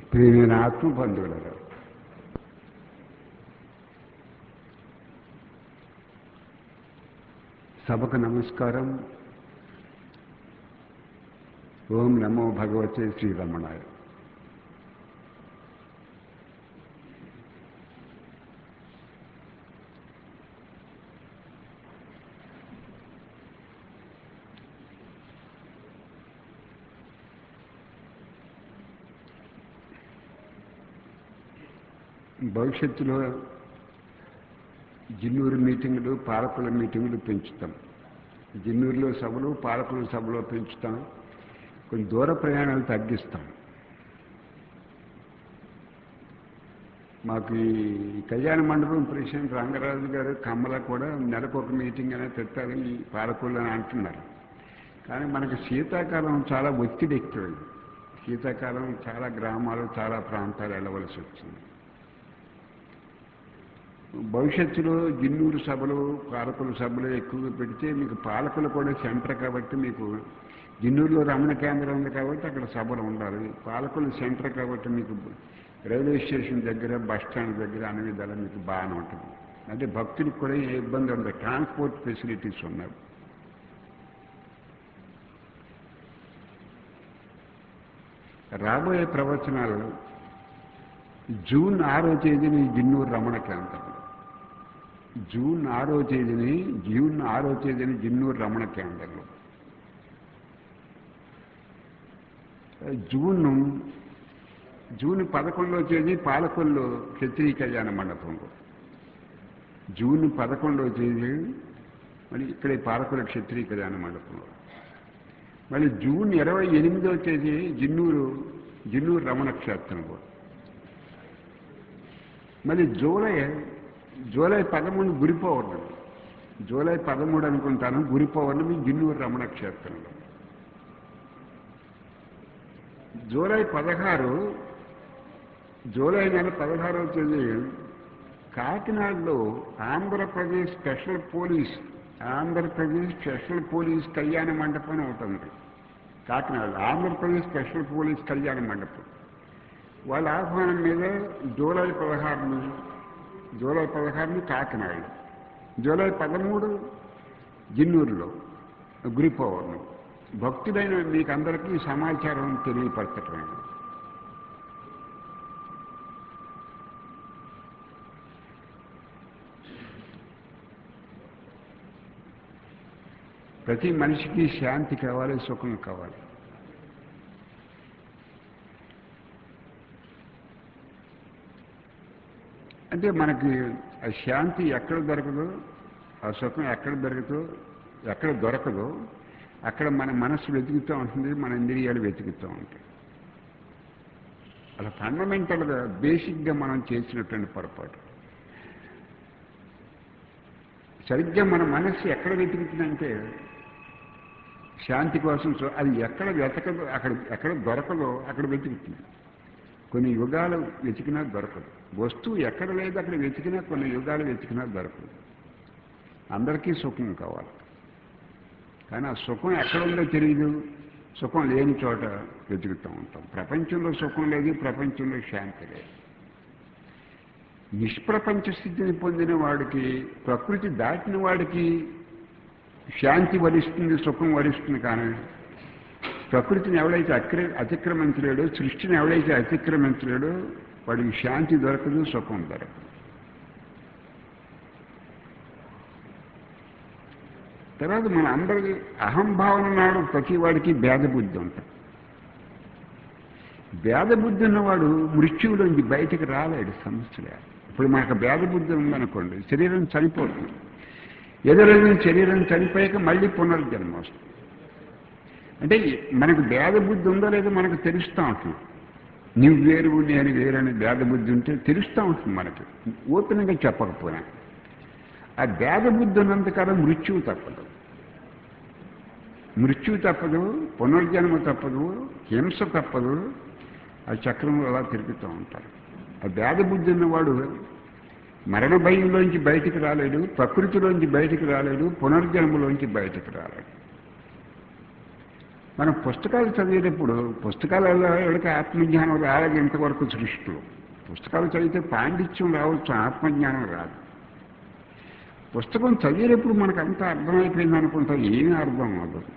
ప్రియమైన ఆత్మ బంధువులరా సభకు నమస్కారం ఓం నమో భగవతే శ్రీరమణాయ భవిష్యత్తులో జిన్నూరు మీటింగులు పాలకుల మీటింగులు పెంచుతాం జిన్నూరులో సభలు పాలకుల సభలో పెంచుతాం కొన్ని దూర ప్రయాణాలు తగ్గిస్తాం మాకు ఈ కళ్యాణ మండపం ప్రెసిడెంట్ రంగరాజు గారు కమ్మల కూడా నెలకు ఒక మీటింగ్ అనేది పెట్టాలని పాలకులు అని అంటున్నారు కానీ మనకి శీతాకాలం చాలా ఒత్తిడి ఎక్కువైంది శీతాకాలం చాలా గ్రామాలు చాలా ప్రాంతాలు వెళ్ళవలసి వచ్చింది భవిష్యత్తులో జిన్నూరు సభలు పాలకుల సభలు ఎక్కువగా పెడితే మీకు పాలకులు కూడా సెంటర్ కాబట్టి మీకు జిన్నూరులో రమణ కేంద్రం ఉంది కాబట్టి అక్కడ సభలు ఉండాలి పాలకులు సెంటర్ కాబట్టి మీకు రైల్వే స్టేషన్ దగ్గర బస్ స్టాండ్ దగ్గర అన్ని విధాలు మీకు బాగానే ఉంటుంది అంటే భక్తులకు కూడా ఏ ఇబ్బంది ఉంది ట్రాన్స్పోర్ట్ ఫెసిలిటీస్ ఉన్నాయి రాబోయే ప్రవచనాలు జూన్ ఆరో తేదీని జిన్నూరు రమణ కేంద్రంలో జూన్ ఆరో తేదీని జూన్ ఆరో తేదీని జిన్నూరు రమణ కేంద్రంలో జూన్ జూన్ పదకొండవ తేదీ పాలకొల్లు క్షత్రియ కళ్యాణ మండపంలో జూన్ పదకొండవ తేదీ మళ్ళీ ఇక్కడే పాలకొల్లు క్షత్రియ కళ్యాణ మండపంలో మళ్ళీ జూన్ ఇరవై ఎనిమిదవ తేదీ జిన్నూరు జిన్నూరు రమణ క్షేత్రంలో మళ్ళీ జూలై జూలై పదమూడు గురి పౌర్ణమి జూలై పదమూడు అనుకుంటాను గురి పౌర్ణమి జిన్నూరు రమణ క్షేత్రంలో జూలై పదహారు జూలై నెల పదహారవ తేదీ కాకినాడలో Andhra Pradesh special police Andhra Pradesh special police కళ్యాణ మండపం ఒకటి ఉంది కాకినాడలో ఆంధ్రప్రదేశ్ స్పెషల్ పోలీస్ కళ్యాణ మండపం వాళ్ళ ఆహ్వానం మీద జూలై పదహారును జూలై పదహారుని కాకినాడలో జూలై పదమూడు జిన్నూరులో గురి పౌర్ణం భక్తులైన మీకు అందరికీ సమాచారం తెలియపరచటం ప్రతి మనిషికి శాంతి కావాలి సుఖం కావాలి అంటే మనకి ఆ శాంతి ఎక్కడ దొరకదో ఆ సుఖం ఎక్కడ దొరకదో ఎక్కడ దొరకదో అక్కడ మన మనస్సు వెతుకుతూ ఉంటుంది మన ఇంద్రియాలు వెతుకుతూ ఉంటాయి అలా ఫండమెంటల్గా బేసిక్గా మనం చేసినటువంటి పొరపాటు సరిగ్గా మన మనస్సు ఎక్కడ వెతుకుతుందంటే శాంతి కోసం అది ఎక్కడ వెతకదో అక్కడ ఎక్కడ దొరకదో అక్కడ వెతుకుతుంది కొన్ని యుగాలు వెతికినా దొరకదు వస్తువు ఎక్కడ లేదు అక్కడ వెతికినా కొన్ని యుగాలు వెతికినా దొరకదు అందరికీ సుఖం కావాలి కానీ ఆ సుఖం ఎక్కడుందో తెలియదు సుఖం లేని చోట వెతుకుతూ ఉంటాం ప్రపంచంలో సుఖం లేదు ప్రపంచంలో శాంతి లేదు నిష్ప్రపంచ స్థితిని పొందిన వాడికి ప్రకృతి దాటిన వాడికి శాంతి వరిస్తుంది సుఖం వరిస్తుంది కానీ ప్రకృతిని ఎవడైతే అక్ర అతిక్రమించలేడో సృష్టిని ఎవడైతే అతిక్రమించలేడో వాడికి శాంతి దొరకదు సుఖం దొరకదు తర్వాత మన అందరి అహంభావన నాడు ప్రతి వాడికి భేదబుద్ధి ఉంటుంది భేదబుద్ధి ఉన్నవాడు మృత్యువులోంచి బయటికి రాలేడు సమస్యలే ఇప్పుడు మనకు భేదబుద్ధి ఉందనుకోండి శరీరం చనిపోతుంది ఏదో రోజు శరీరం చనిపోయాక మళ్ళీ పునర్జన్మ వస్తుంది అంటే మనకు భేదబుద్ధి ఉందో లేదో మనకు తెలుస్తూ ఉంటుంది నువ్వు వేరు నేను వేరు అని భేదబుద్ధి ఉంటే తెలుస్తూ ఉంటుంది మనకి ఓపెన్గా చెప్పకపోయినా ఆ భేదబుద్ధి ఉన్నంతకాలం మృత్యువు తప్పదు మృత్యువు తప్పదు పునర్జన్మ తప్పదు హింస తప్పదు ఆ చక్రంలో అలా తిరుగుతూ ఉంటారు ఆ భేదబుద్ధి ఉన్నవాడు మరణ భయంలోంచి బయటికి రాలేడు ప్రకృతిలోంచి బయటికి రాలేడు పునర్జన్మలోంచి బయటికి రాలేడు మనం పుస్తకాలు చదివేటప్పుడు పుస్తకాలలో ఎవరికి ఆత్మజ్ఞానం రాలేదు ఇంతవరకు సృష్టిలో పుస్తకాలు చదివితే పాండిత్యం రావచ్చు ఆత్మజ్ఞానం రాదు పుస్తకం చదివేటప్పుడు మనకు అంతా అర్థమైపోయింది అనుకుంటాం ఏమీ అర్థం అవ్వదు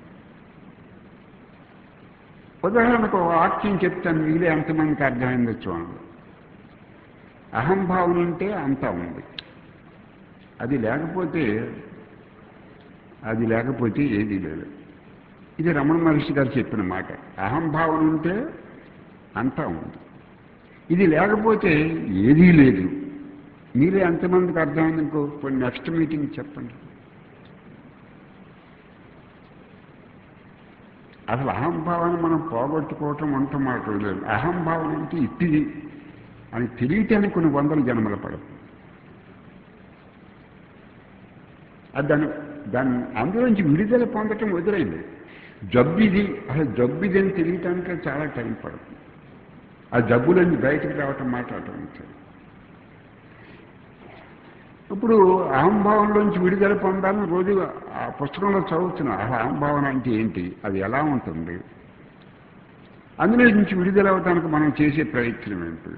ఉదాహరణకు ఒక వాక్యం చెప్తాను మీరే ఎంతమందికి అర్థమైందో చూడండి అహంభావన ఉంటే అంతా ఉంది అది లేకపోతే అది లేకపోతే ఏదీ లేదు ఇది రమణ మహర్షి గారు చెప్పిన మాట అహంభావన ఉంటే అంతా ఉంది ఇది లేకపోతే ఏదీ లేదు మీరే ఎంతమందికి అర్థమైంది ఇంకో నెక్స్ట్ మీటింగ్ చెప్పండి అసలు అహంభావాన్ని మనం పోగొట్టుకోవటం అంత మాట లేదు అహంభావం అంటే ఇట్టిది అని తెలియటానికి కొన్ని వందల జన్మల పడదు అది దాన్ని దాన్ని అందులోంచి విడుదల పొందటం వదిలేండి జబ్బిది అసలు జబ్బిది అని తెలియటానికి చాలా టైం పడుతుంది ఆ జబ్బులన్నీ బయటకు రావటం మాట్లాడటం సరే ఇప్పుడు అహంభావంలోంచి విడుదల పొందాలని రోజు ఆ పుస్తకంలో చదువుతున్నా ఆ అహంభావన అంటే ఏంటి అది ఎలా ఉంటుంది అందులో నుంచి విడుదల అవడానికి మనం చేసే ప్రయత్నం ఏంటి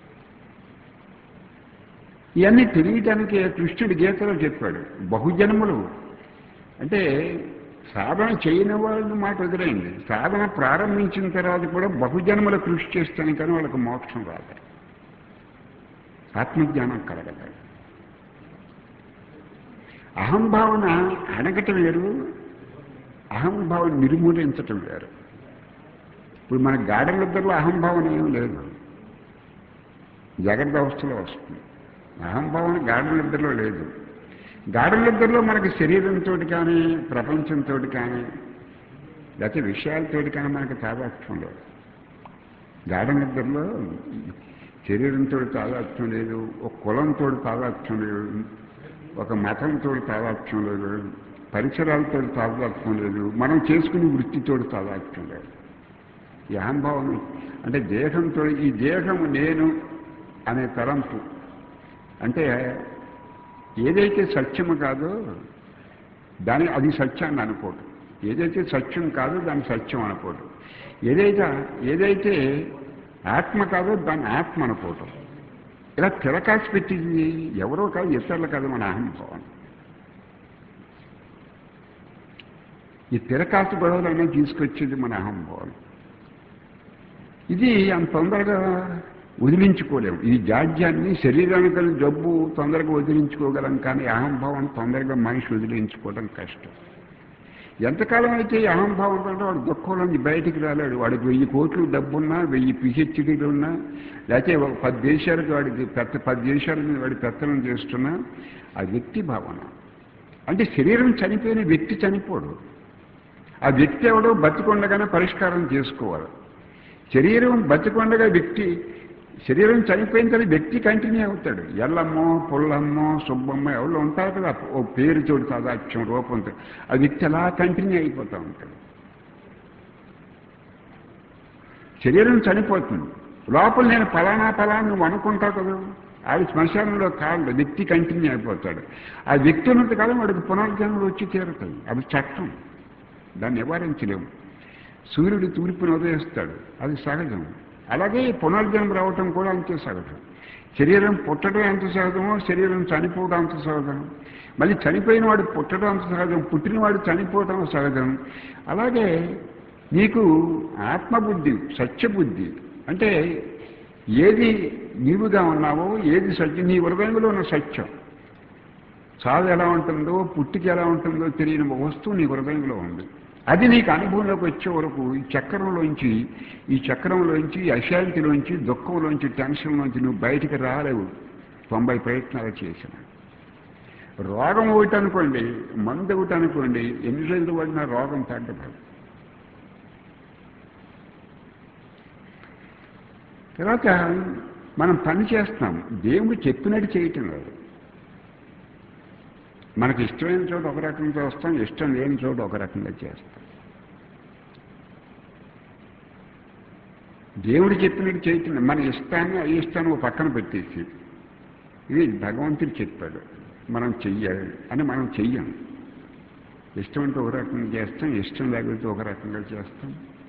ఇవన్నీ తెలియటానికి కృష్ణుడి గీతలో చెప్పాడు బహుజన్మలు అంటే సాధన చేయని వాళ్ళని మాట వదిలేయండి సాధన ప్రారంభించిన తర్వాత కూడా బహుజన్మల కృషి చేస్తాను కానీ వాళ్ళకి మోక్షం రాదు ఆత్మజ్ఞానం కలగదు అహంభావన అడగటం వేరు అహంభావన నిర్మూలించటం వేరు ఇప్పుడు మన గాఢ నిద్రలో అహంభావన ఏం లేదు జాగ్రత్త అవస్థలో వస్తుంది అహంభావన గాఢ నిద్రలో లేదు గాఢ నిద్రలో మనకి శరీరంతో కానీ ప్రపంచంతో కానీ లేకపోతే విషయాలతో కానీ మనకి తాదాత్మ్యం లేదు గాఢ నిద్రలో శరీరంతో తాదాత్మ్యం లేదు ఒక కులంతో తాదాత్మ్యం లేదు ఒక మతంతో తాదాత్మ్యం లేదు పరిసరాలతో తాదాత్మ్యం లేదు మనం చేసుకునే వృత్తితో తాదాత్మ్యం లేదు ఈ అహంభావం అంటే దేహంతో ఈ దేహం నేను అనే తలంపు అంటే ఏదైతే సత్యము కాదో దాని అది సత్యాన్ని అనుకోవటం ఏదైతే సత్యం కాదో దాన్ని సత్యం అనుకోవటం ఏదైతే ఏదైతే ఆత్మ కాదో దాన్ని ఆత్మ అనుకోవటం ఇలా తిరకాసి పెట్టింది ఎవరో కాదు ఇతరులు కాదు మన అహంభావం ఈ తిరకాసు గొడవలన్నీ తీసుకొచ్చేది మన అహంభావం ఇది అంత తొందరగా వదిలించుకోలేము ఈ జాడ్యాన్ని శరీరానికి కలిగిన జబ్బు తొందరగా వదిలించుకోగలం కానీ అహంభావం తొందరగా మనిషి వదిలించుకోవడం కష్టం ఎంతకాలం అయితే ఈ అహంభావం ఉంటుందో వాడు దుఃఖంలోంచి బయటికి రాలేడు వాడికి వెయ్యి కోట్లు డబ్బున్నా వెయ్యి పిహెచ్డీలు ఉన్నా లేకపోతే ఒక పది దేశాలకు వాడికి పెద్ద పది దేశాల మీద వాడి పెత్తనం చేస్తున్నా ఆ వ్యక్తి భావన అంటే శరీరం చనిపోయిన వ్యక్తి చనిపోడు ఆ వ్యక్తి ఎవడో బతికొండగానే పరిష్కారం చేసుకోవాలి శరీరం బతికొండగా వ్యక్తి శరీరం చనిపోయిన తర్వాత వ్యక్తి కంటిన్యూ అవుతాడు ఎల్లమ్మో పుల్లమ్మో సుబ్బమ్మ ఎవరో ఉంటారు కదా ఓ పేరు చోటు సాదాక్ష్యం రూపంతో ఆ వ్యక్తి అలా కంటిన్యూ అయిపోతూ ఉంటాడు శరీరం చనిపోతుంది లోపల నేను ఫలానా ఫలానా నువ్వు అనుకుంటావు కదా ఆడి శ్మశానంలో కాళ్ళు వ్యక్తి కంటిన్యూ అయిపోతాడు ఆ వ్యక్తి ఉన్నంత కాలం వాడికి పునర్జన్మలు వచ్చి తీరుతాయి అది చట్టం దాన్ని నివారించలేము సూర్యుడు తూర్పును ఉదయిస్తాడు అది సహజం అలాగే పునర్జన్మ రావటం కూడా అంతే సహజం శరీరం పుట్టడం ఎంత సహజమో శరీరం చనిపోవడం అంత సహజం మళ్ళీ చనిపోయిన వాడు పుట్టడం అంత సహజం పుట్టినవాడు చనిపోవడం సహజం అలాగే నీకు ఆత్మబుద్ధి సత్యబుద్ధి అంటే ఏది నీవుగా ఉన్నావో ఏది సత్యం నీ హృదయంలో ఉన్న సత్యం చావు ఎలా ఉంటుందో పుట్టికి ఎలా ఉంటుందో తెలియని ఒక వస్తువు నీ హృదయంలో ఉంది అది నీకు అనుభవంలోకి వచ్చే వరకు ఈ చక్రంలోంచి ఈ చక్రంలోంచి ఈ అశాంతిలోంచి దుఃఖంలోంచి టెన్షన్లోంచి నువ్వు బయటికి రాలేవు తొంభై ప్రయత్నాలు చేసిన రోగం ఒకటి అనుకోండి మందు ఒకటి అనుకోండి ఎన్ని రోజులు పడినా రోగం తగ్గదు తర్వాత మనం పని చేస్తాం దేవుడు చెప్పినట్టు చేయటం లేదు మనకి ఇష్టమైన చోట ఒక రకంగా వస్తాం ఇష్టం లేని చోట ఒక రకంగా చేస్తాం దేవుడు చెప్పినట్టు చేయటం మన ఇష్టాన్ని అయిష్టాన్ని ఒక పక్కన పెట్టేసి ఇది భగవంతుడు చెప్పాడు మనం చెయ్యాలి అని మనం చెయ్యం ఇష్టం అంటే ఒక రకంగా చేస్తాం ఇష్టం లేకపోతే ఒక రకంగా చేస్తాం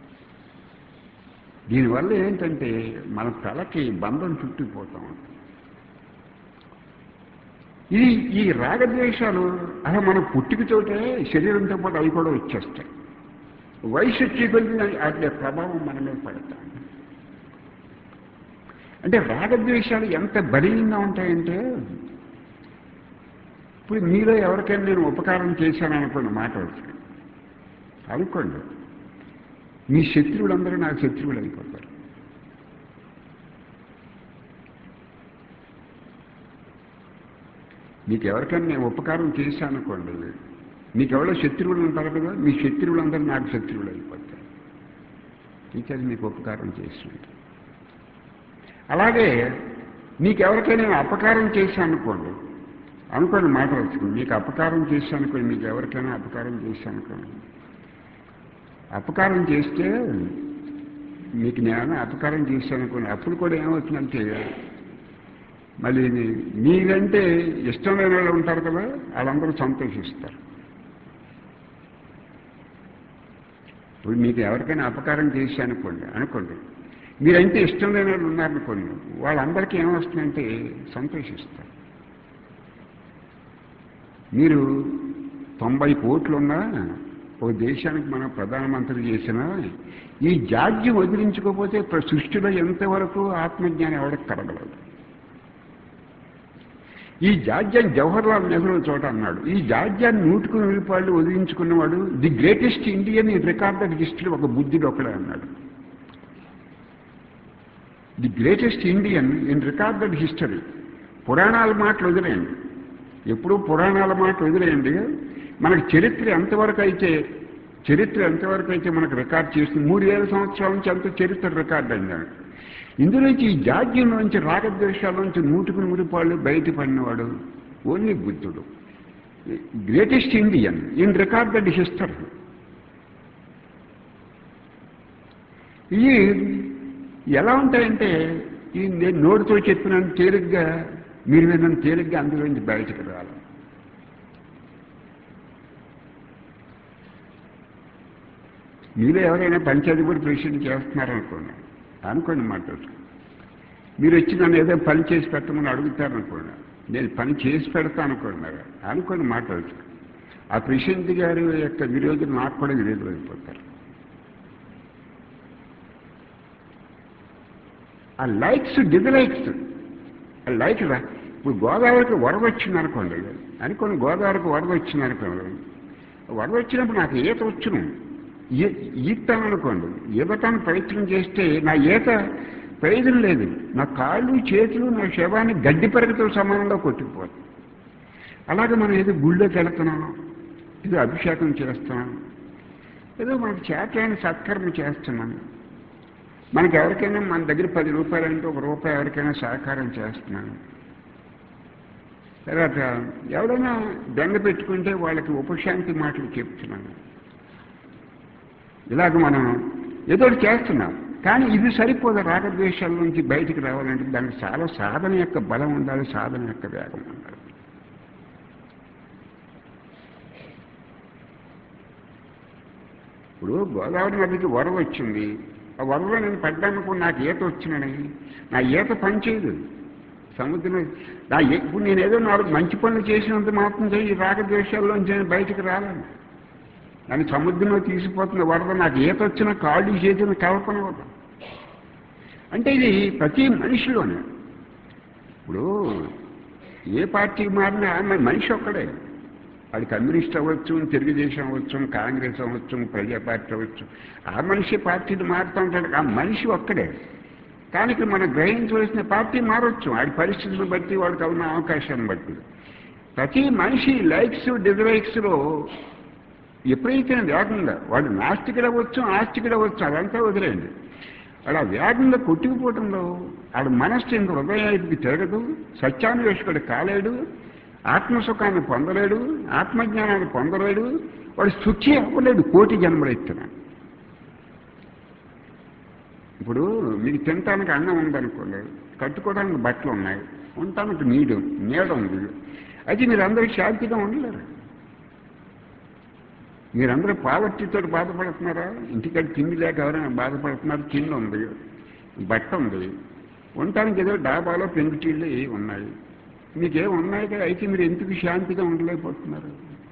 దీనివల్ల ఏంటంటే మన తలకి బంధం చుట్టుకుపోతాం ఈ ఈ రాగద్వేషాలు అలా మన పుట్టుకతోటే శరీరంతో పాటు అవి కూడా వచ్చేస్తాయి వయసు వచ్చే కొద్ది వాటి ప్రభావం మన మీద పడతాం అంటే రాగద్వేషాలు ఎంత బలీయంగా ఉంటాయంటే ఇప్పుడు మీలో ఎవరికైనా నేను ఉపకారం చేశాను అనుకోండి మాట వచ్చి అనుకోండి మీ శత్రువులందరూ నాకు శత్రువులు అయిపోతారు మీకు ఎవరికైనా నేను ఉపకారం చేశాను అనుకోండి మీకు ఎవరో శత్రువులు ఉంటారు కదా మీ శత్రువులందరూ నాకు శత్రువులు అయిపోతారు టీచర్ మీకు ఉపకారం చేసినట్టు అలాగే మీకు ఎవరికైనా నేను అపకారం చేశాను అనుకోండి అనుకోండి మాట వచ్చుకుని మీకు అపకారం చేశాను అనుకోండి మీకు ఎవరికైనా అపకారం చేశాను అనుకోండి అపకారం చేస్తే మీకు నేను అపకారం చేశాను అనుకోండి అప్పుడు కూడా ఏమవుతుందంటే మళ్ళీ మీరంటే ఇష్టం లేని వాళ్ళు ఉంటారు కదా వాళ్ళందరూ సంతోషిస్తారు ఇప్పుడు మీకు ఎవరికైనా అపకారం చేసి అనుకోండి అనుకోండి మీరంటే ఇష్టం లేని వాళ్ళు ఉన్నారనుకోండి వాళ్ళందరికీ ఏమొస్తుందంటే సంతోషిస్తారు మీరు తొంభై కోట్లున్నా ఓ దేశానికి మనం ప్రధానమంత్రి చేసినా ఈ జాడ్యం వదిలించుకోకపోతే ప్ర- సృష్టిలో ఎంతవరకు ఆత్మజ్ఞానం ఎవరికి కలగలదు ఈ జాడ్యాన్ని జవహర్లాల్ నెహ్రూ చోట అన్నాడు ఈ జాడ్యాన్ని నూటుకుని రూపాయలు వదిలించుకున్నవాడు the greatest Indian in recorded history ఒక బుద్ధుడు ఒకడే అన్నాడు the greatest Indian in recorded history పురాణాల మాటలు వదిలేయండి ఎప్పుడూ పురాణాల మాటలు వదిలేయండి మనకి చరిత్ర ఎంతవరకు అయితే చరిత్ర ఎంతవరకు అయితే మనకు రికార్డ్ చేస్తుంది మూడు వేల సంవత్సరాల నుంచి అంత చరిత్ర రికార్డ్ అయింది ఇందులోంచి ఈ జాడ్యంలోంచి రాగద్వేషాల నుంచి నూటికి నూరు పాళ్ళు బయటపడినవాడు ఓన్లీ బుద్ధుడు greatest Indian in recorded history ఇవి ఎలా ఉంటాయంటే ఈ నేను నోటితో చెప్పినంత తేలిగ్గా మీరు విన్నంత తేలిగ్గా అందులోంచి బయటకు రావాలి మీలో ఎవరైనా పంచాయతీ కూడా ప్రెసిడెంట్ చేస్తున్నారనుకోండి అనుకోండి మాట మీరు వచ్చి నన్ను ఏదో పని చేసి పెట్టమని అడుగుతారనుకోండి నేను పని చేసి పెడతాను అనుకున్నారు అనుకోండి మాట ఆ ప్రెసిడెంట్ గారి యొక్క విరోధులు నాకు కూడా విరోధులు అయిపోతారు ఆ లైక్స్ డిజలైక్స్ ఆ లైక్ రా ఇప్పుడు గోదావరికి వరద వచ్చింది అనుకోండి అనుకోండి గోదావరికి వరద వచ్చింది అనుకోండి వరద వచ్చినప్పుడు నాకు ఈత వచ్చును ఈ- ఈతాను అనుకోండి ఈతటానికి ప్రయత్నం చేస్తే నా ఈత ప్రయోజనం లేదు నా కాళ్ళు చేతులు నా శవాన్ని గడ్డి పెరగతో సమానంలో కొట్టుకుపోతుంది అలాగే మనం ఏదో గుళ్ళోకి వెళ్తున్నాం ఏదో అభిషేకం చేస్తున్నాం ఏదో మనకు చేతలైన సత్కర్మ చేస్తున్నాం మనకి ఎవరికైనా మన దగ్గర పది రూపాయలు అంటే ఒక రూపాయి ఎవరికైనా సహకారం చేస్తున్నాను తర్వాత ఎవరైనా బెంగ పెట్టుకుంటే వాళ్ళకి ఉపశాంతి మాటలు చెప్తున్నాను ఇలాగ మనం ఏదో ఒకటి చేస్తున్నాం కానీ ఇది సరిపోదు రాగద్వేషాల నుంచి బయటికి రావాలంటే దానికి చాలా సాధన యొక్క బలం ఉండాలి సాధన యొక్క వేగం ఉండాలి ఇప్పుడు గోదావరి నదికి వరద వచ్చింది ఆ వరదలో నేను పడ్డానుకో నాకు ఈత వచ్చినని నా ఈత పనిచేయదు సముద్రం నా ఏ- ఇప్పుడు నేను ఏదో నాలుగు మంచి పనులు చేసినంత మాత్రం చేయి ఈ రాగద్వేషాల్లోంచి నేను బయటికి రాలేను కానీ సముద్రంలో తీసిపోతున్న వరద నాకు ఈత వచ్చిన కాళ్ళు చేసిన కల్పన అవుతాం అంటే ఇది ప్రతి మనిషిలోనే ఇప్పుడు ఏ పార్టీకి మారినా మన మనిషి ఒక్కడే అది కమ్యూనిస్ట్ అవ్వచ్చు తెలుగుదేశం అవ్వచ్చు కాంగ్రెస్ అవ్వచ్చు ప్రజా పార్టీ అవ్వచ్చు ఆ మనిషి పార్టీని మారుతూ ఉంటాడు ఆ మనిషి ఒక్కడే కానీ ఇక్కడ మనం గ్రహించవలసిన పార్టీ మారొచ్చు వాడి పరిస్థితులను బట్టి వాడికి ఉన్న అవకాశాన్ని బట్టి ప్రతి మనిషి లైక్స్ డిజలైక్స్లో ఎప్పుడైతే వేగంగా వాడు నాస్తికుడు అవ్వచ్చు ఆస్తికుడు అవ్వచ్చు అదంతా వదిలేయండి వాడు ఆ వేగంగా కొట్టుకుపోవడంలో వాడు మనస్సు ఇంక హృదయానికి తిరగదు సత్యాన్వేషకుడు కాలేడు ఆత్మసుఖాన్ని పొందలేడు ఆత్మజ్ఞానాన్ని పొందలేడు వాడు సుఖి అవ్వలేడు కోటి జన్మలెత్తున ఇప్పుడు మీకు తినటానికి అన్నం ఉందనుకోండి కట్టుకోవడానికి బట్టలు ఉన్నాయి ఉండటానికి నీడు నీడ ఉంది అయితే మీరు అందరూ శాంతిగా ఉండలేరు మీరందరూ పావర్టీతో బాధపడుతున్నారా ఇంటికాడ తిండి లేక ఎవరైనా బాధపడుతున్నారు తిండి ఉంది బట్ట ఉంది ఉండటానికి ఏదో డాబాలో పెంకుటీళ్ళు ఏ ఉన్నాయి మీకేం ఉన్నాయి కదా అయితే మీరు ఎందుకు శాంతిగా ఉండలేకపోతున్నారు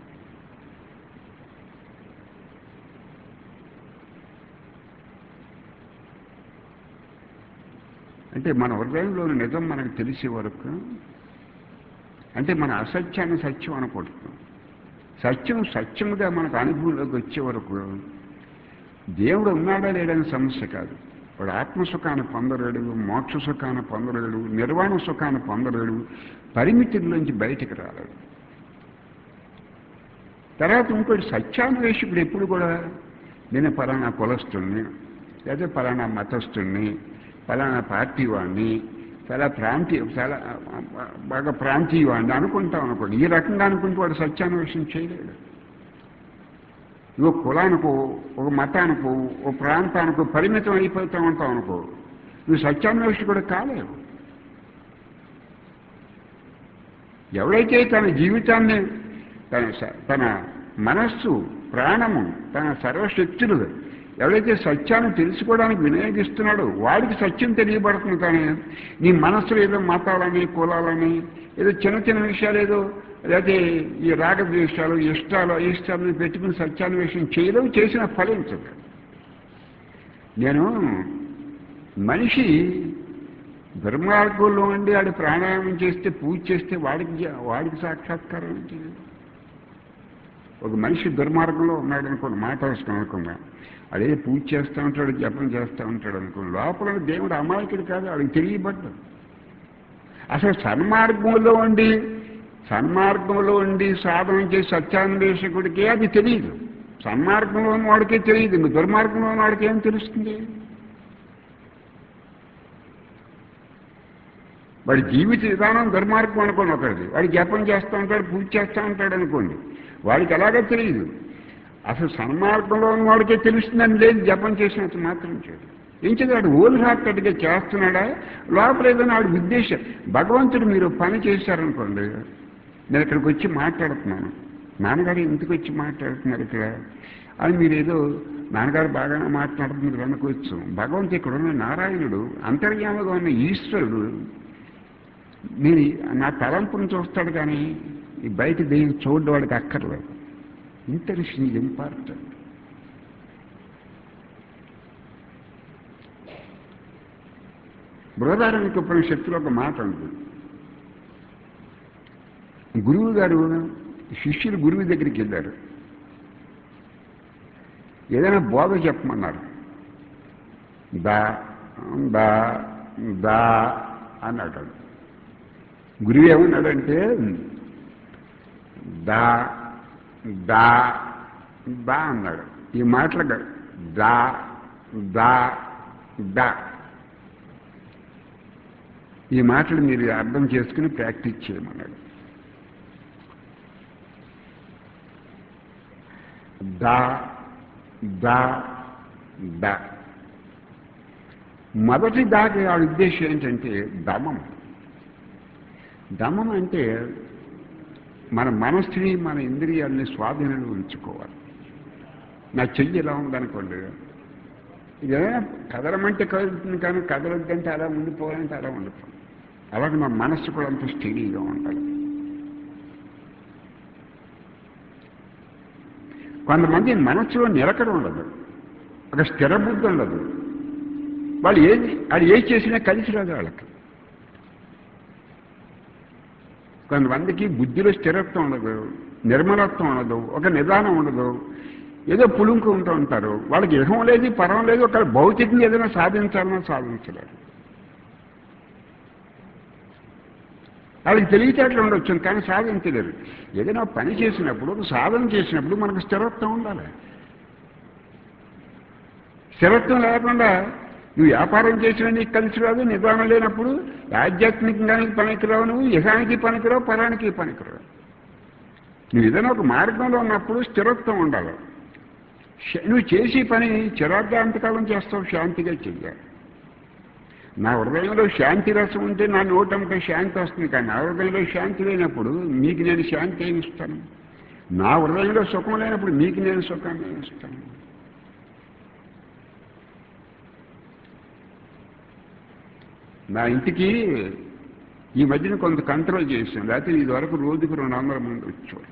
అంటే మన హృదయంలోని నిజం మనకు తెలిసే వరకు అంటే మన అసత్యాన్ని సత్యం అనకూడదు సత్యం సత్యముగా మనకు అనుభవంలోకి వచ్చే వరకు దేవుడు ఉన్నాడా లేడని సమస్య కాదు వాడు ఆత్మసుఖాన్ని పొందలేడు మోక్ష సుఖాన్ని పొందలేడు నిర్వాణ సుఖాన్ని పొందలేడు పరిమితుల్లోంచి బయటికి రాలేడు తర్వాత ఇంకోటి సత్యాన్వేషకుడు ఎప్పుడు కూడా నేను పలానా కులస్తుణ్ణి లేదా పలానా మతస్థుణ్ణి పలానా పార్టీ వాడిని చాలా ప్రాంతీయ చాలా బాగా ప్రాంతీయ వాడిని అనుకుంటాం అనుకోండి ఈ రకంగా అనుకుంటే వాడు సత్యాన్వేషణ చేయలేడు నువ్వు కులానికో ఒక మతానికో ఒక ప్రాంతానికో పరిమితం అయిపోతా ఉంటావు అనుకో నువ్వు సత్యాన్వేషకుడు కాలేవు ఎవడైతే తన జీవితాన్ని తన స- తన మనస్సు ప్రాణము తన సర్వశక్తులు ఎవడైతే సత్యాన్ని తెలుసుకోవడానికి వినియోగిస్తున్నాడో వాడికి సత్యం తెలియబడుతుంది కానీ నీ మనస్సులో ఏదో మతాలని కులాలని ఏదో చిన్న చిన్న విషయాలు ఏదో లేకపోతే ఈ రాగద్వేషాలు ఇష్టాలు అయిష్టాలను పెట్టుకుని సత్యాన్వేషణ చేయలేవు చేసిన ఫలించదు నేను మనిషి దుర్మార్గంలో ఉండి ఆడి ప్రాణాయామం చేస్తే పూజ చేస్తే వాడికి జ- వాడికి సాక్షాత్కారం ఏంటి ఒక మనిషి దుర్మార్గంలో ఉన్నాడు అనుకోండి మాట వస్తాం అనుకున్నా అదే పూజ చేస్తూ ఉంటాడు జపం చేస్తూ ఉంటాడు అనుకోండి లోపల దేవుడు అమాయకుడు కాదు వాడికి తెలియబడ్డాడు అసలు సన్మార్గంలో ఉండి సన్మార్గంలో ఉండి సాధన చేసి సత్యాన్వేషకుడికి అది తెలియదు సన్మార్గంలో ఉన్న వాడికే తెలియదు ఇంక దుర్మార్గంలో ఉన్న వాడికి ఏం తెలుస్తుంది వాడి జీవిత విధానం దుర్మార్గం అనుకోండి ఒకరిది వాడు జపం చేస్తూ ఉంటాడు పూజ చేస్తూ ఉంటాడు అనుకోండి వాడికి ఎలాగో తెలియదు అసలు సన్మార్గంలో ఉన్న వాడికే తెలుస్తుందని లేదు జపం చేసినంత మాత్రం చేయడు ఏం వాడు ఓల్ హార్టెడ్గా చేస్తున్నాడా లోపల ఏదైనా వాడి ఉద్దేశం భగవంతుడు మీరు పని చేశారనుకోండి నేను ఇక్కడికి వచ్చి మాట్లాడుతున్నాను నాన్నగారు ఎందుకు వచ్చి మాట్లాడుతున్నారు ఇక్కడ అని మీరు ఏదో నాన్నగారు బాగానే మాట్లాడుతున్నారు అనుకోవచ్చు భగవంతుడు ఇక్కడ ఉన్న నారాయణుడు అంతర్యామగా ఉన్న ఈశ్వరుడు నేను ఈ- నా తలంపును చూస్తాడు కానీ ఈ బయట దెయ్యం చూడడం వాడికి అక్కర్లేదు ఇంటెన్షన్ ఇది ఇంపార్టెంట్ బృహదారానికి ఉపనిషత్తులో ఒక మాట ఉంది గురువు గారు శిష్యులు గురువు దగ్గరికి వెళ్ళారు ఏదైనా బోధ చెప్పమన్నారు దా దా దా అన్నాడు గురువు ఏమన్నాడంటే దా దా దా అన్నాడు ఈ మాటలు కాదు. దా దా దా ఈ మాటలు మీరు అర్థం చేసుకుని ప్రాక్టీస్ చేయమన్నాడు దా దా దా మొదటి దాటి ఆ ఉద్దేశం ఏంటంటే దమం దమం అంటే మన మనస్సుని మన ఇంద్రియాలని స్వాధీనంలో ఉంచుకోవాలి నా చెయ్యి ఎలా ఉందనుకోండి ఇది ఏదైనా కదలమంటే కదులుతుంది కానీ కదలొద్దంటే అలా ఉండిపోవాలంటే అలా ఉండిపోవాలి అలాగే మన మనస్సు కూడా అంత స్టడీగా ఉండాలి కొంతమంది మనస్సులో నిలకడ ఉండదు ఒక స్థిర బుద్ధి ఉండదు వాళ్ళు ఏది అది ఏది చేసినా కలిసి రాదు వాళ్ళకి కొంతమందికి బుద్ధిలో స్థిరత్వం ఉండదు నిర్మలత్వం ఉండదు ఒక నిదానం ఉండదు ఏదో పులుంకు ఉంటూ ఉంటారు వాళ్ళకి ఇహం లేదు పరం లేదు ఒక భౌతికంగా ఏదైనా సాధించాలన్నా సాధించలేరు వాళ్ళకి తెలివితేటలు ఉండొచ్చు కానీ సాధించలేరు ఏదైనా పని చేసినప్పుడు ఒక సాధన చేసినప్పుడు మనకు స్థిరత్వం ఉండాలి స్థిరత్వం లేకుండా నువ్వు వ్యాపారం చేసినా నీకు కలిసి రాదు నిదానం లేనప్పుడు ఆధ్యాత్మికంగానికి పనికిరావు నువ్వు ఇహానికి పనికిరావు పరానికి పనికిరావు నువ్వు ఏదైనా ఒక మార్గంలో ఉన్నప్పుడు స్థిరత్వం ఉండాలి శ- నువ్వు చేసే పని చిరాగ్గా అంతకాలం చేస్తావు శాంతిగా చెయ్యాలి నా హృదయంలో శాంతి రసం ఉంటే నా నోటంటే శాంతి వస్తుంది కానీ నా హృదయంలో శాంతి లేనప్పుడు మీకు నేను శాంతి ఏమి ఇస్తాను నా హృదయంలో సుఖం లేనప్పుడు మీకు నేను సుఖాన్ని ఇస్తాను నా ఇంటికి ఈ మధ్యన కొంత కంట్రోల్ చేశాను లేకపోతే ఇది వరకు రోజుకు రెండు వందల మంది వచ్చేవారు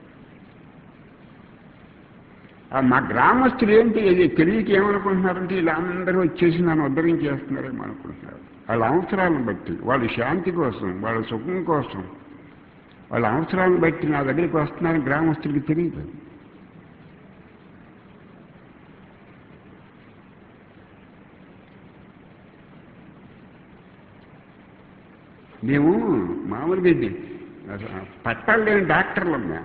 ఆ మా గ్రామస్తులు ఏంటి ఇది తెలియక ఏమనుకుంటున్నారంటే వీళ్ళందరూ వచ్చేసి నన్ను ఉద్ధరించేస్తున్నారేమో అనుకుంటున్నారు వాళ్ళ అవసరాలను బట్టి వాళ్ళ శాంతి కోసం వాళ్ళ సుఖం కోసం వాళ్ళ అవసరాలను బట్టి నా దగ్గరికి వస్తున్నారని గ్రామస్తులకి తెలియదు మేము మామూలుగా ఇది పట్టాలు లేని డాక్టర్లు మేము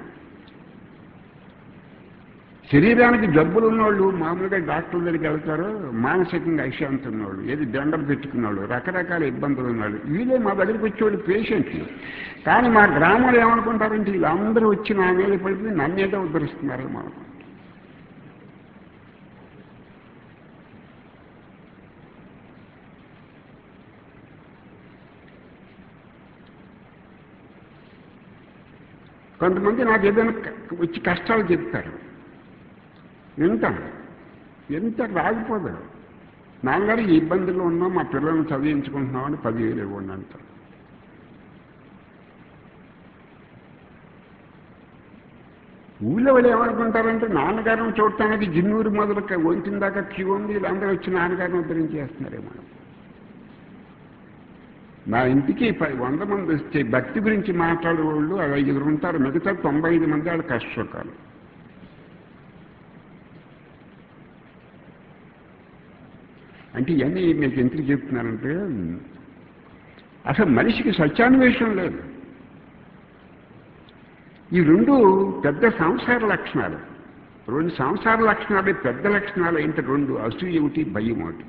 శరీరానికి జబ్బులు ఉన్నవాళ్ళు మామూలుగా డాక్టర్ల దగ్గరికి వెళ్తారు మానసికంగా అశాంతి ఉన్నవాళ్ళు ఏది దండలు పెట్టుకున్నవాళ్ళు రకరకాల ఇబ్బందులు ఉన్నవాళ్ళు వీళ్ళే మా దగ్గరికి వచ్చేవాళ్ళు పేషెంట్లు కానీ మా గ్రామంలో ఏమనుకుంటారంటే వీళ్ళందరూ వచ్చి నా మీద పడిపోయి నన్నేదో ఉద్ధరిస్తున్నారు మనకు కొంతమంది నాకు ఏదైనా క- వచ్చి కష్టాలు చెప్తారు వింటాను ఎంత రాగిపోదు నాన్నగారు ఈ ఇబ్బందులు ఉన్నాం మా పిల్లల్ని చదివించుకుంటున్నామని పదివేలు ఇవ్వండి అంటారు ఊళ్ళో వాళ్ళు ఏమనుకుంటారంటే నాన్నగారిని చూడటానికి జిన్నూరు మొదలు వంచిన దాకా క్యూ ఉంది వీళ్ళందరూ వచ్చి నాన్నగారిని ఉద్ధరించేస్తున్నారేమో నా ఇంటికి పది వంద మంది వస్తే భక్తి గురించి మాట్లాడే వాళ్ళు ఐదుగురు ఉంటారు మిగతా తొంభై ఐదు మంది వాళ్ళ కష్టసుఖాలు అంటే ఇవన్నీ మీకు ఎందుకు చెప్తున్నానంటే అసలు మనిషికి సత్యాన్వేషం లేదు ఈ రెండు పెద్ద సంసార లక్షణాలు రెండు సంసార లక్షణాలు పెద్ద లక్షణాలు ఏంటి రెండు అసూయ ఒకటి భయం ఒకటి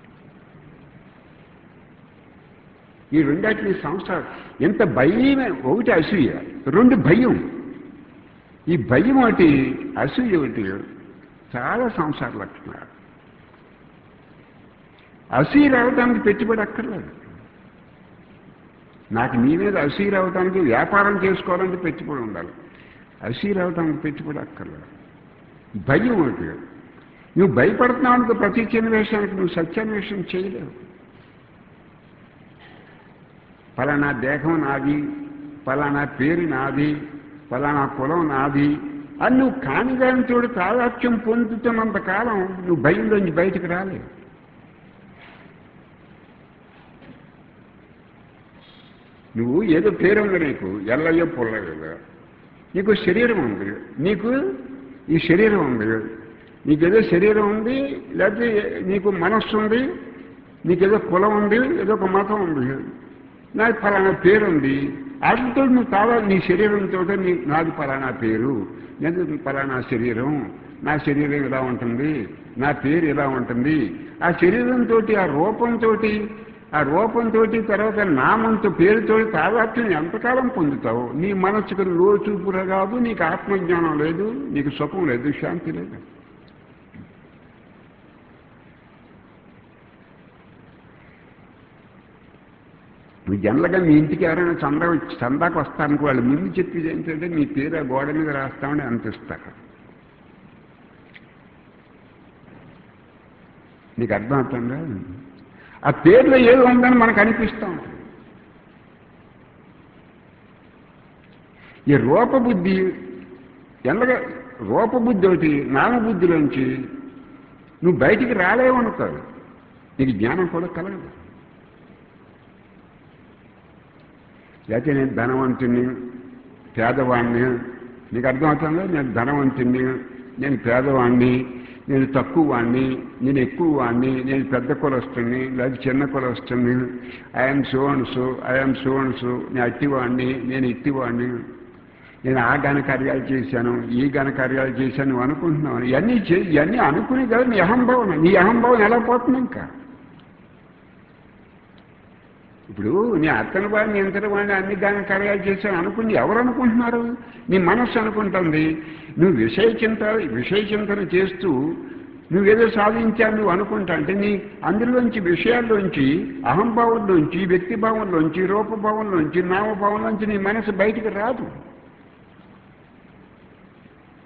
ఈ రెండాటిని సంసారం ఎంత భయమే ఒకటి అసూయ రెండు భయం ఈ భయం ఒకటి అసూయ ఒకటి చాలా సంసార లక్షణాలు అసూయ రావడానికి పెట్టుబడి అక్కర్లేదు నాకు నీ మీద అసూయ రావడానికి వ్యాపారం చేసుకోవాలంటే పెట్టుబడి ఉండాలి అసూయ రావడానికి పెట్టుబడి అక్కర్లేదు భయం ఒకటి నువ్వు భయపడుతున్నావు అనుకో ప్రతి చిన్నవేషానికి నువ్వు సత్యాన్వేషణ చేయలేవు ఫలానా దేహం నాది ఫలానా పేరు నాది ఫలానా కులం నాది అని నువ్వు కాని దాని తోడు తాదాత్యం పొందుతున్నంత కాలం నువ్వు భయంలోంచి బయటకు రాలేవు నువ్వు ఏదో పేరు ఉంది నీకు ఎల్లయ్యో పుల్లయ్యో నీకు శరీరం ఉంది నీకు ఈ శరీరం ఉంది నీకేదో శరీరం ఉంది లేకపోతే నీకు మనస్సు ఉంది నీకేదో కులం ఉంది ఏదో ఒక మతం ఉంది నాకు ఫలానా పేరు ఉంది వాటితో నువ్వు తావా నీ శరీరంతో నీ నాది ఫలానా పేరు నేను ఫలానా శరీరం నా శరీరం ఇలా ఉంటుంది నా పేరు ఇలా ఉంటుంది ఆ శరీరంతో ఆ రూపంతో ఆ రూపంతో తర్వాత నామంతో పేరుతో తాదాత్యం ఎంతకాలం పొందుతావు నీ మనసుకు లోచూపురా కాదు నీకు ఆత్మజ్ఞానం లేదు నీకు సుఖం లేదు శాంతి లేదు నువ్వు జనరల్గా మీ ఇంటికి ఎవరైనా చందా వచ్చి చందాకు వస్తానికి వాళ్ళు ముందు చెప్పేది ఏంటంటే మీ పేరు ఆ గోడ మీద రాస్తామని అనిపిస్తారు నీకు అర్థమవుతుందా ఆ పేర్లో ఏదో ఉందని మనకు అనిపిస్తూ ఉంటుంది ఈ రూపబుద్ధి ఎల్లగా రూపబుద్ధి ఒకటి నామబుద్ధిలోంచి నువ్వు బయటికి రాలేవనుకోదు నీకు జ్ఞానం కూడా కలగదు లేకపోతే నేను ధనవంతుణ్ణి పేదవాణ్ణి నీకు అర్థమవుతుందా నేను ధనవంతుణ్ణి నేను పేదవాణ్ణి నేను తక్కువ వాణ్ణి నేను ఎక్కువ వాణ్ణి నేను పెద్ద కులస్తుని లేదా చిన్న కులస్తుని I'm so and so I'm so and so నేను అట్టివాణ్ణి నేను ఇట్టివాణ్ణి నేను ఆ ఘనకార్యాలు చేశాను ఈ ఘనకార్యాలు చేశాను నువ్వు అనుకుంటున్నావు ఇవన్నీ చే ఇవన్నీ అనుకునే కదా నీ అహంభావన నీ అహంభావన ఎలా పోతుంది ఇంకా ఇప్పుడు నీ అత్తని వాడిని ఇంతటి వాడిని అన్ని దాని కార్యాలు చేశాను అనుకుని ఎవరు అనుకుంటున్నారు నీ మనస్సు అనుకుంటుంది నువ్వు విషయ చింత విషయ చింతన చేస్తూ నువ్వేదో సాధించావు నువ్వు అనుకుంటా అంటే నీ అందులోంచి విషయాల్లోంచి అహంభావంలోంచి వ్యక్తిభావంలోంచి రూపభావంలోంచి నామభావంలోంచి నీ మనసు బయటికి రాదు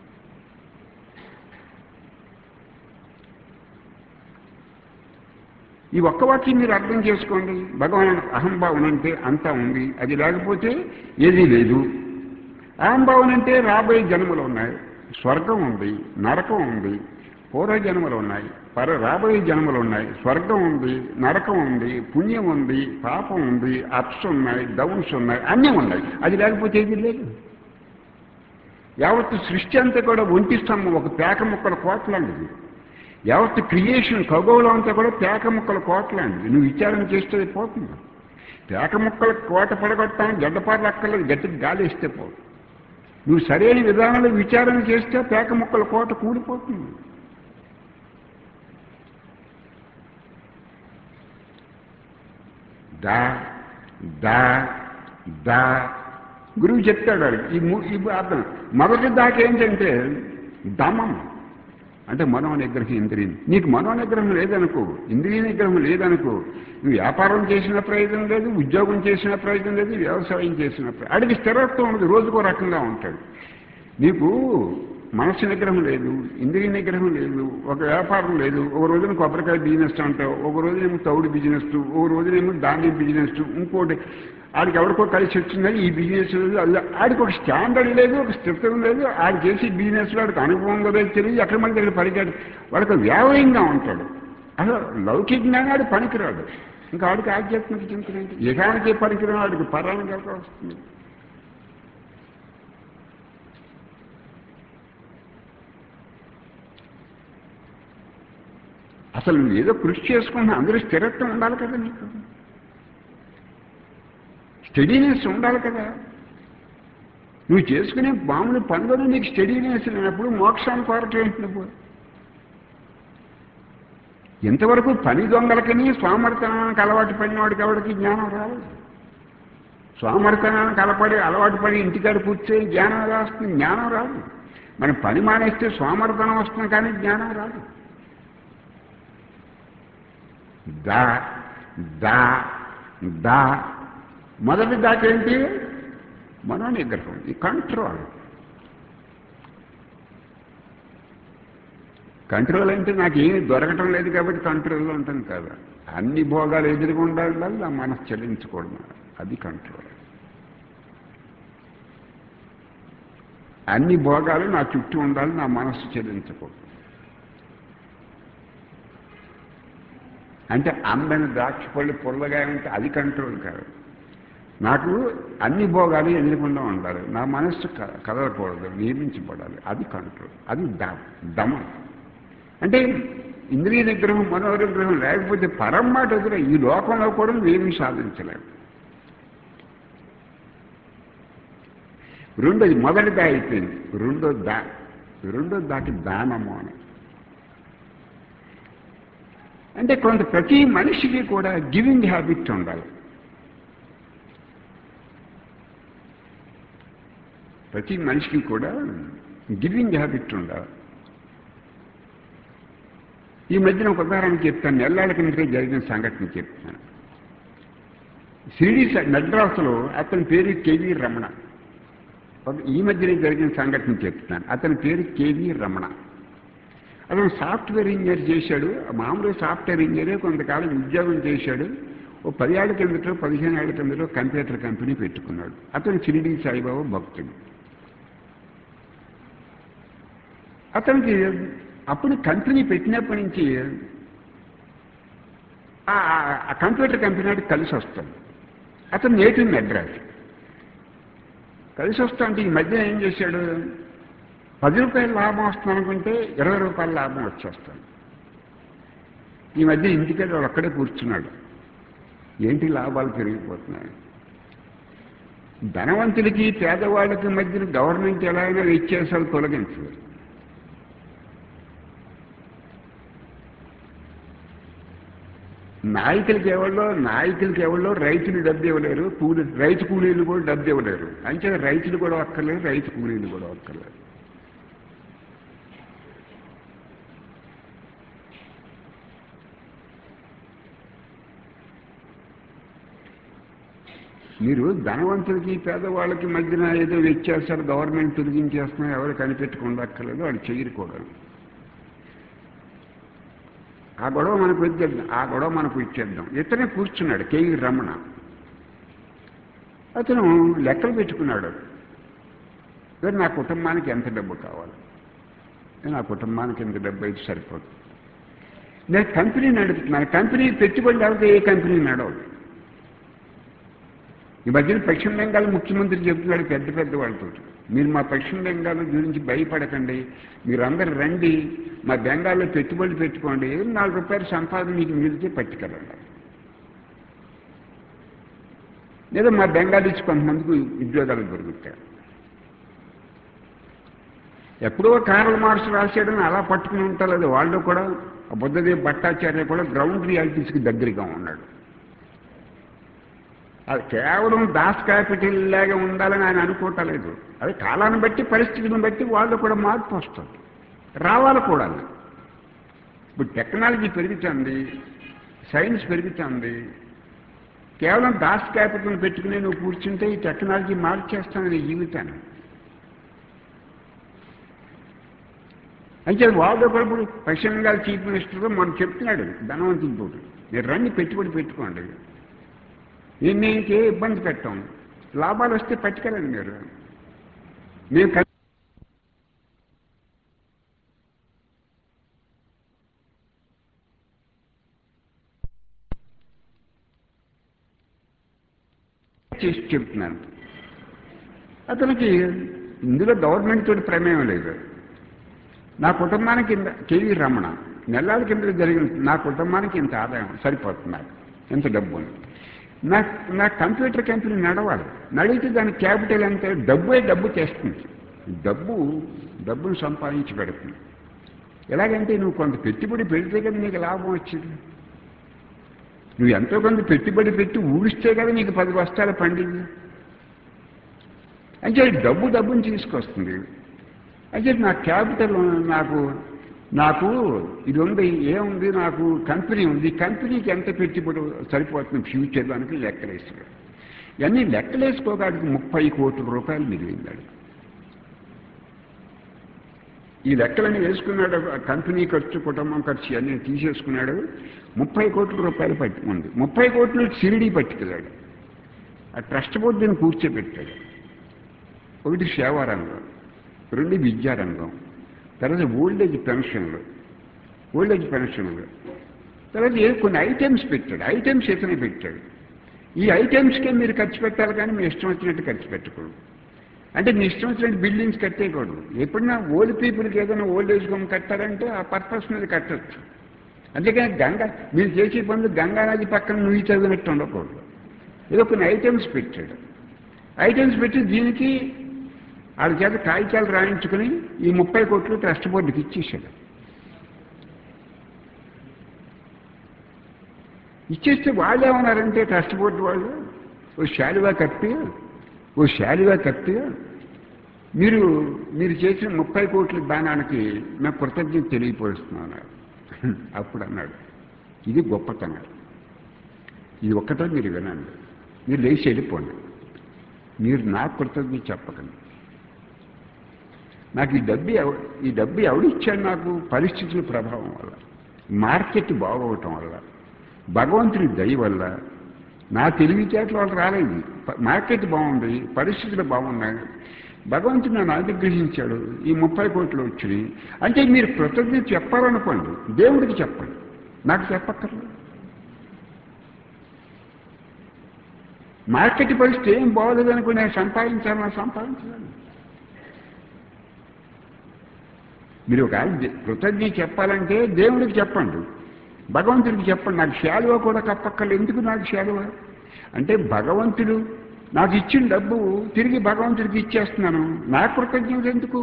ఈ ఒక్క వాక్యం మీరు అర్థం చేసుకోండి భగవాన్ అహంభావన అంటే అంతా ఉంది అది లేకపోతే ఏదీ లేదు అహంభావన అంటే రాబోయే జన్మలు ఉన్నాయి స్వర్గం ఉంది నరకం ఉంది పూర్వ జన్మలు ఉన్నాయి పర రాబోయే జన్మలు ఉన్నాయి స్వర్గం ఉంది నరకం ఉంది పుణ్యం ఉంది పాపం ఉంది అప్స్ ఉన్నాయి డౌన్స్ ఉన్నాయి అన్నీ ఉన్నాయి అది లేకపోతే ఏది లేదు యావత్తు సృష్టి అంతా కూడా ఒంటి స్తంభం ఒక పేక ముక్కల కోట్లాంటిది యావత్తు క్రియేషన్ ఖగోళం అంతా కూడా పేక ముక్కల కోట్లాంటిది నువ్వు విచారణ చేస్తే అది పోతుంది పేక ముక్కల కోట పడగొట్టాను గడ్డపాటలు అక్కర్లేదు గట్టికి గాలి ఇస్తే పోదు నువ్వు సరైన విధానంలో విచారణ చేస్తే పేక ముక్కల కోట కూలిపోతుంది దా దా దా గురువు చెప్తాడు వాడికి ఈ మూ ఈ అర్థం మొదటి దాకా ఏంటంటే దమం అంటే మనో నిగ్రహం ఇంద్రియం నీకు మనో నిగ్రహం లేదనుకో ఇంద్రియ నిగ్రహం లేదనుకో నువ్వు వ్యాపారం చేసిన ప్రయోజనం లేదు ఉద్యోగం చేసిన ప్రయోజనం లేదు వ్యవసాయం చేసిన ప్రయోజనం అడిగి స్థిరత్వం ఉంది రోజుకో రకంగా ఉంటాడు నీకు మనస్సు నిగ్రహం లేదు ఇంద్రియ నిగ్రహం లేదు ఒక వ్యాపారం లేదు ఒక రోజున కొబ్బరికాయ బిజినెస్ అంటావు ఒక రోజునేమో తౌడు బిజినెస్ ఒక రోజునేమో ధాన్యం బిజినెస్ ఇంకోటి ఆడికి ఎవరికో కలిసి వచ్చిందని ఈ బిజినెస్ లేదు అది ఆడికి ఒక స్టాండర్డ్ లేదు ఒక స్థిరత్వం లేదు ఆడి చేసి బిజినెస్లో ఆడికి అనుభవం లేదు తెలియదు ఎక్కడ మళ్ళీ దగ్గర పరిగాడు వాడికి వ్యావయంగా ఉంటాడు అసలు లౌకికంగానే ఆడు పనికిరాడు ఇంకా ఆడికి ఆధ్యాత్మిక చింతన ఏంటి యగానికి పనికిరాడు ఆడికి పరానికి ఎక్కడ వస్తుంది అసలు నువ్వు ఏదో కృషి చేసుకుంటున్నా అందరూ స్థిరత్వం ఉండాలి కదా నీకు స్టడీనెస్ ఉండాలి కదా నువ్వు చేసుకునే మామూలు పనులను నీకు స్టడీనెస్ లేనప్పుడు మోక్షాన్ని కోరటం ఏంటి నువ్వు ఇంతవరకు పని దొంగలకని స్వామర్థనానికి అలవాటు పడినవాడికి ఎవరికి జ్ఞానం రాదు స్వామర్థనానికి అలపడి అలవాటు పడి ఇంటికాడ కూర్చొని జ్ఞానం రాస్తుంది జ్ఞానం రాదు మన పని మానేస్తే స్వామర్థనం వస్తుంది కానీ జ్ఞానం రాదు దా దా దా మొదటి దాకేంటి మనో నిగ్రహం ఈ కంట్రోల్ కంట్రోల్ అంటే నాకు ఏమి దొరకటం లేదు కాబట్టి కంట్రోల్లో ఉంటాను కదా అన్ని భోగాలు ఎదురుకుండా ఉండాలి నా మనసు చెల్లించకూడదు అది కంట్రోల్ అన్ని భోగాలు నా చుట్టూ ఉండాలి నా మనస్సు చెల్లించకూడదు అంటే అందని ద్రాక్ష పళ్ళు పొల్లగా ఉంటే అది కంట్రోల్ కాదు నాకు అన్ని భోగాలు ఎదురకుండా ఉండాలి నా మనస్సు క- కదలకూడదు నియమించబడాలి అది కంట్రోల్ అది ద దమం అంటే ఇంద్రియ నిగ్రహం మనోనిగ్రహం లేకపోతే పరమ్మాట ఎదురు ఈ లోకంలో కూడా ఏమీ సాధించలేము రెండోది మొదటి దా అయిపోయింది రెండో దా రెండో దాటి దానము అని అంటే కొంత ప్రతి మనిషికి కూడా గివింగ్ హ్యాబిట్ ఉండాలి ప్రతి మనిషికి కూడా గివింగ్ హ్యాబిట్ ఉండాలి ఈ మధ్యన ఒక ఉదాహరణ చెప్తాను నెల్లాళ్ళ కిందకే జరిగిన సంఘటన చెప్తాను సిరిడి మెడ్రాసులో అతని పేరు కేవీ రమణ ఒక- ఈ మధ్యనే జరిగిన సంఘటన చెప్తాను అతని పేరు కేవీ రమణ అతను సాఫ్ట్వేర్ ఇంజనీర్ చేశాడు మామూలు సాఫ్ట్వేర్ ఇంజనీర్ కొంతకాలం ఉద్యోగం చేశాడు ఓ పది ఏళ్ల కిందటో పదిహేను ఏళ్ల కిందటో కంప్యూటర్ కంపెనీ పెట్టుకున్నాడు అతను షిరిడి సాయిబాబా భక్తుడు అతనికి అప్పుడు కంపెనీ పెట్టినప్పటి నుంచి ఆ ఆ కంప్యూటర్ కంపెనీ వాడికి కలిసి వస్తాడు అతను నేటివ్ మెడ్రాస్ కలిసి వస్తా అంటే ఈ మధ్య ఏం చేశాడు పది రూపాయల లాభం వస్తుంది అనుకుంటే ఇరవై రూపాయల లాభం వచ్చేస్తాడు ఈ మధ్య ఇంటికెళ్ళి వాడు అక్కడే కూర్చున్నాడు ఏంటి లాభాలు పెరిగిపోతున్నాయి ధనవంతులకి పేదవాళ్ళకి మధ్యన గవర్నమెంట్ ఎలా అయినా వ్యత్యాసాలు తొలగించదు నాయకులకి ఎవరో నాయకులకి ఎవరో రైతులు డబ్బు ఇవ్వలేరు కూలి రైతు కూలీలు కూడా డబ్బు ఇవ్వలేరు అంటే రైతులు కూడా ఒక్కర్లేరు రైతు కూలీలు కూడా ఒక్కర్లేరు మీరు ధనవంతులకి పేదవాళ్ళకి మధ్యన ఏదో వ్యత్యాసాలు గవర్నమెంట్ తొలగించేస్తున్నా ఎవరు కనిపెట్టుకుండా అక్కర్లేదు వాళ్ళు చెయ్యరు కూడా ఆ గొడవ మనకు ఇచ్చేద్దాం ఆ గొడవ మనకు ఇచ్చేద్దాం ఇతనే కూర్చున్నాడు కేవీ రమణ అతను లెక్కలు పెట్టుకున్నాడు "మరి నా కుటుంబానికి ఎంత డబ్బు కావాలి నా కుటుంబానికి ఎంత డబ్బు అయితే సరిపోతుంది నేను కంపెనీ నడుపుతున్నాను కంపెనీ పెట్టుబడి లేకపోతే ఏ కంపెనీ నడవదు ఈ మధ్యన పశ్చిమ బెంగాల్ ముఖ్యమంత్రి చెప్తున్నాడు పెద్ద పెద్ద వాళ్ళతో మీరు మా పశ్చిమ బెంగాల్ గురించి భయపడకండి మీరందరూ రండి మా బెంగాల్లో పెట్టుబడులు పెట్టుకోండి ఏదో నాలుగు రూపాయలు సంపాదన మీకు మిగిలితే పట్టుకెళ్ళండి లేదా మా బెంగాల్ ఇచ్చి కొంతమందికి ఉద్యోగాలు దొరుకుతాయి ఎప్పుడో కారల్ మార్క్స్ రాశాడని అలా పట్టుకుని ఉంటారు వాళ్ళు కూడా ఆ బుద్ధదేవ్ భట్టాచార్య కూడా గ్రౌండ్ రియాలిటీస్కి దగ్గరగా ఉన్నాడు అది కేవలం దాస్ క్యాపిటల్ లాగా ఉండాలని ఆయన అనుకోవటలేదు అది కాలాన్ని బట్టి పరిస్థితిని బట్టి వాళ్ళు కూడా మార్పు వస్తుంది రావాలి కూడా ఇప్పుడు టెక్నాలజీ పెరుగుతుంది సైన్స్ పెరుగుతుంది కేవలం దాస్ క్యాపిటల్ పెట్టుకుని నువ్వు కూర్చుంటే ఈ టెక్నాలజీ మార్చేస్తాను నీ జీవితాన్ని అయితే వాళ్ళు కూడా ఇప్పుడు పశ్చిమ బెంగాల్ చీఫ్ మినిస్టర్ మనం చెప్తున్నాడు ధనవంతులతో మీరు రండి పెట్టుబడి పెట్టుకోండి నేను నీకే ఇబ్బంది పెట్టాం లాభాలు వస్తే పట్టుకెళ్ళండి మీరు మేము కలిసి చేసి చెప్తున్నాను అతనికి ఇందులో గవర్నమెంట్ తోటి ప్రమేయం లేదు నా కుటుంబానికి ఇంత కేవీ రమణ నెలల కింద జరిగిన నా కుటుంబానికి ఇంత ఆదాయం సరిపోతుంది నాకు ఇంత డబ్బు ఉంది నా నా కంప్యూటర్ కంపెనీ నడవాలి నడిగితే దాని క్యాపిటల్ ఎంత డబ్బే డబ్బు చేస్తుంది డబ్బు డబ్బును సంపాదించి పెడుతుంది ఎలాగంటే నువ్వు కొంత పెట్టుబడి పెడితే కదా నీకు లాభం వచ్చింది నువ్వు ఎంతో కొంత పెట్టుబడి పెట్టి ఊడిస్తే కదా నీకు పది బస్తాలు పండింది అంటే డబ్బు డబ్బుని తీసుకొస్తుంది అయితే నా క్యాపిటల్ నాకు నాకు ఇది ఉంది ఏముంది నాకు కంపెనీ ఉంది కంపెనీకి ఎంత పెట్టుబడి సరిపోతుంది ఫ్యూచర్ దానికి లెక్కలేసుకో ఇవన్నీ లెక్కలేసుకోవడానికి ముప్పై కోట్ల రూపాయలు మిగిలిందాడు ఈ లెక్కలన్నీ వేసుకున్నాడు ఆ కంపెనీ ఖర్చు కుటుంబం ఖర్చు అన్నీ తీసేసుకున్నాడు ముప్పై కోట్ల రూపాయలు పట్టి ఉంది ముప్పై కోట్లు సిరిడి పట్టుకెళ్ళాడు ఆ ట్రస్ట్ బోర్డుని కూర్చోబెట్టాడు ఒకటి సేవారంగం రెండు విద్యారంగం తర్వాత ఓల్డేజ్ పెన్షన్లు ఓల్డేజ్ పెన్షన్లు తర్వాత ఏ కొన్ని ఐటమ్స్ పెట్టాడు ఐటమ్స్ ఇతనే పెట్టాడు ఈ ఐటమ్స్కే మీరు ఖర్చు పెట్టాలి కానీ మీ ఇష్టం వచ్చినట్టు ఖర్చు పెట్టకూడదు అంటే మీ ఇష్టం వచ్చినట్టు బిల్డింగ్స్ కట్టేయకూడదు ఎప్పుడైనా ఓల్డ్ పీపుల్కి ఏదైనా ఓల్డ్ ఏజ్ హోమ్ కట్టారంటే ఆ పర్పస్ మీద కట్టచ్చు అందుకని గంగా మీరు చేసే పనులు గంగా నది పక్కన నువ్వు చదివినట్టు ఉండకూడదు ఏదో కొన్ని ఐటమ్స్ పెట్టాడు ఐటమ్స్ పెట్టి దీనికి వాళ్ళ చేత కాగితాలు రాయించుకుని ఈ ముప్పై కోట్లు ట్రస్ట్ బోర్డుకి ఇచ్చేసాడు ఇచ్చేస్తే వాళ్ళు ఏమన్నారంటే ట్రస్ట్ బోర్డు వాళ్ళు ఓ శాలువా కప్పి ఓ శాలువా కప్పి మీరు మీరు చేసిన ముప్పై కోట్ల దానానికి మేము కృతజ్ఞత తెలియపరుస్తున్నాను అప్పుడు అన్నాడు ఇది గొప్పతనం ఇది ఒక్కటే మీరు వినండి మీరు లేచి వెళ్ళిపోండి మీరు నాకు కృతజ్ఞత చెప్పకండి నాకు ఈ డబ్బు ఎవ- ఈ డబ్బు ఎవడిచ్చాడు నాకు పరిస్థితుల ప్రభావం వల్ల మార్కెట్ బాగోవటం వల్ల భగవంతుడి దయ వల్ల నా తెలివితేటల వల్ల రాలేదు ప- మార్కెట్ బాగుంది పరిస్థితులు బాగున్నాయి భగవంతుడు నన్ను అనుగ్రహించాడు ఈ ముప్పై కోట్లు వచ్చినాయి అంటే మీరు కృతజ్ఞత చెప్పాలనుకోండి దేవుడికి చెప్పండి నాకు చెప్పక్కర్లేదు మార్కెట్ పరిస్థితి ఏం బాగోలేదు అనుకుని నేను సంపాదించాలని సంపాదించాలని మీరు ఒక కృతజ్ఞత చెప్పాలంటే దేవుడికి చెప్పండి భగవంతుడికి చెప్పండి నాకు శాలువా కూడా కప్పక్కర్లేదు ఎందుకు నాకు శాలువా అంటే భగవంతుడు నాకు ఇచ్చిన డబ్బు తిరిగి భగవంతుడికి ఇచ్చేస్తున్నాను నా కృతజ్ఞత ఎందుకు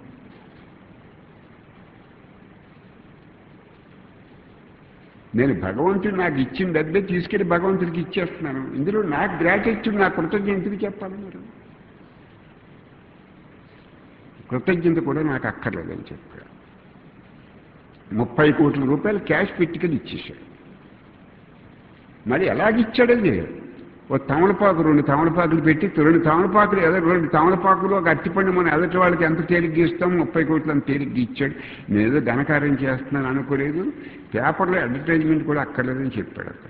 నేను భగవంతుడు నాకు ఇచ్చిన డబ్బే తీసుకెళ్లి భగవంతుడికి ఇచ్చేస్తున్నాను ఇందులో నాకు గ్రాటిట్యూడ్ నా కృతజ్ఞత ఎందుకు చెప్పాలి మీరు కృతజ్ఞత కూడా నాకు అక్కర్లేదని చెప్పాడు ముప్పై కోట్ల రూపాయలు క్యాష్ పెట్టుకుని ఇచ్చేశాడు మరి ఎలాగిచ్చాడది ఓ తమలపాకు రెండు తమలపాకులు పెట్టి రెండు తమలపాకులు ఎదో రెండు తమలపాకులు ఒక అట్టిపండు మనం ఎదుటి వాళ్ళకి ఎంత తేలిగ్గా ఇస్తాం ముప్పై కోట్లు అంత తేలిగ్గా ఇచ్చాడు నేను ఏదో ఘనకార్యం చేస్తున్నాను అనుకోలేదు పేపర్లో అడ్వర్టైజ్మెంట్ కూడా అక్కర్లేదని చెప్పాడు అక్కడ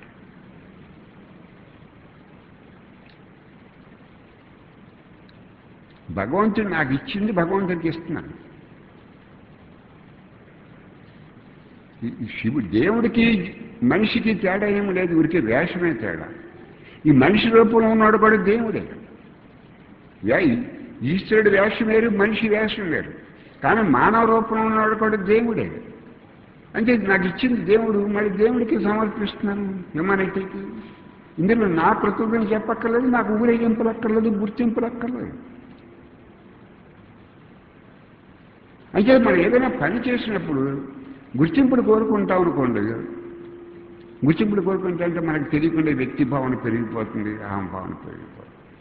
భగవంతుడు నాకు ఇచ్చింది భగవంతుడికి ఇస్తున్నాను ఈ- ఈ శివుడు దేవుడికి మనిషికి తేడా ఏమి లేదు ఊరికే వేషమే తేడా ఈ మనిషి రూపంలో ఉన్నాడు కూడా దేవుడే యా- ఈశ్వరుడు వేషం వేరు మనిషి వేషం వేరు కానీ మానవ రూపంలో ఉన్నాడు కూడా దేవుడే అంటే నాకు ఇచ్చింది దేవుడు మరి దేవుడికి సమర్పిస్తున్నాను హ్యూమానిటీకి ఇందులో నా కృతజ్ఞతలు చెప్పక్కర్లేదు నాకు ఊరేగింపులు అక్కర్లేదు గుర్తింపులు అక్కర్లేదు అంటే మనం ఏదైనా పని చేసినప్పుడు గుర్తింపులు కోరుకుంటాం అనుకోండి గుర్తింపులు కోరుకుంటా అంటే మనకు తెలియకుండా వ్యక్తి భావన పెరిగిపోతుంది అహం భావన పెరిగిపోతుంది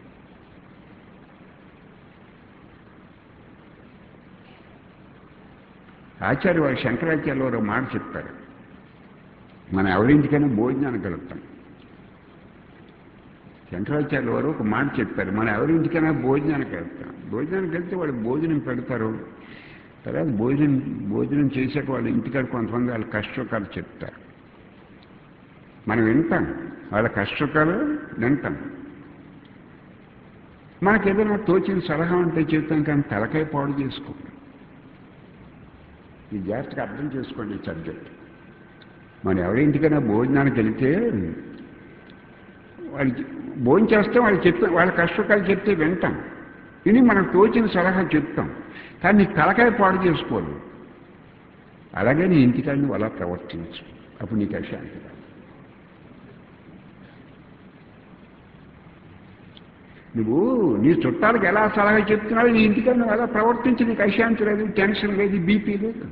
ఆచార్య వారు శంకరాచార్య వారు ఒక మాట చెప్పారు మనం ఎవరింటికైనా భోజనానికి వెళ్తాం శంకరాచార్య వారు ఒక మాట చెప్పారు మనం ఎవరింటికైనా భోజనానికి వెళ్తాం భోజనానికి వెళ్తే వాళ్ళు భోజనం పెడతారు తర్వాత భోజనం భోజనం చేసాక వాళ్ళ ఇంటికాడ కొంతమంది వాళ్ళ కష్టకాలు చెప్తారు మనం వింటాం వాళ్ళ కష్టకాలు వింటాం మనకి ఏదైనా తోచిన సలహా ఉంటే చెప్తాం కానీ తలకాయ పాడు చేసుకోండి ఈ జాగ్రత్తగా అర్థం చేసుకోండి ఈ సబ్జెక్ట్ మనం ఎవరింటికైనా భోజనానికి వెళితే వాళ్ళు భోజనం చేస్తే వాళ్ళు చెప్తే వాళ్ళ కష్టకాలు చెప్తే వింటాం విని మనకు తోచిన సలహా చెప్తాం కానీ నీ తలకాయ పాడు చేసుకోదు అలాగే నీ ఇంటికాడ నువ్వు అలా ప్రవర్తించు అప్పుడు నీకు అశాంతి రాదు నువ్వు నీ చుట్టాలకు ఎలా సలహా చెప్తున్నావు నీ ఇంటికాడ నువ్వు అలా ప్రవర్తించి నీకు అశాంతి లేదు టెన్షన్ లేదు బీపీ లేదు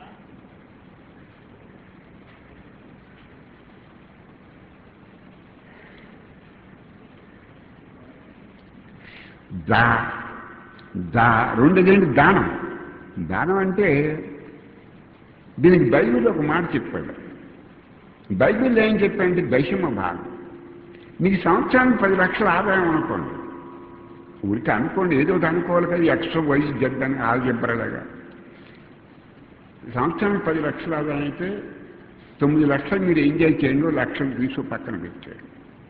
దా దా రెండోదేంటి దానం దానం అంటే దీనికి బైబిల్ ఒక మాట చెప్పాడు బైబిల్ ఏం చెప్పాడంటే దశమ భాగం మీకు సంవత్సరానికి పది లక్షల ఆదాయం అనుకోండి ఊరికి అనుకోండి ఏదో ఒకటి అనుకోవాలి కదా ఎక్స్ట్రా వయసు జడ్ అని ఆల్జెబ్బరలాగా సంవత్సరానికి పది లక్షల ఆదాయం అయితే తొమ్మిది లక్షలు మీరు ఎంజాయ్ చేయండి లక్షలు తీసు పక్కన పెట్టారు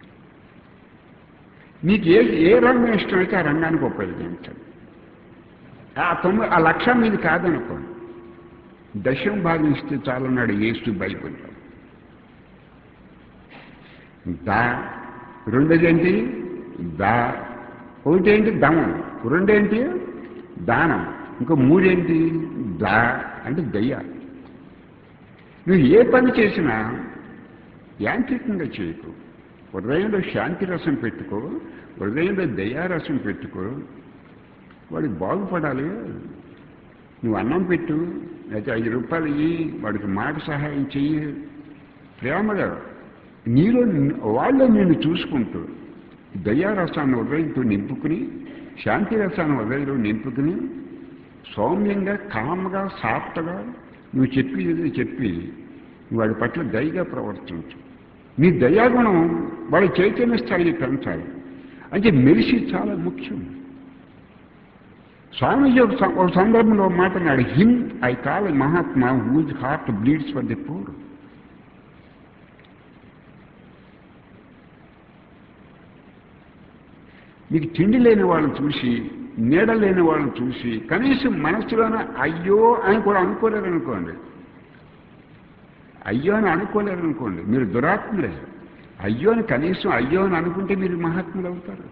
మీకు ఏ ఏ రంగం ఇష్టమైతే ఆ రంగానికి ఉపయోగించండి ఆ తొమ్మిది ఆ లక్ష్యం మీది కాదనుకోండి దశం భాగం ఇస్తే చాలన్నాడు ఏసు బైబిల్లో దా రెండోదేంటి దా ఒకటేంటి దమం రెండేంటి దానం ఇంకా మూడేంటి దా అంటే దయ్య నువ్వు ఏ పని చేసినా యాంత్రికంగా చేయకు హృదయంలో శాంతి రసం పెట్టుకో హృదయంలో దయారసం పెట్టుకో వాడికి బాగుపడాలి నువ్వు అన్నం పెట్టు లేకపోతే ఐదు రూపాయలు ఇయ్యి వాడికి మాట సహాయం చెయ్యి ప్రేమగా నీలో వాళ్ళే నిన్ను చూసుకుంటూ దయారసాన్ని హృదయంతో నింపుకుని శాంతి రసాన్ని హృదయంలో నింపుకుని సౌమ్యంగా కామ్గా సాఫ్ట్గా నువ్వు చెప్పి చెప్పి వాడి పట్ల దయగా ప్రవర్తించు నీ దయాగుణం వాడి చైతన్య స్థాయిని పెంచాలి అంటే మెలిసి చాలా ముఖ్యం స్వామీజీ ఒక సం- ఒక సందర్భంలో ఒక మాట అన్నాడు him I call Mahatma whose heart bleeds for the poor మీకు తిండి లేని వాళ్ళని చూసి నీడ లేని వాళ్ళని చూసి కనీసం మనసులోన అయ్యో అని కూడా అనుకోలేరు అనుకోండి అయ్యో అని అనుకోలేరు అనుకోండి మీరు దురాత్ములే అయ్యో అని కనీసం అయ్యో అని అనుకుంటే మీరు మహాత్ములు అవుతారు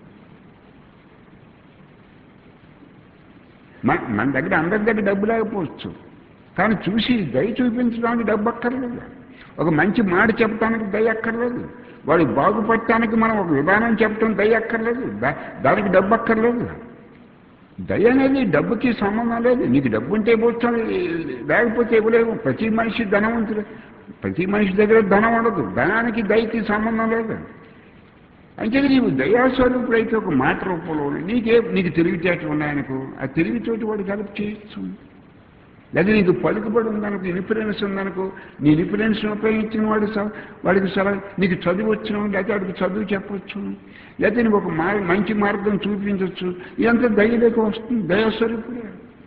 మన మన దగ్గర అందరి దగ్గర డబ్బు లేకపోవచ్చు కానీ చూసి దయ చూపించడానికి డబ్బు అక్కర్లేదు ఒక మంచి మాట చెప్పడానికి దయ అక్కర్లేదు వాడు బాగుపడటానికి మనం ఒక విధానం చెప్పడం దయ అక్కర్లేదు దా- దానికి డబ్బు అక్కర్లేదు దయ అనేది డబ్బుకి సంబంధం లేదు నీకు డబ్బు ఉంటే పోతాను లేకపోతే ఇవ్వలేవు ప్రతి మనిషి ధనవంతుడు ప్రతి మనిషి దగ్గర ధనం ఉండదు ధనానికి దయకి సంబంధం లేదు అంటే నీవు దయాస్వరూపుడైతే ఒక మాట రూపంలో నీకే నీకు తెలివితేటలు ఉన్నాయనుకో ఆ తెలివితోటి వాడికి హెల్ప్ చేయొచ్చు లేదా నీకు పలుకుబడి ఉందనుకో ఇన్ఫ్లుయెన్స్ ఉందనుకో నీ ఇన్ఫ్లుయెన్స్ ఉపయోగించిన వాడు స- వాడికి సలహా నీకు చదువు వచ్చిన లేకపోతే వాడికి చదువు చెప్పొచ్చు లేకపోతే నీకు ఒక మార్ మంచి మార్గం చూపించవచ్చు ఇదంతా దయలోకి వస్తుంది దయస్వరూపుడే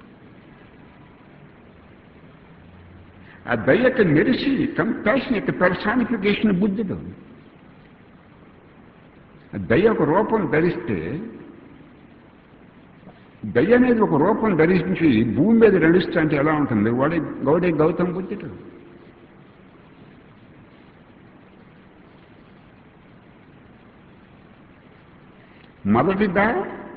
ఆ దయ యొక్క మెరిసి కంపాషన్ యొక్క పెర్సానిఫికేషన్ బుద్ధిలో ఆ దయ ఒక రూపం ధరిస్తే దయ అనేది ఒక రూపం ధరించి భూమి మీద నడుస్తా అంటే ఎలా ఉంటుంది వాడే గౌడే గౌతమ్ బుద్ధుడు మొదటి దా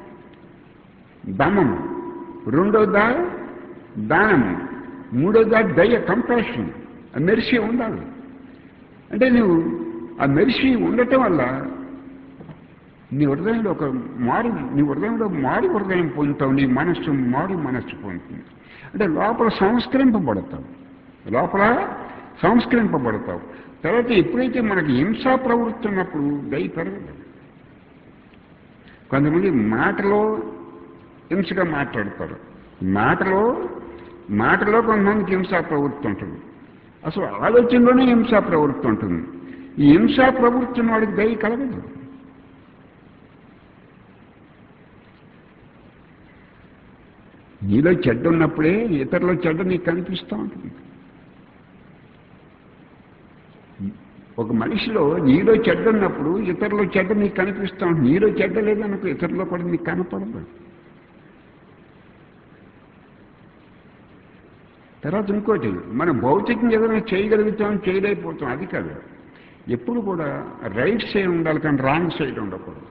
దమము రెండో దా దానము మూడో దా దయ కంపాషన్ ఆ మెరిసి ఉండాలి అంటే నువ్వు ఆ మెరిసి ఉండటం వల్ల నీ హృదయంలో ఒక మారు నీ హృదయంలో మారు హృదయం పొందుతావు నీ మనస్సు మారు మనస్సు పొందుతుంది అంటే లోపల సంస్కరింపబడతావు లోపల సంస్కరింపబడతావు తర్వాత ఎప్పుడైతే మనకి హింసా ప్రవృత్తి ఉన్నప్పుడు దయ పెరగదు కొంతమంది మాటలో హింసగా మాట్లాడతారు మాటలో మాటలో కొంతమందికి హింసా ప్రవృత్తి ఉంటుంది అసలు ఆలోచనలోనే హింసా ప్రవృత్తి ఉంటుంది ఈ హింసా ప్రవృత్తి ఉన్న వాడికి దయ కలగదు నీలో చెడ్డ ఉన్నప్పుడే ఇతరుల చెడ్డ నీకు కనిపిస్తూ ఉంటుంది ఒక మనిషిలో నీలో చెడ్డ ఉన్నప్పుడు ఇతరుల చెడ్డ నీకు కనిపిస్తూ ఉంటుంది నీలో చెడ్డ లేదనుకో ఇతరులో కూడా నీకు కనపడదు తర్వాత ఇంకోటి మనం భౌతికంగా ఏదైనా చేయగలుగుతాం చేయలేకపోతాం అది కాదు ఎప్పుడు కూడా రైట్ సైడ్ ఉండాలి కానీ రాంగ్ సైడ్ ఉండకూడదు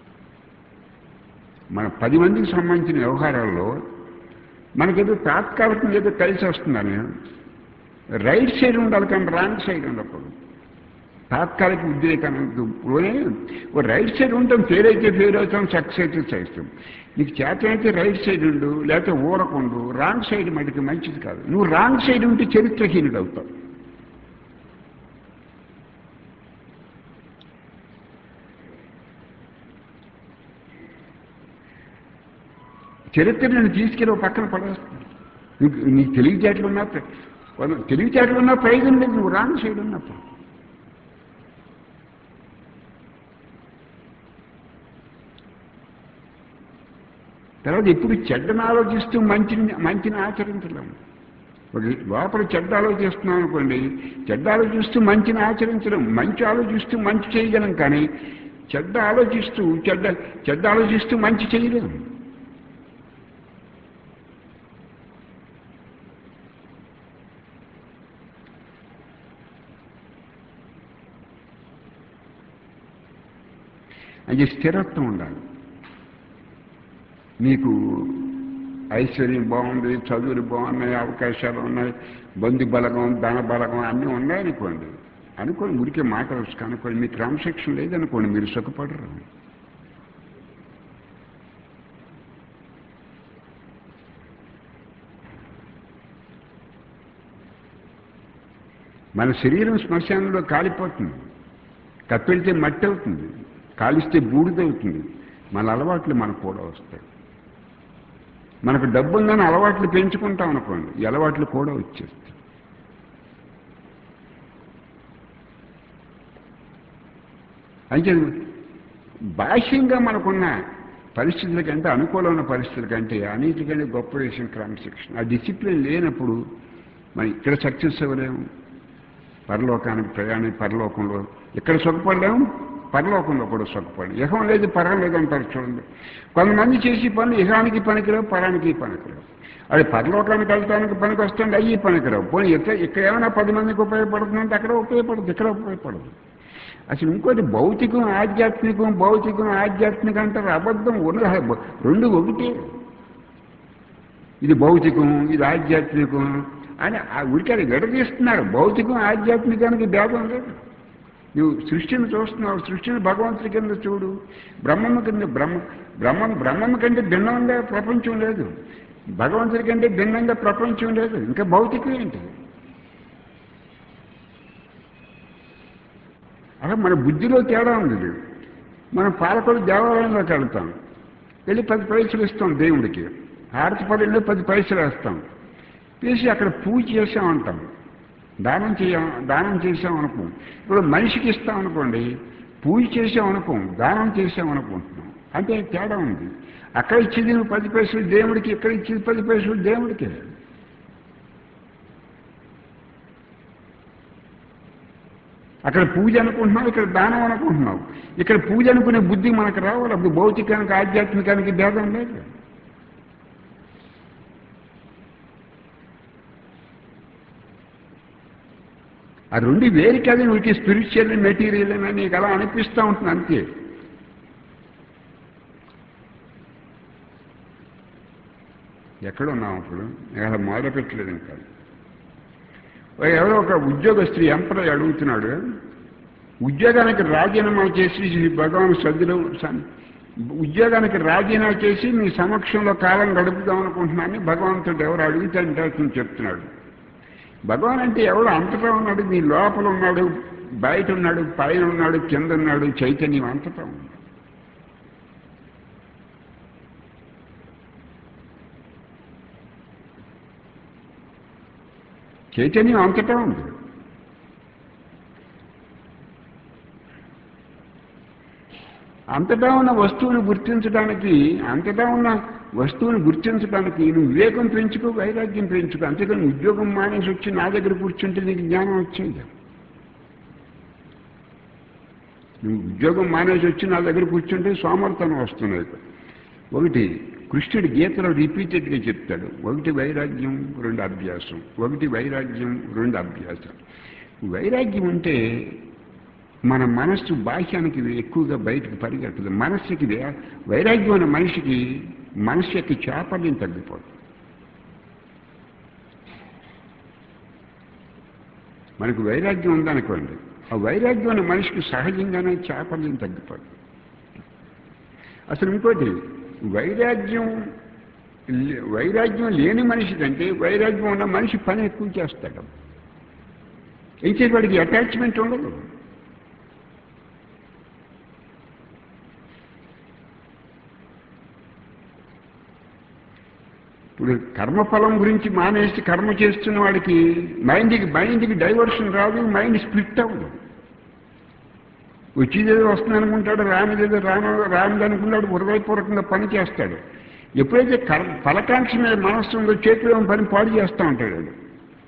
మన పది మందికి సంబంధించిన వ్యవహారాల్లో మనకేదో తాత్కాలికంగా ఏదో కలిసి వస్తుందని రైట్ సైడ్ ఉండాలి కానీ రాంగ్ సైడ్ ఉండకూడదు తాత్కాలిక ఉద్రేకాన్ని ఓ రైట్ సైడ్ ఉంటాం ఫెయిల్ అయితే ఫెయిల్ అవుతాం సక్సెస్ అయితే చేస్తాం నీకు చేతనైతే రైట్ సైడ్ ఉండు లేకపోతే ఊరకుండు రాంగ్ సైడ్ మటుకు మంచిది కాదు నువ్వు రాంగ్ సైడ్ ఉంటే చరిత్రహీనుడు అవుతావు చరిత్ర నేను తీసుకెళ్ళి ఒక పక్కన పడేస్తాను నీకు నీకు తెలివితేటలు ఉన్నా ప్ర- వాళ్ళు తెలివితేటలు ఉన్నా ప్రయోజనం లేదు నువ్వు రాంగ్ సైడ్ ఉన్నప్పుడు తర్వాత ఎప్పుడు చెడ్డను ఆలోచిస్తూ మంచిని మంచిని ఆచరించలేము ఒక లోపల చెడ్డ ఆలోచిస్తున్నాం అనుకోండి చెడ్డ ఆలోచిస్తూ మంచిని ఆచరించడం మంచి ఆలోచిస్తూ మంచి చేయగలం కానీ చెడ్డ ఆలోచిస్తూ చెడ్డ చెడ్డ ఆలోచిస్తూ మంచి చేయలేము అది స్థిరత్వం ఉండాలి మీకు ఐశ్వర్యం బాగుంది చదువులు బాగున్నాయి అవకాశాలు ఉన్నాయి బంధు బలగం ధన బలగం అన్నీ ఉన్నాయనుకోండి అనుకోండి ఉరికే మాట వచ్చు అనుకోండి మీ క్రమశిక్షణ లేదనుకోండి మీరు సుఖపడరు మన శరీరం శ్మశానంలో కాలిపోతుంది కప్పెడితే మట్టి అవుతుంది కాలిస్తే బూడిదవుతుంది మన అలవాట్లు మనకు కూడా వస్తాయి మనకు డబ్బు ఉందని అలవాట్లు పెంచుకుంటాం అనుకోండి ఈ అలవాట్లు కూడా వచ్చేస్తాయి అంటే బాహ్యంగా మనకున్న పరిస్థితుల కంటే అనుకూలమైన పరిస్థితుల కంటే అన్నిటికంటే గొప్ప విషయం క్రమశిక్షణ ఆ డిసిప్లిన్ లేనప్పుడు మనం ఇక్కడ సక్సెస్ అవ్వలేము పరలోకానికి ప్రయాణం పరలోకంలో ఇక్కడ సుఖపడలేము పరలోకంలో కూడా సుఖపడలేము ఇహం లేదు పరం లేదు అంటారు చూడండి కొంతమంది చేసి పనులు ఇహానికి పనికిరావు పరానికి పనికిరావు అది పరలోకానికి వెళ్ళటానికి పనికి వస్తుంది అయ్యి పనికిరావు పోనీ ఇక్కడ ఇక్కడ ఏమైనా పది మందికి ఉపయోగపడుతుందంటే అక్కడ ఉపయోగపడదు ఇక్కడ ఉపయోగపడదు అసలు ఇంకోటి భౌతికం ఆధ్యాత్మికం భౌతికం ఆధ్యాత్మికం అంటారు అబద్ధం ఉన్న రెండు ఒకటే ఇది భౌతికం ఇది ఆధ్యాత్మికం అని ఆ ఉడికారు విడదీస్తున్నారు భౌతికం ఆధ్యాత్మికానికి భేదం లేదు నువ్వు సృష్టిని చూస్తున్నావు సృష్టిని భగవంతుడి కింద చూడు బ్రహ్మము కింద బ్రహ్మ బ్రహ్మం బ్రహ్మం కంటే భిన్నంగా ప్రపంచం లేదు భగవంతుడి కంటే భిన్నంగా ప్రపంచం లేదు ఇంకా భౌతికం ఏంటి అలా మన బుద్ధిలో తేడా ఉంది మనం పాలకొడు దేవాలయంలోకి వెళ్తాం వెళ్ళి పది పైసలు ఇస్తాం దేవుడికి హారతి పల్లెల్లో పది పైసలు వేస్తాం చేసి అక్కడ పూజ చేసామంటాం దానం చేయ దానం చేసామనుకో ఇప్పుడు మనిషికి ఇస్తామనుకోండి పూజ చేసామనుకోం దానం చేసామనుకుంటున్నాం అంటే తేడా ఉంది అక్కడ ఇచ్చేది నువ్వు పది పైసలు దేవుడికి ఇక్కడ ఇచ్చేది పది పైసలు దేవుడికి అక్కడ పూజ అనుకుంటున్నావు ఇక్కడ దానం అనుకుంటున్నావు ఇక్కడ పూజ అనుకునే బుద్ధి మనకు రావాలి అప్పుడు భౌతికానికి ఆధ్యాత్మికానికి భేదం లేదు ఆ రెండు వేరు కాదు నువ్వు స్పిరిచువల్ మెటీరియల్ అని నీకు అలా అనిపిస్తూ ఉంటుంది అంతే ఎక్కడ ఉన్నాం అప్పుడు అలా మొదలు పెట్టలేదు ఇంకా ఎవరో ఒక ఉద్యోగస్తుడు ఎంపరై అడుగుతున్నాడు ఉద్యోగానికి రాజీనామా చేసి భగవాన్ సద్దులో ఉద్యోగానికి రాజీనామా చేసి మీ సమక్షంలో కాలం గడుపుదాం అనుకుంటున్నానని భగవంతుడు ఎవరు అడిగితే అంటే అతను చెప్తున్నాడు భగవాన్ అంటే ఎవడు అంతటా ఉన్నాడు నీ లోపల ఉన్నాడు బయట ఉన్నాడు పైన ఉన్నాడు కింద ఉన్నాడు చైతన్యం అంతటా ఉన్నాడు చైతన్యం అంతటా ఉంది అంతటా ఉన్న వస్తువుని గుర్తించడానికి అంతటా ఉన్న వస్తువుని గుర్తించడానికి నువ్వు వివేకం పెంచుకో వైరాగ్యం పెంచుకో అంతేకాని ఉద్యోగం మానేసి వచ్చి నా దగ్గర కూర్చుంటే నీకు జ్ఞానం వచ్చేది నువ్వు ఉద్యోగం మానేసి వచ్చి నా దగ్గర కూర్చుంటే సోమర్థనం వస్తున్నాయి ఒకటి కృష్ణుడు గీతలో రిపీటెడ్గా చెప్తాడు ఒకటి వైరాగ్యం రెండు అభ్యాసం ఒకటి వైరాగ్యం రెండు అభ్యాసం వైరాగ్యం ఉంటే మన మనస్సు బాహ్యానికి ఎక్కువగా బయటకు పరిగెట్టదు మనస్సుకి వైరాగ్యం అన్న మనిషికి మనస్సు యొక్క చాపల్యం తగ్గిపోతుంది మనకు వైరాగ్యం ఉందనుకోండి ఆ వైరాగ్యం అన్న మనిషికి సహజంగానే చాపల్యం తగ్గిపోతుంది అసలు ఇంకోటి వైరాగ్యం వైరాగ్యం లేని మనిషి కంటే వైరాగ్యం ఉన్న మనిషి పని ఎక్కువ చేస్తాడు అయితే వాడికి అటాచ్మెంట్ ఉండదు ఇప్పుడు కర్మఫలం గురించి మానేసి కర్మ చేస్తున్న వాడికి మైండ్కి మైండ్కి డైవర్షన్ రాదు మైండ్ స్ప్లిట్ అవ్వదు వచ్చేదేదో వస్తుంది అనుకుంటాడు రానిదేదో రాను రానిది అనుకున్నాడు హృదయపూర్వకంగా పని చేస్తాడు ఎప్పుడైతే కర్మ ఫలకాంక్ష మీద మనస్సు ఉందో చేతిలో పని పాడు చేస్తూ ఉంటాడు వాడు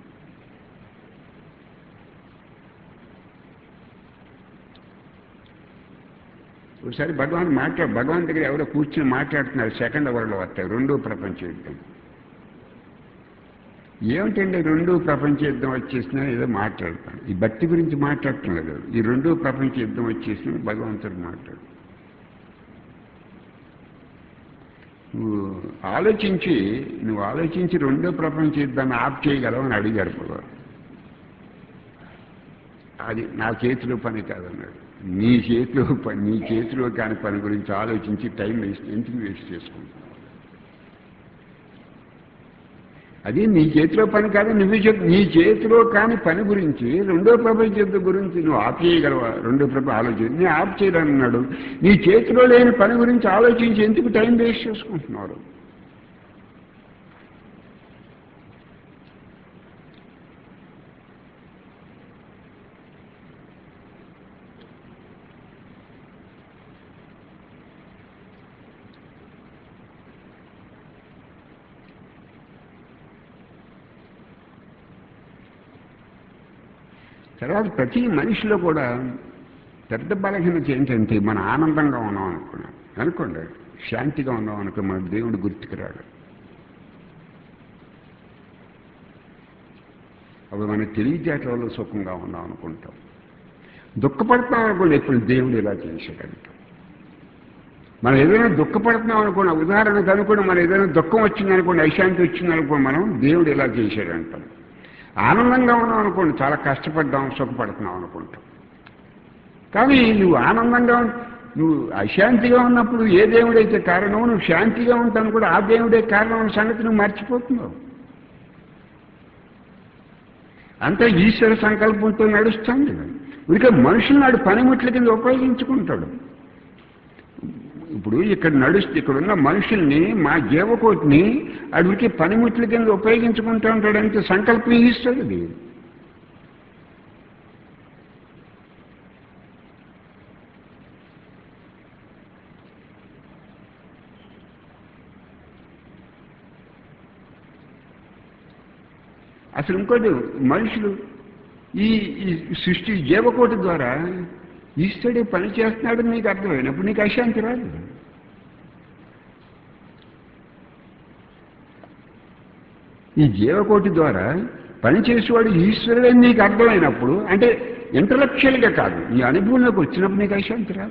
ఒకసారి భగవాన్ మాట్లా భగవాన్ దగ్గర ఎవరో కూర్చుని మాట్లాడుతున్నారు సెకండ్ అవర్లో వస్తాయి రెండో ప్రపంచ యుద్ధం ఏమిటండి రెండో ప్రపంచ యుద్ధం వచ్చేసినా ఏదో మాట్లాడతాను ఈ భక్తి గురించి మాట్లాడటం లేదు ఈ రెండో ప్రపంచ యుద్ధం వచ్చేసిన భగవంతుడు మాట్లాడు నువ్వు ఆలోచించి నువ్వు ఆలోచించి రెండో ప్రపంచ యుద్ధాన్ని ఆఫ్ చేయగలవు అని అడిగారు భగవాన్ అది నా చేతిలో పని కాదన్నాడు నీ చేతిలో పని నీ చేతిలో కాని పని గురించి ఆలోచించి టైం వేస్ట్ ఎందుకు వేస్ట్ చేసుకుంటావు అది నీ చేతిలో పని కాదు నువ్వే చెప్పు నీ చేతిలో కాని పని గురించి రెండో ప్రపంచ యుద్ధం గురించి నువ్వు ఆఫ్ చేయగలవా రెండో ప్రపంచ ఆలోచించి నేను ఆఫ్ చేయడన్నాడు నీ చేతిలో లేని పని గురించి ఆలోచించి ఎందుకు టైం వేస్ట్ చేసుకుంటున్నారు తర్వాత ప్రతి మనిషిలో కూడా పెద్ద బలహీనత ఏంటంటే మన ఆనందంగా ఉన్నాం అనుకున్నాం అనుకోండి శాంతిగా ఉన్నాం అనుకో మన దేవుడు గుర్తుకు రాడు అప్పుడు మన తెలివితేటలలో సుఖంగా ఉన్నాం అనుకుంటాం దుఃఖపడుతున్నాం అనుకోండి ఎప్పుడు దేవుడు ఇలా చేశాడంట మనం ఏదైనా దుఃఖపడుతున్నాం అనుకోండి ఉదాహరణకు అనుకోండి మనం ఏదైనా దుఃఖం వచ్చిందనుకోండి అశాంతి వచ్చిందనుకోండి మనం దేవుడు ఇలా చేశాడంటాం ఆనందంగా ఉన్నాం అనుకోండి చాలా కష్టపడ్డాం సుఖపడుతున్నాం అనుకుంటాం కానీ నువ్వు ఆనందంగా నువ్వు అశాంతిగా ఉన్నప్పుడు ఏ దేవుడైతే కారణం నువ్వు శాంతిగా ఉంటాను కూడా ఆ దేవుడే కారణం అనే సంగతి నువ్వు మర్చిపోతున్నావు అంతా ఈశ్వర సంకల్పంతో నడుస్తుంది ఇక మనుషులు నాడు పనిముట్ల కింద ఉపయోగించుకుంటాడు ఇప్పుడు ఇక్కడ నడుస్తూ ఇక్కడ ఉన్న మనుషుల్ని మా జీవకోటిని అడిగితే పనిముట్ల కింద ఉపయోగించుకుంటూ ఉంటాడంటే సంకల్పం ఇస్తాడు అది అసలు ఇంకోటి మనుషులు ఈ ఈ సృష్టి జీవకోటి ద్వారా ఈశ్వరుడు పని చేస్తున్నాడని నీకు అర్థమైనప్పుడు నీకు అశాంతి రాదు ఈ జీవకోటి ద్వారా పనిచేసేవాడు ఈశ్వరుడని నీకు అర్థమైనప్పుడు అంటే ఇంటలెక్చువల్గా కాదు నీ అనుభవంలోకి వచ్చినప్పుడు నీకు అశాంతి రాదు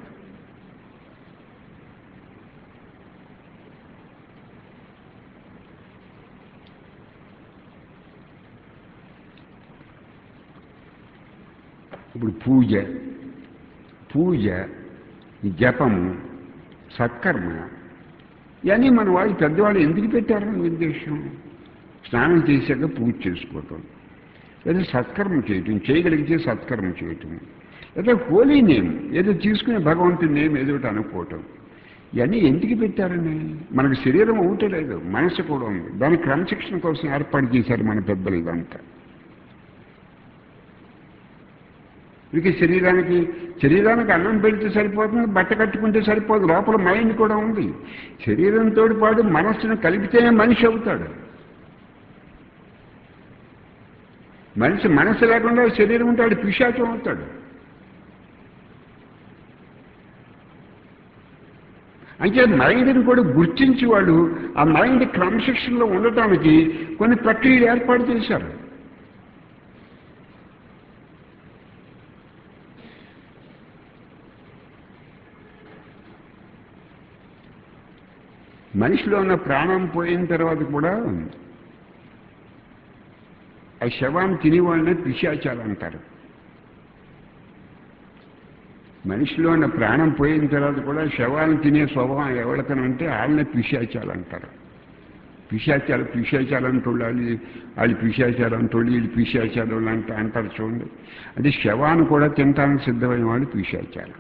ఇప్పుడు పూజ పూజ ఈ జపము సత్కర్మ ఇవన్నీ మన వాళ్ళు పెద్దవాళ్ళు ఎందుకు పెట్టారని ఉద్దేశం స్నానం చేశాక పూజ చేసుకోవటం లేదా సత్కర్మ చేయటం చేయగలిగితే సత్కర్మ చేయటం లేదా హోలీ నేమ్ ఏదో తీసుకునే భగవంతుని నేమ్ ఏదో ఒకటి అనుకోవటం ఇవన్నీ ఎందుకు పెట్టారని మనకు శరీరం ఒకటే లేదు మనసు కూడా ఉంది దాని క్రమశిక్షణ కోసం ఏర్పాటు చేశారు మన పెద్దలు ఇదంతా ఇక శరీరానికి శరీరానికి అన్నం పెడితే సరిపోతుంది బట్ట కట్టుకుంటే సరిపోదు లోపల మైండ్ కూడా ఉంది శరీరంతో పాటు మనస్సును కలిపితేనే మనిషి అవుతాడు మనిషి మనసు లేకుండా శరీరం ఉంటాడు పిశాచం అవుతాడు అంటే మైండ్ని కూడా గుర్తించి వాళ్ళు ఆ మైండ్ క్రమశిక్షణలో ఉండటానికి కొన్ని ప్రక్రియలు ఏర్పాటు చేశారు మనిషిలో ఉన్న ప్రాణం పోయిన తర్వాత కూడా ఆ శవాన్ని తినేవాళ్ళనే పిశాచాలు అంటారు మనిషిలో ఉన్న ప్రాణం పోయిన తర్వాత కూడా శవాన్ని తినే స్వభావం ఎవరికనంటే వాళ్ళనే పిశాచాలు అంటారు పిశాచాలు పిశాచాలు అంటోళ్ళు వాళ్ళు వాళ్ళు పిశాచాలు అంటోళ్ళు వీళ్ళు పిశాచాలు అంటే అంటారు చూడండి అంటే శవాన్ని కూడా తినటానికి సిద్ధమైన వాళ్ళు పిశాచాలు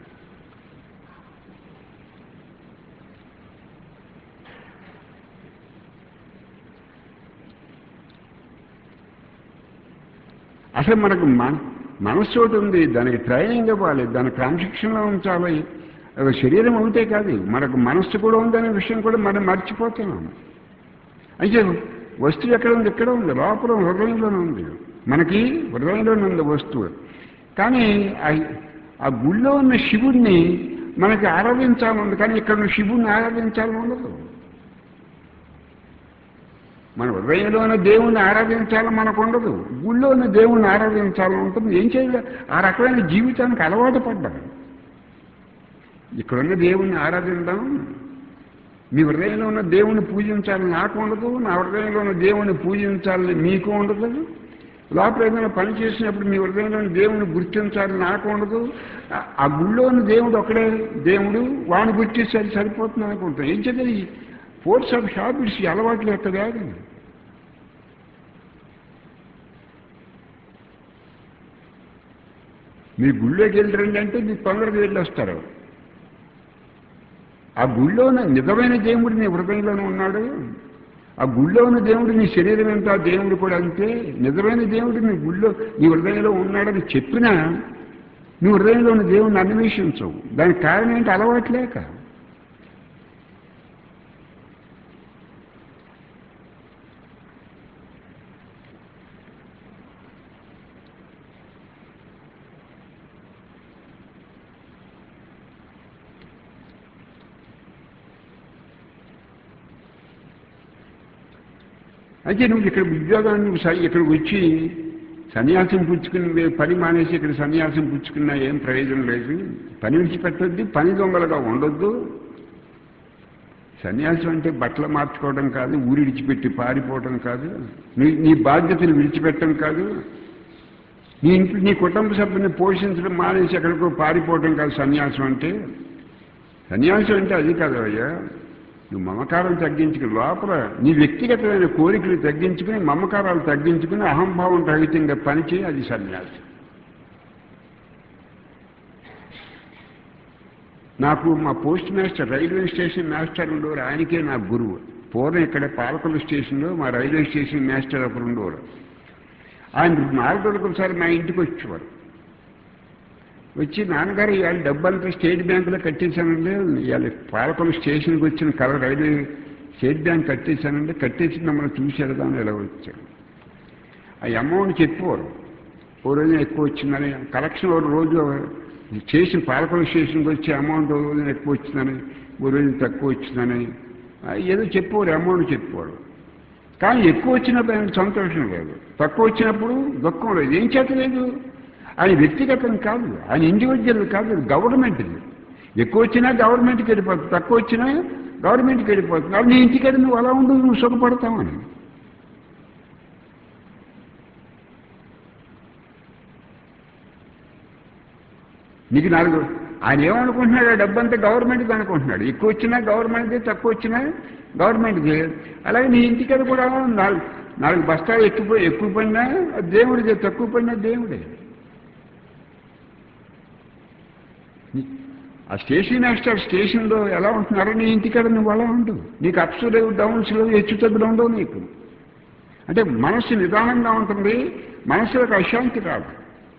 అసలు మనకు మన మనస్సు ఒకటి ఉంది దానికి ట్రైనింగ్ ఇవ్వాలి దాని క్రమశిక్షణలో ఉంచాలి అది శరీరం ఒకటే కాదు మనకు మనస్సు కూడా ఉందనే విషయం కూడా మనం మర్చిపోతున్నాం అయితే వస్తువు ఎక్కడ ఉంది ఎక్కడ ఉంది లోపల హృదయంలోనే ఉంది మనకి హృదయంలోనే ఉంది వస్తువు కానీ ఆ- ఆ గుళ్ళో ఉన్న శివుణ్ణి మనకి ఆరాధించాలని కానీ ఇక్కడ ఉన్న శివుణ్ణి ఆరాధించాలని ఉండదు మన హృదయంలో ఉన్న దేవుణ్ణి ఆరాధించాలని మనకు ఉండదు గుళ్ళో ఉన్న దేవుణ్ణి ఆరాధించాలని ఉంటుంది ఏం చేయాలి ఆ రకమైన జీవితానికి అలవాటు పడ్డాం ఇక్కడున్న దేవుణ్ణి ఆరాధిద్దాం మీ హృదయంలో ఉన్న దేవుణ్ణి పూజించాలని నాకు ఉండదు నా హృదయంలో ఉన్న దేవుణ్ణి పూజించాలని మీకు ఉండదు లోపల ఏదైనా పని చేసినప్పుడు మీ హృదయంలో ఉన్న దేవుని గుర్తించాలని నాకు ఉండదు ఆ- ఆ గుళ్ళో ఉన్న దేవుడు ఒకడే దేవుడు వాడిని గుర్తించాలి సరిపోతుంది అనుకుంటాం ఏం చేయాలి ఫోర్స్ ఆఫ్ హ్యాబిట్స్ ఈ అలవాట్లు యొక్క వేగం మీ గుళ్ళోకి వెళ్ళరండి అంటే మీరు తొందరగా వెళ్ళి వస్తారు ఆ గుళ్ళో ఉన్న నిజమైన దేవుడు నీ హృదయంలోనే ఉన్నాడు ఆ గుళ్ళో ఉన్న దేవుడు నీ శరీరం ఎంత ఆ దేవుడు కూడా అంతే నిజమైన దేవుడు నీ గుళ్ళో నీ హృదయంలో ఉన్నాడని చెప్పినా నీ హృదయంలో ఉన్న దేవుడిని అన్వేషించవు దానికి కారణం ఏంటి అలవాట్లేక అయితే నువ్వు ఇక్కడ ఉద్యోగాన్ని నువ్వు స- ఇక్కడికి వచ్చి సన్యాసం పుచ్చుకుని వే- పని మానేసి ఇక్కడ సన్యాసం పుచ్చుకున్నా ఏం ప్రయోజనం లేదు పని విడిచిపెట్టొద్దు పని దొంగలుగా ఉండొద్దు సన్యాసం అంటే బట్టలు మార్చుకోవడం కాదు ఊరి విడిచిపెట్టి పారిపోవడం కాదు నీ నీ బాధ్యతలు విడిచిపెట్టడం కాదు నీ ఇంట్లో నీ కుటుంబ సభ్యుని పోషించడం మానేసి ఎక్కడికో పారిపోవడం కాదు సన్యాసం అంటే సన్యాసం అంటే అది కాదు అయ్యా నువ్వు మమకారం తగ్గించుకుని లోపల నీ వ్యక్తిగతమైన కోరికలు తగ్గించుకుని మమకారాలు తగ్గించుకుని అహంభావం రహితంగా పనిచేయి అది సన్యాసం నాకు మా post master railway station master ఉండేవారు ఆయనకే నా గురువు పూర్వం ఇక్కడ పాలకొల్లు స్టేషన్లో మా రైల్వే స్టేషన్ మాస్టర్ ఒకరు ఉండేవారు ఆయన నాలుగు రోజులకు ఒకసారి మా ఇంటికి వచ్చేవారు వచ్చి నాన్నగారు ఇవాళ డబ్బంతా స్టేట్ బ్యాంకులో కట్టేశానండి ఇవాళ పాలకొల్లు స్టేషన్కి వచ్చిన కల రైల్వే స్టేట్ బ్యాంక్ కట్టేశానండి కట్టేసి మమ్మల్ని చూసి వెళ్దామని ఇలా వచ్చాను ఆ అమౌంట్ చెప్పేవారు ఓ రోజు ఎక్కువ వచ్చిందని కలెక్షన్ ఒక రోజు స్టేషన్ పాలకొల స్టేషన్కి వచ్చే అమౌంట్ ఓ రోజు ఎక్కువ వచ్చిందని ఓ రోజు తక్కువ వచ్చిందని ఆ, ఏదో చెప్పేవారు అమౌంట్ చెప్పేవారు కానీ ఎక్కువ వచ్చినప్పుడు ఆయనకు సంతోషం లేదు తక్కువ వచ్చినప్పుడు దుఃఖం లేదు ఏం చేత లేదు ఆయన వ్యక్తిగతం కాదు ఆయన ఇండివిజువల్ కాదు గవర్నమెంట్ ఎక్కువ వచ్చినా గవర్నమెంట్కి వెళ్ళిపోతుంది తక్కువ వచ్చినా గవర్నమెంట్కి వెళ్ళిపోతుంది అది నీ ఇంటికి వెళ్ళి నువ్వు అలా ఉండు నువ్వు సుఖపడతామని నీకు నాలుగు ఆయన ఏమనుకుంటున్నాడు ఆ డబ్బంతా గవర్నమెంట్ది అనుకుంటున్నాడు ఎక్కువ వచ్చినా గవర్నమెంట్ది తక్కువ వచ్చినా గవర్నమెంట్ది అలాగే నీ ఇంటికి కూడా నాలుగు నాలుగు బస్తాలు ఎక్కువ ఎక్కువ పడినా అది దేవుడిదే తక్కువ పడినా దేవుడే ఆ స్టేషన్ మాస్టర్ స్టేషన్లో ఎలా ఉంటున్నారో నీ ఇంటికాడ నువ్వు అలా ఉండు నీకు అప్స్ లేవు డౌన్స్ లేవు హెచ్చు తగ్గులు ఉండవు నీకు అంటే మనస్సు నిదానంగా ఉంటుంది మనసులకు అశాంతి రాదు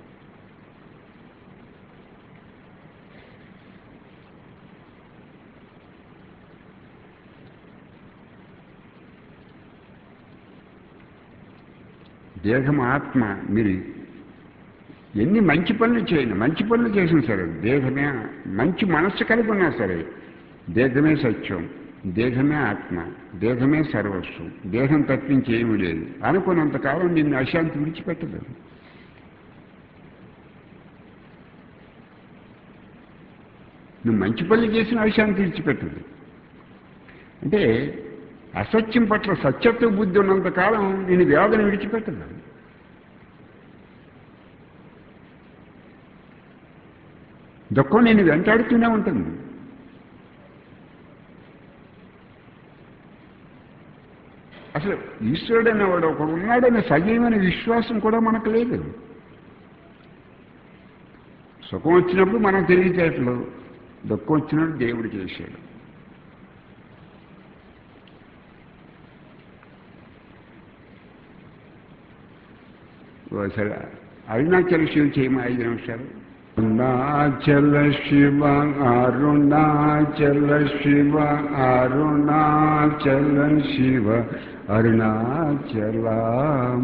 దేహం ఆత్మ మీరు ఎన్ని మంచి పనులు చేయండి మంచి పనులు చేసిన సరే దేహమే మంచి మనస్సు కలిగి ఉన్నా సరే దేహమే సత్యం దేహమే ఆత్మ దేహమే సర్వస్వం దేహం తప్పించి ఏమీ లేదు అనుకున్నంతకాలం నిన్ను అశాంతి విడిచిపెట్టదు నువ్వు మంచి పనులు చేసిన అశాంతి విడిచిపెట్టదు అంటే అసత్యం పట్ల సత్యత్వ బుద్ధి ఉన్నంతకాలం నేను వ్యాధిని విడిచిపెట్టదు దుఃఖం నేను వెంటాడుతూనే ఉంటుంది అసలు ఈశ్వరుడు అనేవాడు ఒకడు ఉన్నాడనే సజీవమైన విశ్వాసం కూడా మనకు లేదు సుఖం వచ్చినప్పుడు మనం తెలియచేయట్లు దుఃఖం వచ్చినప్పుడు దేవుడు చేశాడు సరే అరుణాచల శివ చేయమా ఐదు నిమిషాలు అరుణాచల శివ అరుణాచల శివ అరుణాచల శివ అరుణాచలం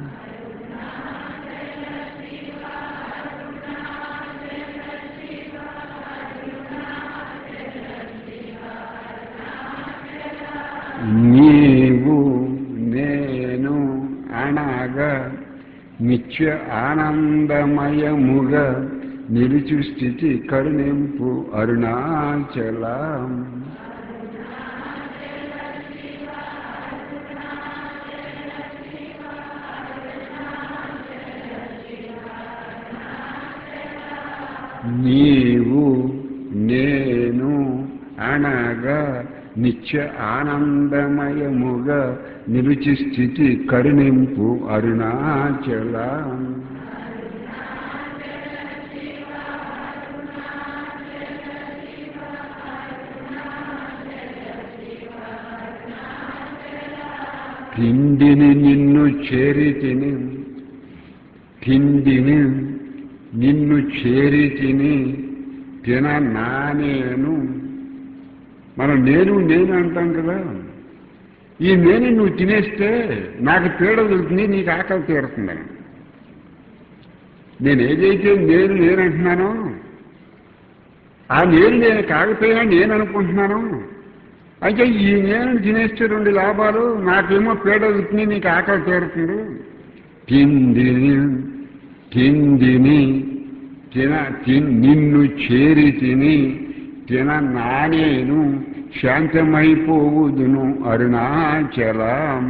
నీవు నేను అనగా నిత్య ఆనందమయముగా నిలుచు స్థితి కరుణింపు అరుణాచలం నీవు నేను అనగా నిత్య ఆనందమయముగా నిలిచి స్థితి కరుణింపు అరుణాచలం తిండిని నిన్ను చేరితిని తిండిని నిన్ను చేరితిని తిన నానేను మనం నేను నేను అంటాం కదా ఈ నేను నువ్వు తినేస్తే నాకు పీడ దొరుకుతుంది నీకు ఆకలి తీరుతుందని నేను ఏదైతే నేను నేను అంటున్నానో ఆ నేను నేను కాకపోయినా నేను అనుకుంటున్నాను అయితే ఈ నేను తినేస్తే రెండు లాభాలు నాకేమో పీడ దొరుకుతుంది నీకు ఆకలి తీరుతుంది తిండిని తిండిని తిన తి- నిన్ను చేరి తిని తిన నానేను శాంతమైపోవుదును అరుణాచలం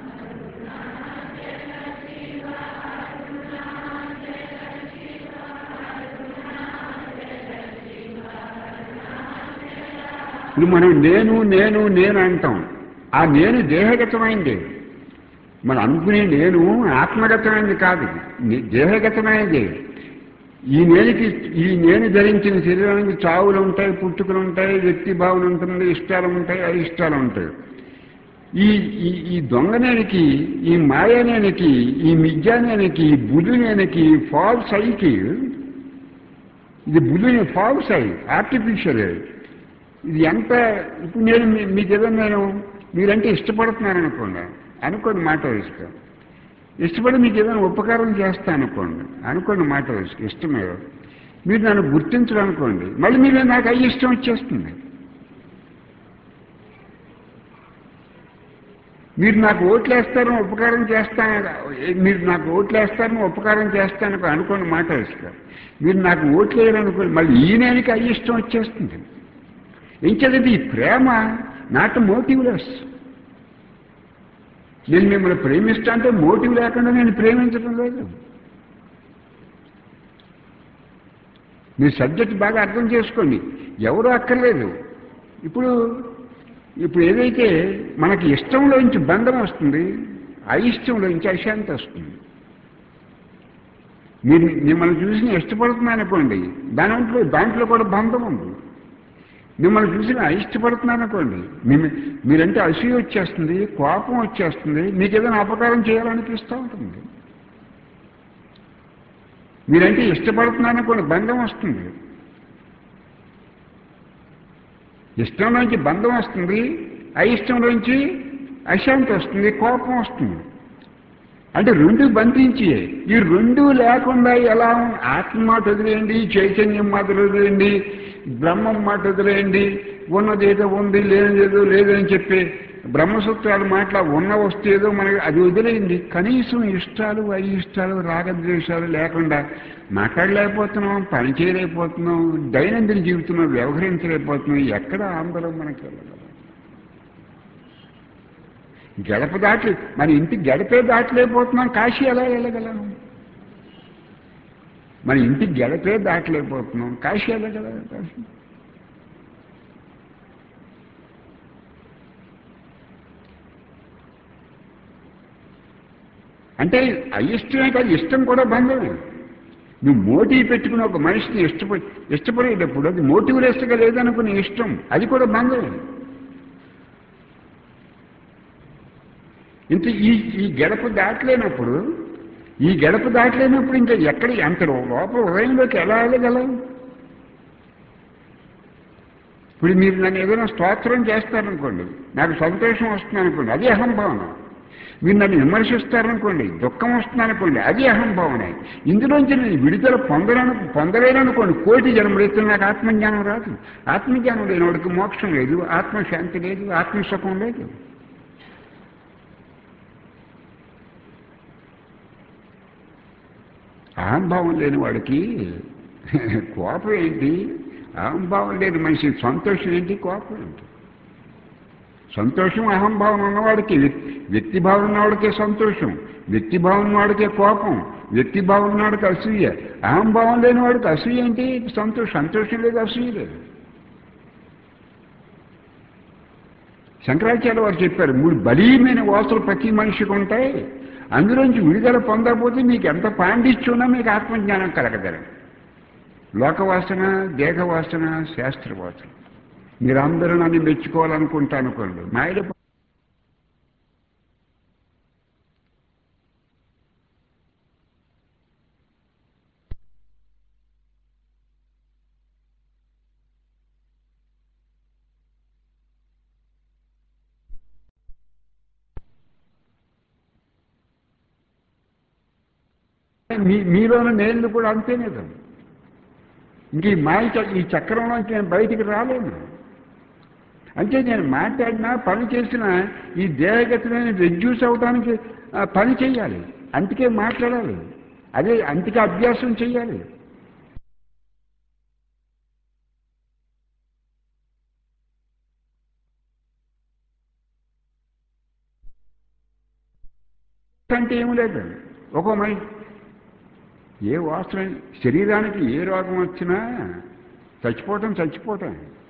ఇప్పుడు మనం నేను నేను నేను అంటాం ఆ నేను దేహగతమైంది మనం అనుకునే నేను ఆత్మగతమైనది కాదు ని- దేహగతమైనది ఈ నేనికి ఈ నేను ధరించిన శరీరానికి చావులు ఉంటాయి పుట్టుకలు ఉంటాయి వ్యక్తి భావన ఉంటుంది ఇష్టాలు ఉంటాయి అయిష్టాలు ఉంటాయి ఈ ఈ ఈ దొంగనేనికి ఈ మాయనేనికి ఈ మిథ్యానేనికి ఈ బుధునేనికి ఫాల్స్ ఐకి ఇది బుధుని ఫాల్స్ ఐ ఆర్టిఫిషియల్ ఇది ఎంత ఇప్పుడు నేను మీ- మీకు ఏదైనా నేను మీరంటే ఇష్టపడుతున్నాను అనుకోండి అనుకోండి మాట వేసుకో ఇష్టపడి మీకు ఏదైనా ఉపకారం చేస్తా అనుకోండి అనుకోండి మాట వేసుకో ఇష్టమే మీరు నన్ను గుర్తించడం అనుకోండి మళ్ళీ మీరు నాకు అయ్యి ఇష్టం వచ్చేస్తుంది మీరు నాకు ఓట్లు వేస్తారని ఉపకారం చేస్తాను మీరు నాకు ఓట్లు వేస్తారని ఉపకారం చేస్తాను అనుకోండి మాట వేసుకో మీరు నాకు ఓట్లు వేయాలనుకోండి మళ్ళీ ఈయనకి అయ్యి ఇష్టం వచ్చేస్తుంది ఏం చదివి ఈ ప్రేమ నాట్ మోటివ్లెస్ నేను మిమ్మల్ని ప్రేమిస్తా అంటే మోటివ్ లేకుండా నేను ప్రేమించడం లేదు మీ సబ్జెక్ట్ బాగా అర్థం చేసుకోండి ఎవరు అక్కర్లేదు ఇప్పుడు ఇప్పుడు ఏదైతే మనకి ఇష్టంలోంచి బంధం వస్తుంది అయిష్టంలోంచి అశాంతి వస్తుంది మీరు మిమ్మల్ని చూసి నేను ఇష్టపడుతున్నాను అనుకోండి దాంట్లో దాంట్లో కూడా బంధం ఉంది మిమ్మల్ని చూసి నేను ఇష్టపడుతున్నాను అనుకోండి మీ- మీరంటే అసూయ వచ్చేస్తుంది కోపం వచ్చేస్తుంది మీకు ఏదైనా అపకారం చేయాలనిపిస్తూ ఉంటుంది మీరంటే ఇష్టపడుతున్నాను అనుకోండి బంధం వస్తుంది ఇష్టంలోంచి బంధం వస్తుంది అయిష్టంలోంచి అశాంతి వస్తుంది కోపం వస్తుంది అంటే రెండు బంధించి ఈ రెండు లేకుండా ఎలా ఉం- ఆత్మ మాట వదిలేయండి చైతన్యం మాట వదిలేయండి బ్రహ్మం మాట వదిలేయండి ఉన్నదేదో ఉంది లేనిదేదో లేదని చెప్పి బ్రహ్మసూత్రాలు మాటల ఉన్న వస్తు ఏదో మనకి అది వదిలేయండి కనీసం ఇష్టాలు అయిష్టాలు రాగద్వేషాలు లేకుండా మాట్లాడలేకపోతున్నాం పని చేయలేకపోతున్నాం దైనందిన జీవితంలో వ్యవహరించలేకపోతున్నాం ఎక్కడ ఆందోళన మనకి వెళ్ళగలం గడప దాటి మన ఇంటి గడపే దాటలేకపోతున్నాం కాశీ ఎలా వెళ్ళగలం మన ఇంటి గడపే దాటలేకపోతున్నాం కాశీ వెళ్ళగలం కాశీ అంటే అయిష్టమే కాదు ఇష్టం కూడా బంధమే నువ్వు మోటివ్ పెట్టుకుని ఒక మనిషిని ఇష్టపడి ఇష్టపడేటప్పుడు అది మోటివ్లెస్గా లేదనుకునే ఇష్టం అది కూడా బంధమే ఇంత ఈ ఈ గడప దాటలేనప్పుడు ఈ గడప దాటలేనప్పుడు ఇంకా ఎక్కడ ఎంత లోపల హృదయంలోకి ఎలా వెళ్ళగలం ఇప్పుడు మీరు నన్ను ఏదైనా స్తోత్రం చేస్తారనుకోండి నాకు సంతోషం వస్తుంది అనుకోండి అది అహంభావన మీరు నన్ను విమర్శిస్తారనుకోండి దుఃఖం వస్తుంది అనుకోండి అది అహంభావన ఇందులోంచి నేను విడుదల పొందలేను పొందలేననుకోండి కోటి జన్మలు నాకు ఆత్మజ్ఞానం రాదు ఆత్మజ్ఞానం లేనివాడికి మోక్షం లేదు ఆత్మశాంతి లేదు ఆత్మసుఖం లేదు అహంభావం లేని వాడికి కోపం ఏంటి అహంభావం లేని మనిషి సంతోషం ఏంటి కోపం ఏంటి సంతోషం అహంభావం ఉన్నవాడికి వ్యక్- వ్యక్తిభావం ఉన్నవాడికే సంతోషం వ్యక్తిభావం ఉన్నవాడికే కోపం వ్యక్తిభావం ఉన్నవాడికి అసూయ అహంభావం లేని వాడికి అసూయ ఏంటి సంతోషం సంతోషం లేదు అసూయ లేదు శంకరాచార్య వారు చెప్పారు మూడు బలీయమైన వాసులు ప్రతి మనిషికి ఉంటాయి అందులోంచి విడుదల పొందకపోతే మీకు ఎంత పాండిత్యున్నా మీకు ఆత్మజ్ఞానం కలగదరు లోకవాసన దేహవాసన శాస్త్రవాసన మీరందరూ నన్ను మెచ్చుకోవాలనుకుంటా అనుకోండి మాయల మీ మీలోని నేను కూడా అంతేనే కదా ఇంక ఈ మాయ చ- ఈ చక్రంలోంచి నేను బయటికి రాలేను అంటే నేను మాట్లాడినా పని చేసినా ఈ దేహగతిని రెడ్యూస్ అవడానికి ఆ, పని చేయాలి అందుకే మాట్లాడాలి అదే అందుకే అభ్యాసం చేయాలి అంటే ఏమి లేదు ఒక మనిషి ఏ వాసన శరీరానికి ఏ రోగం వచ్చినా చచ్చిపోవటం చచ్చిపోవటం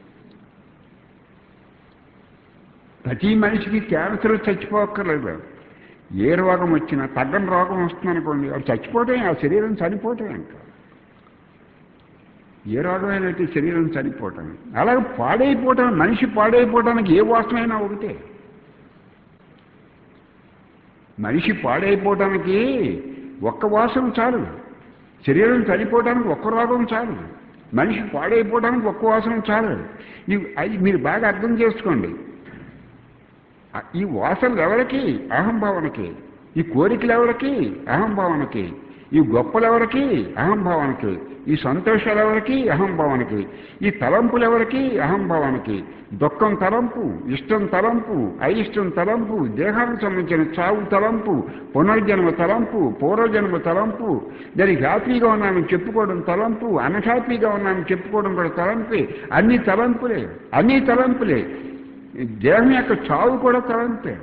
ప్రతి మనిషికి క్యాన్సర్ చచ్చిపోక్కర్లేదు ఏ రోగం వచ్చినా తగ్గని రోగం వస్తుంది అనుకోండి అది చచ్చిపోవటం ఆ శరీరం చనిపోవటం ఇంకా ఏ రోగమైనా అయితే శరీరం చనిపోవటం అలాగే పాడైపోవటం మనిషి పాడైపోవటానికి ఏ వాసనైనా ఒకటే మనిషి పాడైపోవటానికి ఒక్క వాసన చాలు శరీరం చనిపోవడానికి ఒక్క రోగం చాలు మనిషి పాడైపోవడానికి ఒక్క వాసన చాలు ఇవి అది మీరు బాగా అర్థం చేసుకోండి ఆ- ఈ వాసనలు ఎవరికి అహంభావనకి ఈ కోరికలు ఎవరికి అహంభావనకి ఈ గొప్పలు ఎవరికి అహంభావనకి ఈ సంతోషాలు ఎవరికి అహంభావనకి ఈ తలంపులు ఎవరికి అహంభావనకి దుఃఖం తలంపు ఇష్టం తలంపు అయిష్టం తలంపు దేహానికి సంబంధించిన చావు తలంపు పునర్జన్మ తలంపు పూర్వజన్మ తలంపు దానికి హ్యాపీగా ఉన్నానని చెప్పుకోవడం తలంపు అన్హ్యాపీగా ఉన్నానని చెప్పుకోవడం కూడా తలంపే అన్ని తలంపులే అన్ని తలంపులే ఈ దేహం యొక్క చావు కూడా తలంపే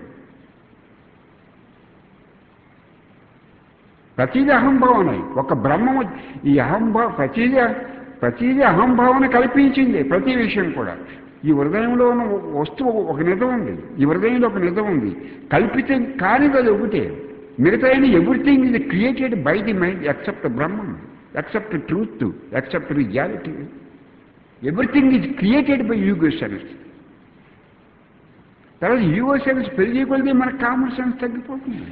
ప్రతిదీ అహంభావన ఒక బ్రహ్మము ఈ అహంభావ ప్రతిదీ ప్రతిదీ అహంభావన కల్పించింది ప్రతి విషయం కూడా ఈ హృదయంలో ఉన్న వస్తువు ఒక నిజం ఉంది ఈ హృదయంలో ఒక నిజం ఉంది కల్పితం కానిది అది ఒకటే మిగతా ఎవ్రీథింగ్ ఇది created by the mind except బ్రహ్మం except truth except reality everything is created by ego sense తర్వాత యూగో సెన్స్ పెరిగే కొలిది మన కామన్ సెన్స్ తగ్గిపోతుంది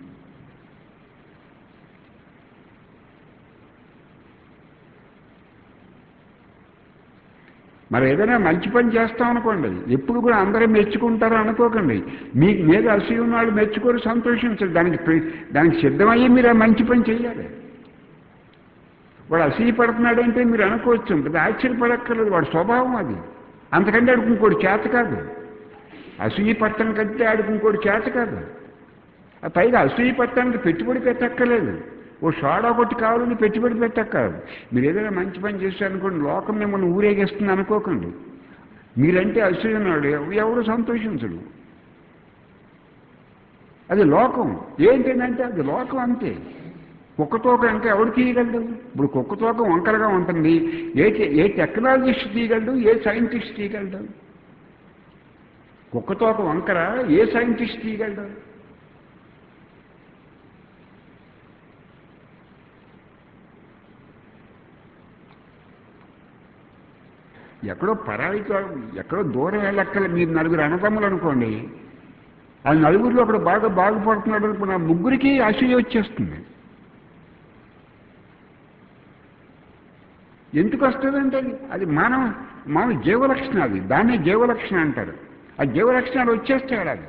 మరి ఏదైనా మంచి పని చేస్తాం అనుకోండి ఎప్పుడు కూడా అందరూ మెచ్చుకుంటారో అనుకోకండి మీకు మీద అసూయ ఉన్నాడు మెచ్చుకొని సంతోషించాలి దానికి ప్రి- దానికి సిద్ధమయ్యి మీరు ఆ మంచి పని చేయాలి వాడు అసూయ పడుతున్నాడంటే మీరు అనుకోవచ్చు పెద్ద ఆశ్చర్యపడక్కర్లేదు వాడి స్వభావం అది అంతకంటే ఆడికి ఇంకోటి చేత కాదు అసూయ పట్టం కంటే ఆడికి ఇంకోటి చేత కాదు ఆ పైగా అసూయ పట్టానికి పెట్టుబడి పెట్టక్కర్లేదు ఓ సోడా కొట్టి కావాలని పెట్టుబడి పెట్టక్కర్లేదు మీరు ఏదైనా మంచి పని చేశారనుకోండి లోకం మిమ్మల్ని ఊరేగేస్తుంది అనుకోకండి మీరంటే అసూయ ఉన్నాడు ఎవ- ఎవరు సంతోషించడు అది లోకం ఏంటంటే అది లోకం అంతే కుక్కతోక ఇంకా ఎవడు తీయగలడు ఇప్పుడు కుక్కతోక వంకరగా ఉంటుంది ఏ టె- ఏ టెక్నాలజిస్ట్ తీయగలడు ఏ సైంటిస్ట్ తీయగలడు కుక్కతోక వంకర ఏ సైంటిస్ట్ తీయగలడు ఎక్కడో పరాయితో ఎక్కడో దూరం వెళ్ళక్కల మీరు నలుగురు అన్నదమ్ములు అనుకోండి ఆ నలుగురిలో ఒకడు బాగా బాగుపడుతున్నాడు అనుకున్న ఆ ముగ్గురికి అసూయ వచ్చేస్తుంది ఎందుకు వస్తుందంటే అది అది మానవ మానవ జీవలక్షణ అది దాన్నే జీవలక్షణ అంటారు ఆ జీవలక్షణాలు వచ్చేస్తాడు అది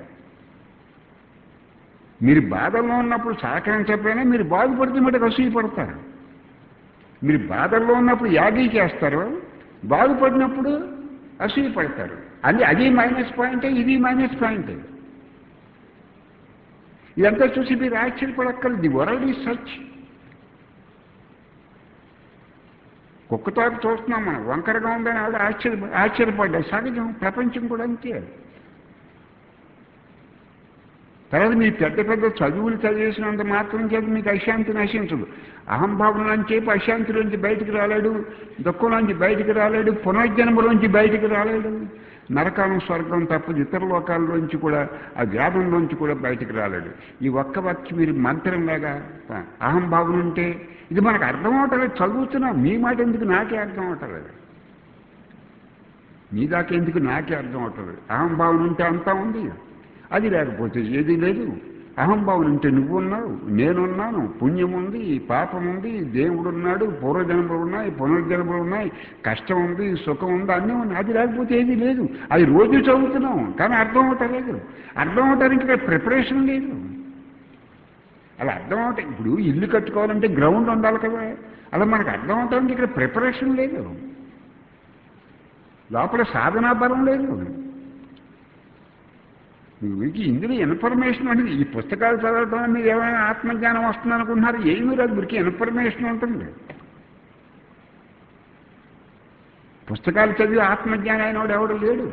మీరు బాధల్లో ఉన్నప్పుడు సహకరించకపోయినా మీరు బాధపడితే మటుకు అసూయ పడతారు మీరు బాధల్లో ఉన్నప్పుడు యాగీ చేస్తారు బాగుపడినప్పుడు అసూయ పడతారు అది అది మైనస్ పాయింటే ఇది మైనస్ పాయింటే ఇదంతా చూసి మీరు ఆశ్చర్యపడక్కర్లేదు ది వరల్డ్ ఈజ్ సచ్ కుక్కతోక చూస్తున్నాం మనం వంకరగా ఉందని ఆవిడ ఆశ్చర్య ఆశ్చర్యపడ్డా సహజం ప్రపంచం కూడా అంతే తర్వాత మీ పెద్ద పెద్ద చదువులు చదివేసినంత మాత్రం చేత మీకు అశాంతి నశించదు అహంభావంలోంచి చెప్పి అశాంతిలోంచి బయటికి రాలేడు దుఃఖంలోంచి బయటికి రాలేడు పునర్జన్మలోంచి బయటికి రాలేడు నరకాలం స్వర్గం తప్ప ఇతర లోకాల్లోంచి కూడా ఆ వ్యాధంలోంచి కూడా బయటికి రాలేడు ఈ ఒక్క వాక్యం మీరు మంత్రంలాగా అహంభావం ఉంటే ఇది మనకు అర్థం అవటలేదు చదువుతున్నాం మీ మాట ఎందుకు నాకే అర్థం అవటలేదు మీ దాకా ఎందుకు నాకే అర్థం అవటలేదు అహంభావం ఉంటే అంతా ఉంది అది లేకపోతే ఏది లేదు అహంభావం ఉంటే నువ్వున్నావు నేనున్నాను పుణ్యం ఉంది పాపం ఉంది దేవుడు ఉన్నాడు పూర్వజన్మలు ఉన్నాయి పునర్జన్మలు ఉన్నాయి కష్టం ఉంది సుఖం ఉంది అన్నీ ఉన్నాయి అది లేకపోతే ఏది లేదు అది రోజు చదువుతున్నాం కానీ అర్థం అవటలేదు అర్థం అవటానికి ఇక్కడ ప్రిపరేషన్ లేదు అలా అర్థం అవటం ఇప్పుడు ఇల్లు కట్టుకోవాలంటే గ్రౌండ్ ఉండాలి కదా అలా మనకు అర్థం అవటానికి ఇక్కడ ప్రిపరేషన్ లేదు లోపల సాధనా బలం లేదు మీకు ఇందులో ఇన్ఫర్మేషన్ అనేది ఈ పుస్తకాలు చదవటం వల్ల మీరు ఏమైనా ఆత్మజ్ఞానం వస్తుంది అనుకుంటున్నారు ఏమీ రాదు మీకు ఇన్ఫర్మేషన్ ఉంటుంది పుస్తకాలు చదివి ఆత్మజ్ఞానం అయిన వాడు ఎవడు లేడు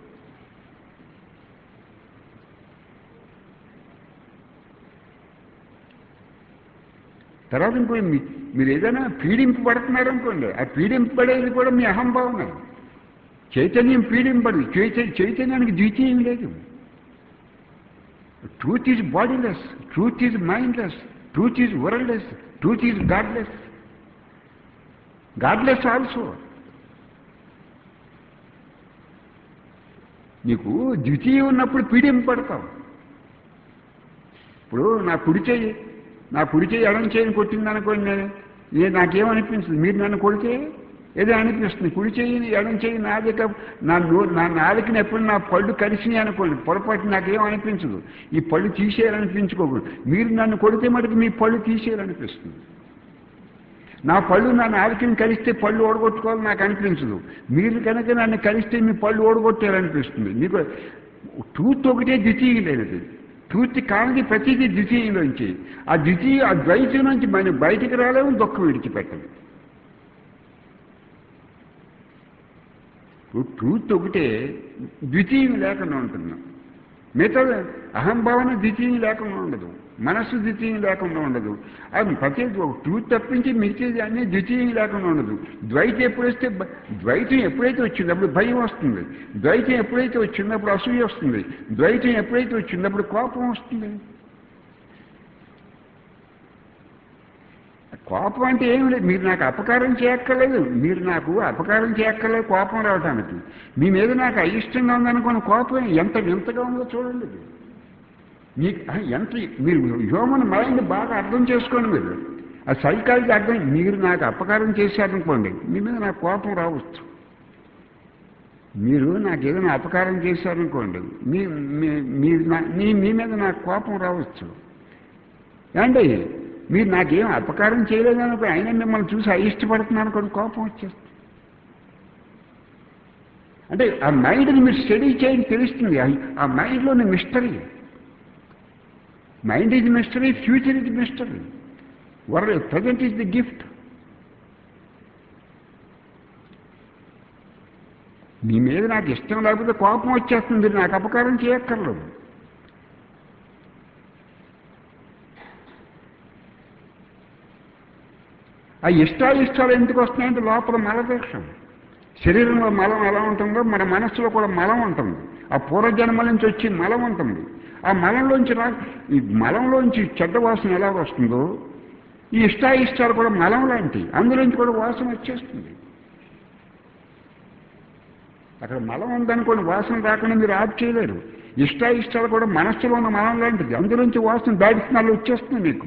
తర్వాత ఇంకో మీ- మీరు ఏదైనా పీడింపబడుతున్నారనుకోండి ఆ పీడింపబడేది కూడా మీ అహంభావన చైతన్యం పీడింపడదు చైతన్య చైతన్యానికి ద్వితీయం లేదు truth is bodiless truth is mindless truth is worldless truth is godless godless also నీకు ద్వితీయం ఉన్నప్పుడు పీడింపడతావు ఇప్పుడు నా కుడి చెయ్యి నా కుడి చెయ్యి ఎడం చేయని కొట్టింది అనుకోండి నేను నేను నాకేమనిపించదు మీరు నన్ను కొడితే ఏదో అనిపిస్తుంది కుడి చెయ్యి ఎడం చెయ్యి నాది కా- నా నో నా నాలుకని ఎప్పుడు నా పళ్ళు కలిసినాయి అనుకోండి పొరపాటు నాకేం అనిపించదు ఈ పళ్ళు తీసేయాలనిపించుకోకూడదు మీరు నన్ను కొడితే మటుకు మీ పళ్ళు తీసేయాలనిపిస్తుంది నా పళ్ళు నా నాలుకని కలిస్తే పళ్ళు ఓడగొట్టుకోవాలి నాకు అనిపించదు మీరు కనుక నన్ను కలిస్తే మీ పళ్ళు ఓడగొట్టాలనిపిస్తుంది మీకు ట్రూత్ ఒకటే ద్వితీయం లేనిది ట్రూత్ కానిది ప్రతిదీ ద్వితీయంలోంచి ఆ ద్వితీయ ఆ ద్వైతం నుంచి మనం బయటికి రాలేము దుఃఖం విడిచిపెట్టము ట్రూత్ ఒకటే ద్వితీయం లేకుండా ఉంటున్నాం మిగతా అహంభావన ద్వితీయం లేకుండా ఉండదు మనస్సు ద్వితీయం లేకుండా ఉండదు అది ప్రతి ట్రూత్ తప్పించి మిగతాది అన్నీ ద్వితీయం లేకుండా ఉండదు ద్వైతం ఎప్పుడైతే భ- ద్వైతం ఎప్పుడైతే వచ్చిందో అప్పుడు భయం వస్తుంది ద్వైతం ఎప్పుడైతే వచ్చిందో అప్పుడు అసూయ వస్తుంది ద్వైతం ఎప్పుడైతే వచ్చిందో అప్పుడు కోపం వస్తుంది కోపం అంటే ఏమి లేదు మీరు నాకు అపకారం చేయక్కర్లేదు మీరు నాకు అపకారం చేయక్కర్లేదు కోపం రావడానికి మీ మీద నాకు అయిష్టంగా ఉందనుకోని కోపం ఎంత వింతగా ఉందో చూడండి ఇది. మీకు ఆ, ఎంత మీరు హ్యూమన్ మైండ్ బాగా అర్థం చేసుకోండి మీరు ఆ సైకాలజీ అర్థం మీరు నాకు అపకారం చేశారనుకోండి మీ మీద నాకు కోపం రావచ్చు మీరు నాకు ఏదైనా అపకారం చేశారనుకోండి మీ మీ- మీరు నా- మీ మీ మీద నాకు కోపం రావచ్చు ఏమండి మీరు నాకేం అపకారం చేయలేదనుకో అయినా మిమ్మల్ని చూసి అయిష్టపడుతున్నాను అనుకోండి కోపం వచ్చేస్తుంది అంటే ఆ మైండ్ని మీరు స్టడీ చేయండి తెలుస్తుంది ఆ- ఆ మైండ్లోని mystery mind is mystery future is mystery వర్ ప్రజెంట్ ఈజ్ ది గిఫ్ట్ మీ మీద నాకు ఇష్టం లేకపోతే కోపం వచ్చేస్తుంది మీరు నాకు అపకారం చేయక్కర్లేదు ఆ ఇష్టాయిష్టాలు ఎందుకు వస్తున్నాయంటే లోపల మలదోషం శరీరంలో మలం ఎలా ఉంటుందో మన మనస్సులో కూడా మలం ఉంటుంది ఆ పూర్వజన్మల నుంచి వచ్చి మలం ఉంటుంది ఆ మలంలోంచి రా ఈ మలంలోంచి చెడ్డ వాసన ఎలా వస్తుందో ఈ ఇష్టాయిష్టాలు కూడా మలం లాంటివి అందులోంచి కూడా వాసన వచ్చేస్తుంది అక్కడ మలం ఉందనుకోండి వాసన రాకుండా మీరు ఆఫ్ చేయలేరు ఇష్టాయిష్టాలు కూడా మనస్సులో ఉన్న మలం లాంటిది అందులోంచి వాసన దాడిస్తున్నారు వచ్చేస్తుంది మీకు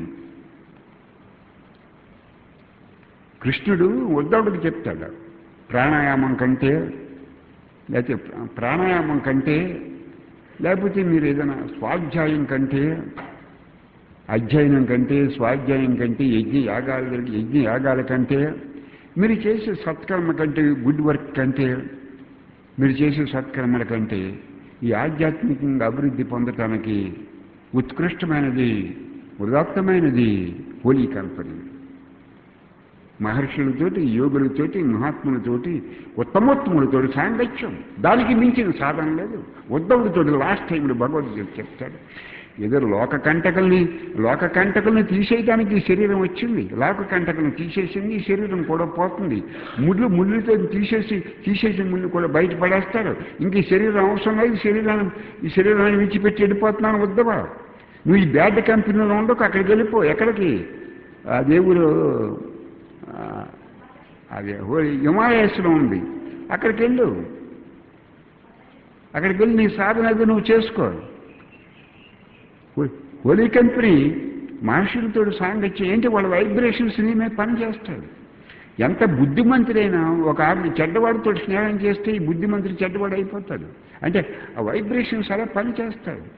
కృష్ణుడు ఉద్ధవుడికి చెప్తాడు ప్రాణాయామం కంటే లేకపోతే ప్రా- ప్రాణాయామం కంటే లేకపోతే మీరు ఏదైనా స్వాధ్యాయం కంటే అధ్యయనం కంటే స్వాధ్యాయం కంటే యజ్ఞ యాగాల యజ్ఞ యాగాల కంటే మీరు చేసే సత్కర్మ కంటే గుడ్ వర్క్ కంటే మీరు చేసే సత్కర్మల కంటే ఈ ఆధ్యాత్మికంగా అభివృద్ధి పొందటానికి ఉత్కృష్టమైనది ఉదాత్తమైనది హోలీ కంపెనీ మహర్షులతోటి యోగులతోటి మహాత్ములతోటి ఉత్తమోత్తములతోటి సాంగత్యం దానికి మించిన సాధన లేదు ఉద్ధవుడితోటి లాస్ట్ టైంలో భగవద్గీత చెప్తాడు ఏదో లోక కంటకల్ని లోక కంటకల్ని తీసేయడానికి ఈ శరీరం వచ్చింది లోక కంటకల్ని తీసేసింది ఈ శరీరం కూడా పోతుంది ముళ్ళు ముళ్ళుతో తీసేసి తీసేసిన ముళ్ళు కూడా బయట పడేస్తారు ఇంక ఈ శరీరం అవసరం లేదు ఈ శరీరాన్ని ఈ శరీరాన్ని విడిచిపెట్టి వెళ్ళిపోతున్నాను వద్దవా నువ్వు ఈ బ్యాడ్ కంపెనీలో ఉండకు అక్కడికి వెళ్ళిపో ఎక్కడికి ఆ దేవుడు ఆ, అదే హో- హిమాలయస్లో ఉంది అక్కడికి వెళ్ళు అక్కడికి వెళ్ళి నీ సాధన ఏదో నువ్వు చేసుకో హో- హోలీ కంపెనీ మనుషులతో సాంగత్యం ఏంటి వాళ్ళ వైబ్రేషన్స్ నీ మీద పని చేస్తాడు ఎంత బుద్ధిమంతుడైనా ఒక ఆవిడ చెడ్డవాడితో స్నేహం చేస్తే ఈ బుద్ధిమంతుడు చెడ్డవాడు అయిపోతాడు అంటే ఆ వైబ్రేషన్స్ అలా పని చేస్తాడు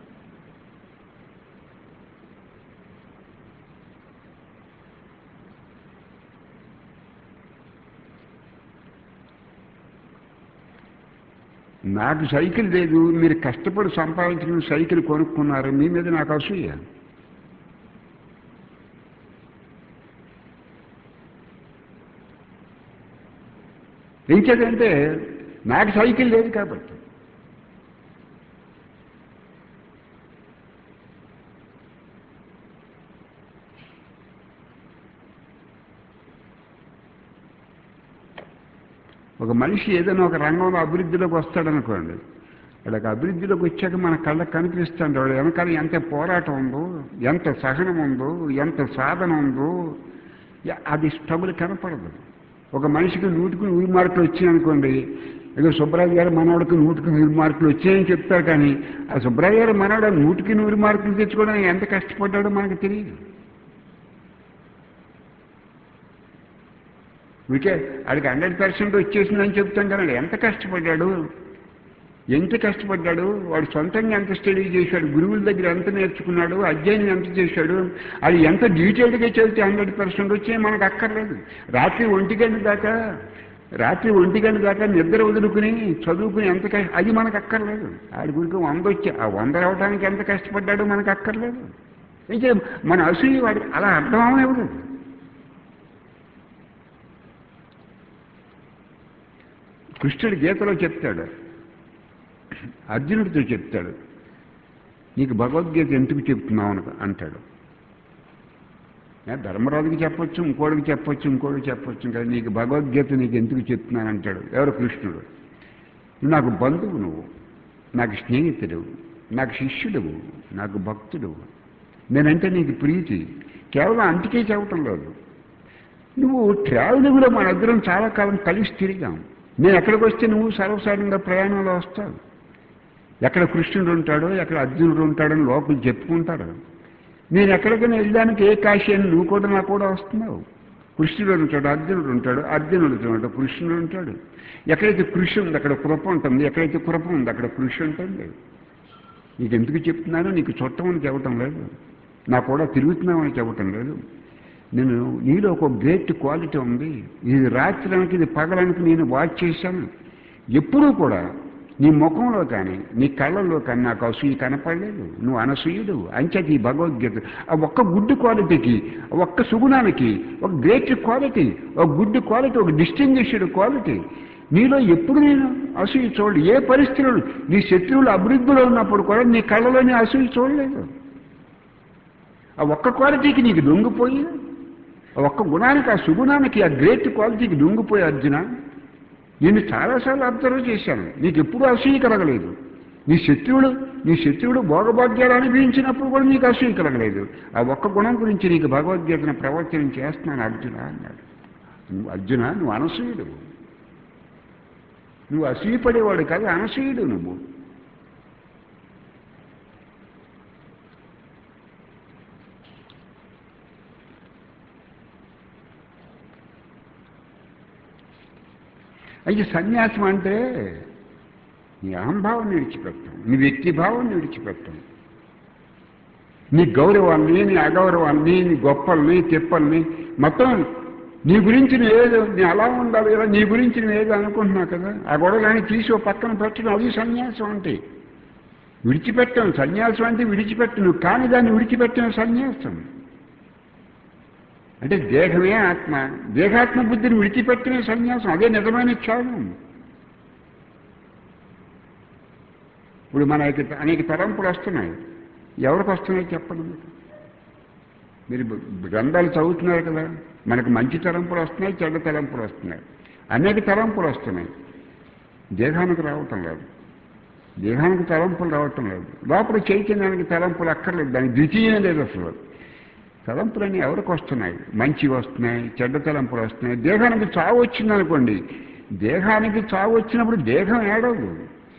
నాకు సైకిల్ లేదు మీరు కష్టపడి సంపాదించిన సైకిల్ కొనుక్కున్నారు మీ మీద నాకు అసూయ ఇంకేదంటే నాకు సైకిల్ లేదు కాబట్టి ఒక మనిషి ఏదైనా ఒక రంగంలో అభివృద్ధిలోకి వస్తాడనుకోండి వాళ్ళకి అభివృద్ధిలోకి వచ్చాక మన కళ్ళకి కనిపిస్తుంది వాడు వెనకాల ఎంత పోరాటం ఉందో ఎంత సహనం ఉందో ఎంత సాధన ఉందో య- అది స్ట్రగుల్ కనపడదు ఒక మనిషికి నూటికి నూరు మార్కులు వచ్చినాయనుకోండి ఏదో సుబ్బరాజు గారు మనవాడికి నూటికి నూరు మార్కులు వచ్చాయని చెప్తారు కానీ ఆ సుబ్బరాజు గారు మనవాడు నూటికి నూరు మార్కులు తెచ్చుకోవడానికి ఎంత కష్టపడ్డాడో మనకు తెలియదు వీకే ఆడికి హండ్రెడ్ పర్సెంట్ వచ్చేసిందని చెప్తాం కానీ ఎంత కష్టపడ్డాడు ఎంత కష్టపడ్డాడు వాడు సొంతంగా ఎంత స్టడీ చేశాడు గురువుల దగ్గర ఎంత నేర్చుకున్నాడు అధ్యయనం ఎంత చేశాడు అది ఎంత డీటెయిల్డ్గా చదివితే హండ్రెడ్ పర్సెంట్ వచ్చే మనకు అక్కర్లేదు రాత్రి ఒంటి గంట దాకా రాత్రి ఒంటి గంట దాకా నిద్ర వదులుకుని చదువుకుని ఎంత కష్ట అది మనకు అక్కర్లేదు ఆడి గురికి వంద వచ్చి ఆ వంద రావడానికి ఎంత కష్టపడ్డాడో మనకు అక్కర్లేదు అయితే మన అసూయ వాడి అలా అర్థం అవనివ్వదు కృష్ణుడు గీతలో చెప్తాడు అర్జునుడితో చెప్తాడు నీకు భగవద్గీత ఎందుకు చెప్తున్నావు అని అంటాడు ఏ, ధర్మరాజుకి చెప్పొచ్చు ఇంకోడికి చెప్పొచ్చు ఇంకోడికి చెప్పొచ్చు కదా నీకు భగవద్గీత నీకు ఎందుకు చెప్తున్నాను అంటాడు ఎవరు కృష్ణుడు నువ్వు నాకు బంధువు నువ్వు నాకు స్నేహితుడు నాకు శిష్యుడు నాకు భక్తుడు నేనంటే నీకు ప్రీతి కేవలం అంటికే చెప్పటం లేదు నువ్వు ట్రావెలింగ్లో మన ఇద్దరం చాలా కాలం కలిసి తిరిగాం నేను ఎక్కడికి వస్తే నువ్వు సర్వసాధారణంగా ప్రయాణంలో వస్తావు ఎక్కడ కృష్ణుడు ఉంటాడో ఎక్కడ అర్జునుడు ఉంటాడని లోపల చెప్పుకుంటారు నేను ఎక్కడికైనా వెళ్ళడానికి ఏ కాశీ అని నువ్వు కూడా నాకు కూడా వస్తున్నావు కృష్ణుడు ఉంటాడు అర్జునుడు ఉంటాడు అర్జునుడు ఉంటాడు కృష్ణుడు ఉంటాడు ఎక్కడైతే కృషి ఉంది అక్కడ కృప ఉంటుంది ఎక్కడైతే కృప ఉంది అక్కడ కృషి ఉంటుంది నీకు ఎందుకు చెప్తున్నానో నీకు చుట్టమని చెప్పటం లేదు నా కూడా తిరుగుతున్నామని చెప్పటం లేదు నేను నీలో ఒక గ్రేట్ క్వాలిటీ ఉంది ఇది రాత్రానికి ఇది పగలానికి నేను వాచ్ చేశాను ఎప్పుడూ కూడా నీ ముఖంలో కానీ నీ కళ్ళల్లో కానీ నాకు అసూయ కనపడలేదు నువ్వు అనసూయుడు అంచేది ఈ భగవద్గీత ఆ ఒక్క గుడ్ క్వాలిటీకి ఆ ఒక్క సుగుణానికి ఒక గ్రేట్ క్వాలిటీ ఒక గుడ్ క్వాలిటీ ఒక డిస్టింగ్విష్డ్ క్వాలిటీ నీలో ఎప్పుడు నేను అసూయ చూడలేదు ఏ పరిస్థితులు నీ శత్రువులు అభివృద్ధిలో ఉన్నప్పుడు కూడా నీ కళ్ళలో నీ అసూయ చూడలేదు ఆ ఒక్క క్వాలిటీకి నీకు దొంగిపోయి ఆ ఒక్క గుణానికి ఆ సుగుణానికి ఆ గ్రేట్ క్వాలిటీకి దొంగిపోయి అర్జున నేను చాలాసార్లు అబ్జర్వ్ చేశాను నీకు ఎప్పుడూ అసూయ కలగలేదు నీ శత్రువుడు నీ శత్రువుడు భోగభాగ్యాలు అనుభవించినప్పుడు కూడా నీకు అసూయ కలగలేదు ఆ ఒక్క గుణం గురించి నీకు భగవద్గీతను ప్రవచనం చేస్తున్నాను అర్జున అన్నాడు నువ్వు అర్జున నువ్వు అనసూయుడు నువ్వు అసూయపడేవాడు కాదు అనసూయుడు నువ్వు అయితే సన్యాసం అంటే నీ అహంభావం విడిచిపెట్టం నీ వ్యక్తిభావాన్ని విడిచిపెట్టం నీ గౌరవాన్ని నీ అగౌరవాన్ని నీ గొప్పల్ని తిప్పల్ని మొత్తం నీ గురించి నువ్వు ఏదో నీ అలా ఉండాలి కదా నీ గురించి నువ్వు ఏదో అనుకుంటున్నావు కదా ఆ గొడవలని తీసి ఓ పక్కన పెట్టడం అది సన్యాసం అంటే విడిచిపెట్టం సన్యాసం అంటే విడిచిపెట్టు నువ్వు కాని దాన్ని విడిచిపెట్టిన సన్యాసం అంటే దేహమే ఆత్మ దేహాత్మ బుద్ధిని విడిచిపెట్టిన సన్యాసం అదే నిజమైన త్యాగం ఇప్పుడు మనకి అనేక తలంపులు వస్తున్నాయి ఎవరికి వస్తున్నాయి చెప్పండి మీరు మీరు గ్రంథాలు చదువుతున్నారు కదా మనకు మంచి తలంపులు వస్తున్నాయి చెడ్డ తలంపులు వస్తున్నాయి అనేక తలంపులు వస్తున్నాయి దేహానికి రావటం లేదు దేహానికి తలంపులు రావటం లేదు లోపల చైతన్యానికి తలంపులు అక్కర్లేదు దానికి ద్వితీయం లేదు అసలు తలంపులన్నీ ఎవరికి వస్తున్నాయి మంచి వస్తున్నాయి చెడ్డ తలంపులు వస్తున్నాయి దేహానికి చావు వచ్చిందనుకోండి దేహానికి చావు వచ్చినప్పుడు దేహం ఏడవదు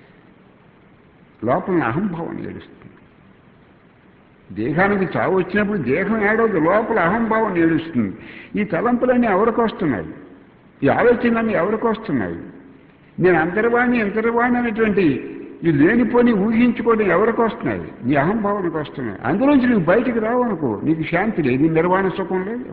లోపల అహంభావం ఏడుస్తుంది దేహానికి చావు వచ్చినప్పుడు దేహం ఏడవదు లోపల అహంభావం ఏడుస్తుంది ఈ తలంపులన్నీ ఎవరికి వస్తున్నాయి ఈ ఆలోచనలన్నీ ఎవరికి వస్తున్నాయి నేను అంతర్వాణి అంతర్వాణి అనేటువంటి ఈ లేనిపోని ఊహించుకోవడం ఎవరికి వస్తున్నాయి నీ అహంభావానికి వస్తున్నాయి అందులోంచి నువ్వు బయటికి రావనుకో నీకు శాంతి లేదు నిర్వాణ సుఖం లేదు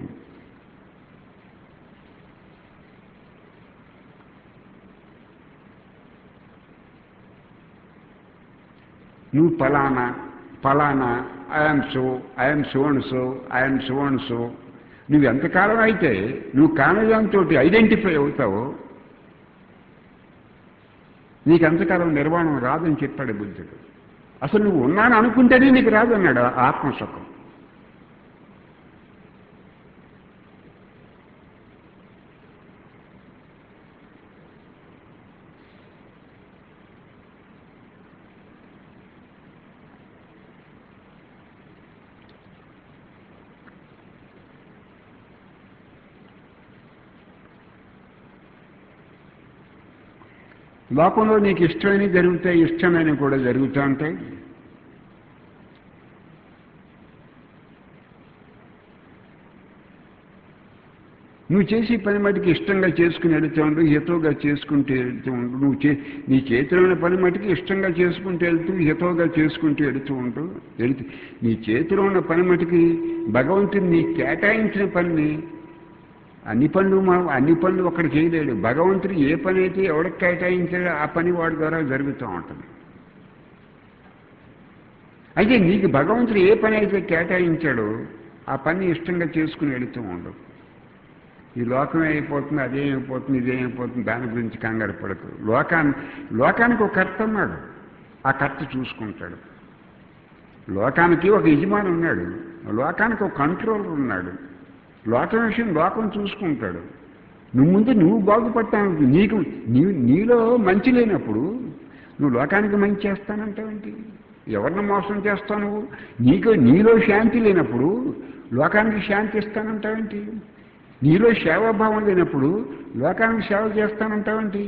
నువ్వు ఫలానా ఫలానా I'm so I'm son so I'm son so నువ్వు ఎంతకాలం అయితే నువ్వు కానదాంతో ఐడెంటిఫై అవుతావో నీకు ఎంతకాలం నిర్వాణం రాదని చెప్పాడు బుద్ధుడు అసలు నువ్వు ఉన్నాను అనుకుంటేనే నీకు రాదన్నాడు ఆత్మసుఖం లోకంలో నీకు ఇష్టమైనవి జరుగుతాయి ఇష్టమైనవి కూడా జరుగుతూ ఉంటాయి నువ్వు చేసే పని మటుకు ఇష్టంగా చేసుకుని వెళుతూ ఉండు హితవుగా చేసుకుంటూ వెళుతూ ఉండు నువ్వు చే నీ చేతిలో ఉన్న పని మటుకు ఇష్టంగా చేసుకుంటూ వెళ్తూ హితవుగా చేసుకుంటూ వెళుతూ ఉండు వెళుతూ నీ చేతిలో ఉన్న పని మటుకి భగవంతుని నీ కేటాయించిన పనిని అన్ని పనులు మా అన్ని పనులు ఒక్కడు చేయలేడు భగవంతుడు ఏ పని అయితే ఎవరికి కేటాయించాడో ఆ పని వాడి ద్వారా జరుగుతూ ఉంటుంది అయితే నీకు భగవంతుడు ఏ పని అయితే కేటాయించాడో ఆ పని ఇష్టంగా చేసుకుని వెళుతూ ఉండవు ఈ లోకం అయిపోతుంది అదేమైపోతుంది ఇదేమైపోతుంది దాని గురించి కంగారు పడకు లోకాన్ని లోకానికి ఒక కర్త ఉన్నాడు ఆ కర్త చూసుకుంటాడు లోకానికి ఒక యజమాని ఉన్నాడు లోకానికి ఒక కంట్రోలర్ ఉన్నాడు లోకం విషయం లోకం చూసుకుంటాడు నువ్వు ముందు నువ్వు బాగుపడతాను నీకు నీ నీలో మంచి లేనప్పుడు నువ్వు లోకానికి మంచి చేస్తానంటావేంటి ఎవరిని మోసం చేస్తావు నువ్వు నీకు నీలో శాంతి లేనప్పుడు లోకానికి శాంతి ఇస్తానంటావేంటి నీలో సేవాభావం లేనప్పుడు లోకానికి సేవ చేస్తానంటావేంటి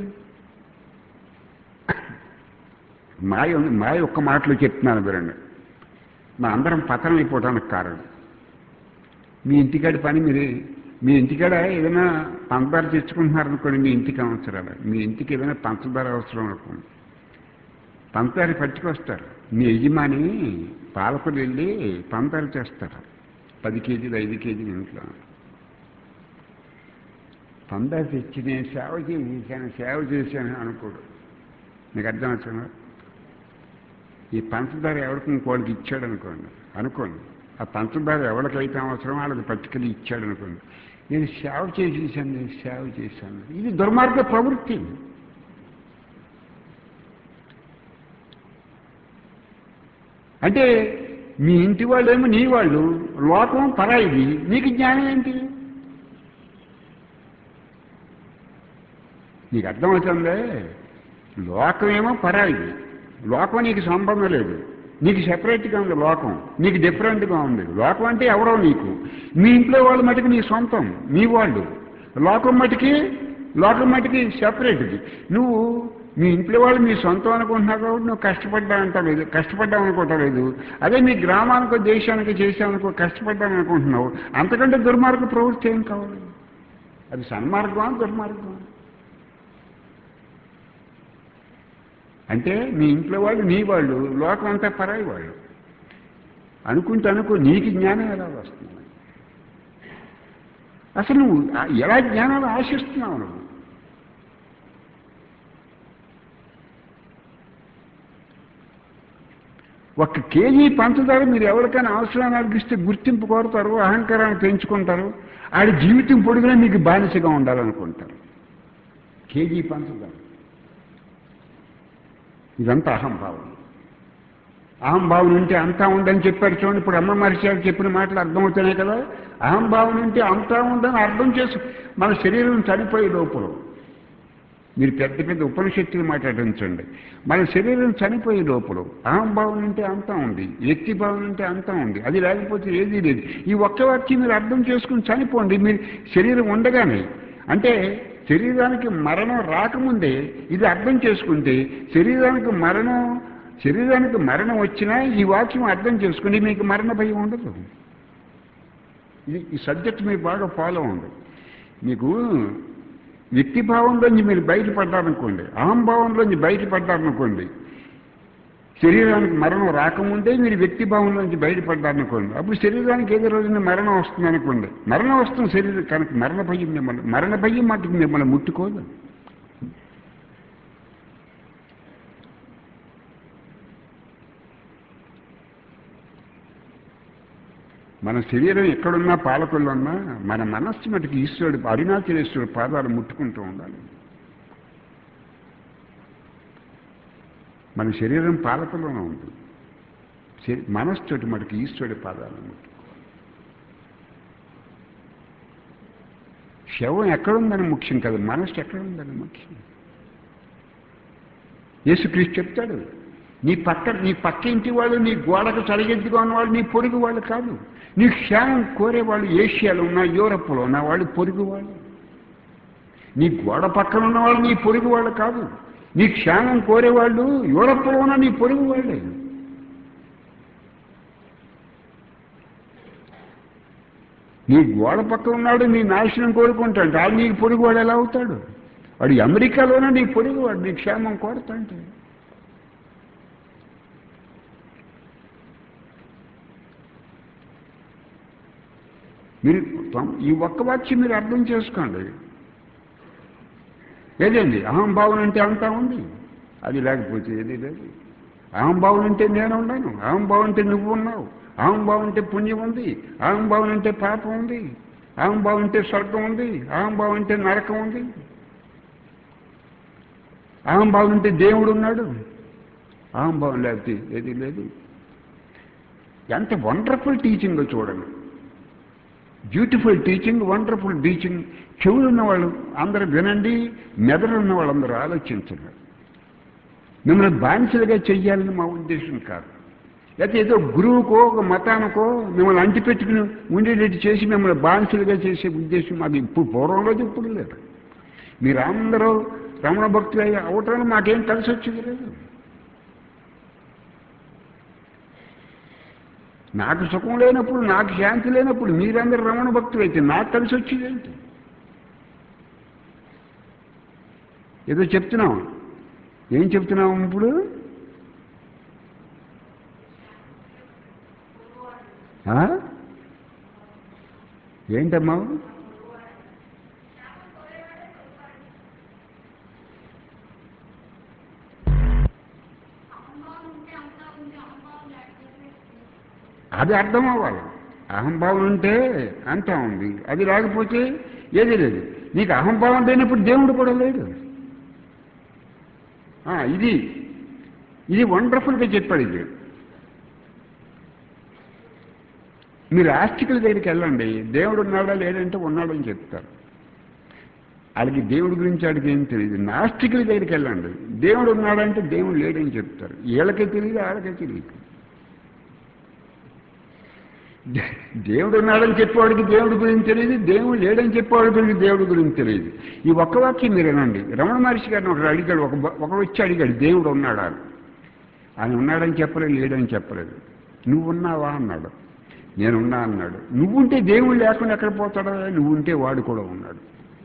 మాయ ఉంది మాయ ఒక్క మాటలో చెప్తున్నాను విరండి మా అందరం పతనం అయిపోవడానికి కారణం మీ ఇంటికాడి పని మీరు మీ ఇంటికాడ ఏదైనా పంచదార తెచ్చుకుంటున్నారనుకోండి మీ ఇంటికి అవసరాలు మీ ఇంటికి ఏదైనా పంచదార అవసరం అనుకోండి పంచదార పట్టుకొస్తారు మీ యజమాని పాలకులు వెళ్ళి పంచదార చేస్తారు పది కేజీలు ఐదు కేజీలు ఇంట్లో పందార తెచ్చి నేను సేవ చేశాను సేవ చేశాను అనుకోడు మీకు అర్థం వచ్చిన ఈ పంచదార ఎవరికి ఇంకోటికి ఇచ్చాడు అనుకోండి అనుకోండి ఆ పంచదార ఎవరికైతే అవసరం వాళ్ళకి పట్టుకెళ్ళి ఇచ్చాడు అనుకోండి నేను సేవ చేసేసాను నేను సేవ చేశాను ఇది దుర్మార్గ ప్రవృత్తి అంటే మీ ఇంటి వాళ్ళేమో నీ వాళ్ళు లోకం పరాయిది నీకు జ్ఞానం ఏంటి నీకు అర్థమవుతుందే లోకమేమో పరాయిది లోకం నీకు సంబంధం లేదు నీకు సెపరేట్గా ఉంది లోకం నీకు డిఫరెంట్గా ఉంది లోకం అంటే ఎవరో నీకు మీ ఇంట్లో వాళ్ళ మటుకు నీ సొంతం మీ వాళ్ళు లోకం మటుకి లోకం మటుకి సెపరేట్ది నువ్వు మీ ఇంట్లో వాళ్ళు మీ సొంతం అనుకుంటున్నావు కాబట్టి నువ్వు కష్టపడ్డా అంటలేదు కష్టపడ్డావు అనుకోవటలేదు అదే మీ గ్రామానికో దేశానికో చేసామనుకో కష్టపడ్డాను అనుకుంటున్నావు అంతకంటే దుర్మార్గ ప్రవృత్తి ఏం కావాలి అది సన్మార్గమా దుర్మార్గమా అంటే మీ ఇంట్లో వాళ్ళు నీ వాళ్ళు లోకం అంతా పరాయి వాళ్ళు అనుకుంటే అనుకో నీకు జ్ఞానం ఎలా వస్తుంది అసలు నువ్వు ఎలా జ్ఞానాలు ఆశిస్తున్నావు నువ్వు ఒక కేజీ పంచదార మీరు ఎవరికైనా అవసరాన్ని అనిపిస్తే గుర్తింపు కోరుతారు అహంకారాన్ని పెంచుకుంటారు ఆడి జీవితం పొడుగునా మీకు బానిసగా ఉండాలనుకుంటారు కేజీ పంచదార ఇదంతా అహంభావం అహంభావం ఉంటే అంతా ఉందని చెప్పారు చూడండి ఇప్పుడు అమ్మ మహర్షి చెప్పిన మాటలు అర్థమవుతున్నాయి కదా అహంభావం ఉంటే అంతా ఉందని అర్థం చేసి మన శరీరం చనిపోయే లోపల మీరు పెద్ద పెద్ద ఉపనిషత్తులు మాట్లాడించండి మన శరీరం చనిపోయే లోపల అహంభావం ఉంటే అంతా ఉంది వ్యక్తి భావన ఉంటే అంతా ఉంది అది లేకపోతే ఏదీ లేదు ఈ ఒక్క వాక్యం మీరు అర్థం చేసుకుని చనిపోండి మీరు శరీరం ఉండగానే అంటే శరీరానికి మరణం రాకముందే ఇది అర్థం చేసుకుంటే శరీరానికి మరణం శరీరానికి మరణం వచ్చినా ఈ వాక్యం అర్థం చేసుకుని మీకు మరణ భయం ఉండదు ఇది ఈ సబ్జెక్ట్ మీరు బాగా ఫాలో అవ్వండి మీకు వ్యక్తిభావంలోంచి మీరు బయటపడ్డారనుకోండి అహంభావంలోంచి బయటపడ్డారనుకోండి శరీరానికి మరణం రాకముందే మీరు వ్యక్తిభావంలోంచి బయటపడ్డారనుకోండి అప్పుడు శరీరానికి ఏదో రోజున మరణం వస్తుంది అనుకోండి మరణం వస్తుంది శరీరం కనుక మరణ భయం మిమ్మల్ని మరణ భయం మటుకు మిమ్మల్ని ముట్టుకోదు మన శరీరం ఎక్కడున్నా పాలకుల్లో ఉన్నా మన మనస్సు మటుకు ఈశ్వరుడు అరుణాచలేశ్వరుడు పాదాలు ముట్టుకుంటూ ఉండాలి మన శరీరం పాలకుల్లోనే ఉంది మనస్సుతోటి మటుకు ఈశ్వరుడి పాదాలను ముట్టుకోవాలి శవం ఎక్కడుందని ముఖ్యం కాదు మనస్సు ఎక్కడుందని ముఖ్యం యేసుక్రీస్తు చెప్తాడు నీ పక్క నీ పక్క ఇంటి వాళ్ళు నీ గోడకు చలిగెద్దుగా ఉన్నవాళ్ళు నీ పొరుగు వాళ్ళు కాదు నీ క్షేమం కోరేవాళ్ళు ఏషియాలో ఉన్న యూరప్లో ఉన్న వాళ్ళు పొరుగు వాళ్ళు నీ గోడ పక్కన ఉన్నవాళ్ళు నీ పొరుగు వాళ్ళు కాదు నీ క్షేమం కోరేవాళ్ళు యూరప్లో ఉన్న నీ పొరుగు వాళ్ళే నీ గోడ పక్కన ఉన్నాడు నీ నాశనం కోరుకుంటాడు వాడు నీకు పొరుగు వాడు ఎలా అవుతాడు వాడు అమెరికాలోనే నీ పొరుగు వాడు నీ క్షేమం కోరుతాంటే మీరు తమ్- ఈ ఒక్క వాక్యం మీరు అర్థం చేసుకోండి ఏదండి అహంభావన అంటే అంతా ఉంది అది లేకపోతే ఏది లేదు అహంభావన అంటే నేను ఉన్నాను అహంభావం అంటే నువ్వు ఉన్నావు అహంభావం అంటే పుణ్యం ఉంది అహంభావం అంటే పాపం ఉంది అహంభావం అంటే స్వర్గం ఉంది అహంభావం అంటే నరకం ఉంది అహంభావం అంటే దేవుడు ఉన్నాడు అహంభావం లేకపోతే ఏది లేదు ఎంత వండర్ఫుల్ టీచింగ్ చూడండి బ్యూటిఫుల్ టీచింగ్ వండర్ఫుల్ టీచింగ్ చెవులు ఉన్నవాళ్ళు అందరూ వినండి మెదడు ఉన్న వాళ్ళందరూ ఆలోచించండి మిమ్మల్ని బానిసలుగా చెయ్యాలని మా ఉద్దేశం కాదు లేకపోతే ఏదో గురువుకో ఒక మతానికో మిమ్మల్ని అంటిపెట్టుకుని ఉండేటట్టు చేసి మిమ్మల్ని బానిసలుగా చేసే ఉద్దేశం మాకు ఇప్పుడు పూర్వం రోజు ఇప్పుడు లేదు మీరు అందరూ రమణ భక్తులు అయ్యి అవటం మాకేం కలిసి వచ్చింది లేదు నాకు సుఖం లేనప్పుడు నాకు శాంతి లేనప్పుడు మీరందరూ రమణ భక్తులు అయితే నాకు కలిసి వచ్చేది ఏంటి ఏదో చెప్తున్నాం ఏం చెప్తున్నాం ఇప్పుడు ఆ? ఏంటమ్మా అది అర్థం అవ్వాలి అహంభావం ఉంటే అంతా ఉంది అది లేకపోతే ఏది లేదు నీకు అహంభావం లేనప్పుడు దేవుడు కూడా లేడు ఆ, ఇది ఇది వండర్ఫుల్గా చెప్పాడు ఇది మీరు ఆస్తికుల దగ్గరికి వెళ్ళండి దేవుడు ఉన్నాడా లేదంటే ఉన్నాడని చెప్తారు వాళ్ళకి దేవుడి గురించి వాడికి ఏం తెలియదు నాస్తికుల దగ్గరికి వెళ్ళండి దేవుడు ఉన్నాడంటే దేవుడు లేడని చెప్తారు వీళ్ళకే తెలియదు వాళ్ళకే తెలియదు దే- దేవుడు ఉన్నాడని చెప్పేవాడికి దేవుడి గురించి తెలియదు దేవుడు లేడని చెప్పేవాడికి దేవుడి గురించి తెలియదు ఈ ఒక్క వాక్యం మీరు వినండి రమణ మహర్షి గారిని ఒకడు అడిగాడు ఒక బ- ఒక వచ్చి అడిగాడు దేవుడు ఉన్నాడా అని. ఆయన ఉన్నాడని చెప్పలేదు లేడని చెప్పలేదు నువ్వు ఉన్నావా అన్నాడు నేనున్నా అన్నాడు నువ్వుంటే దేవుడు లేకుండా ఎక్కడ పోతాడా నువ్వుంటే వాడు కూడా ఉన్నాడు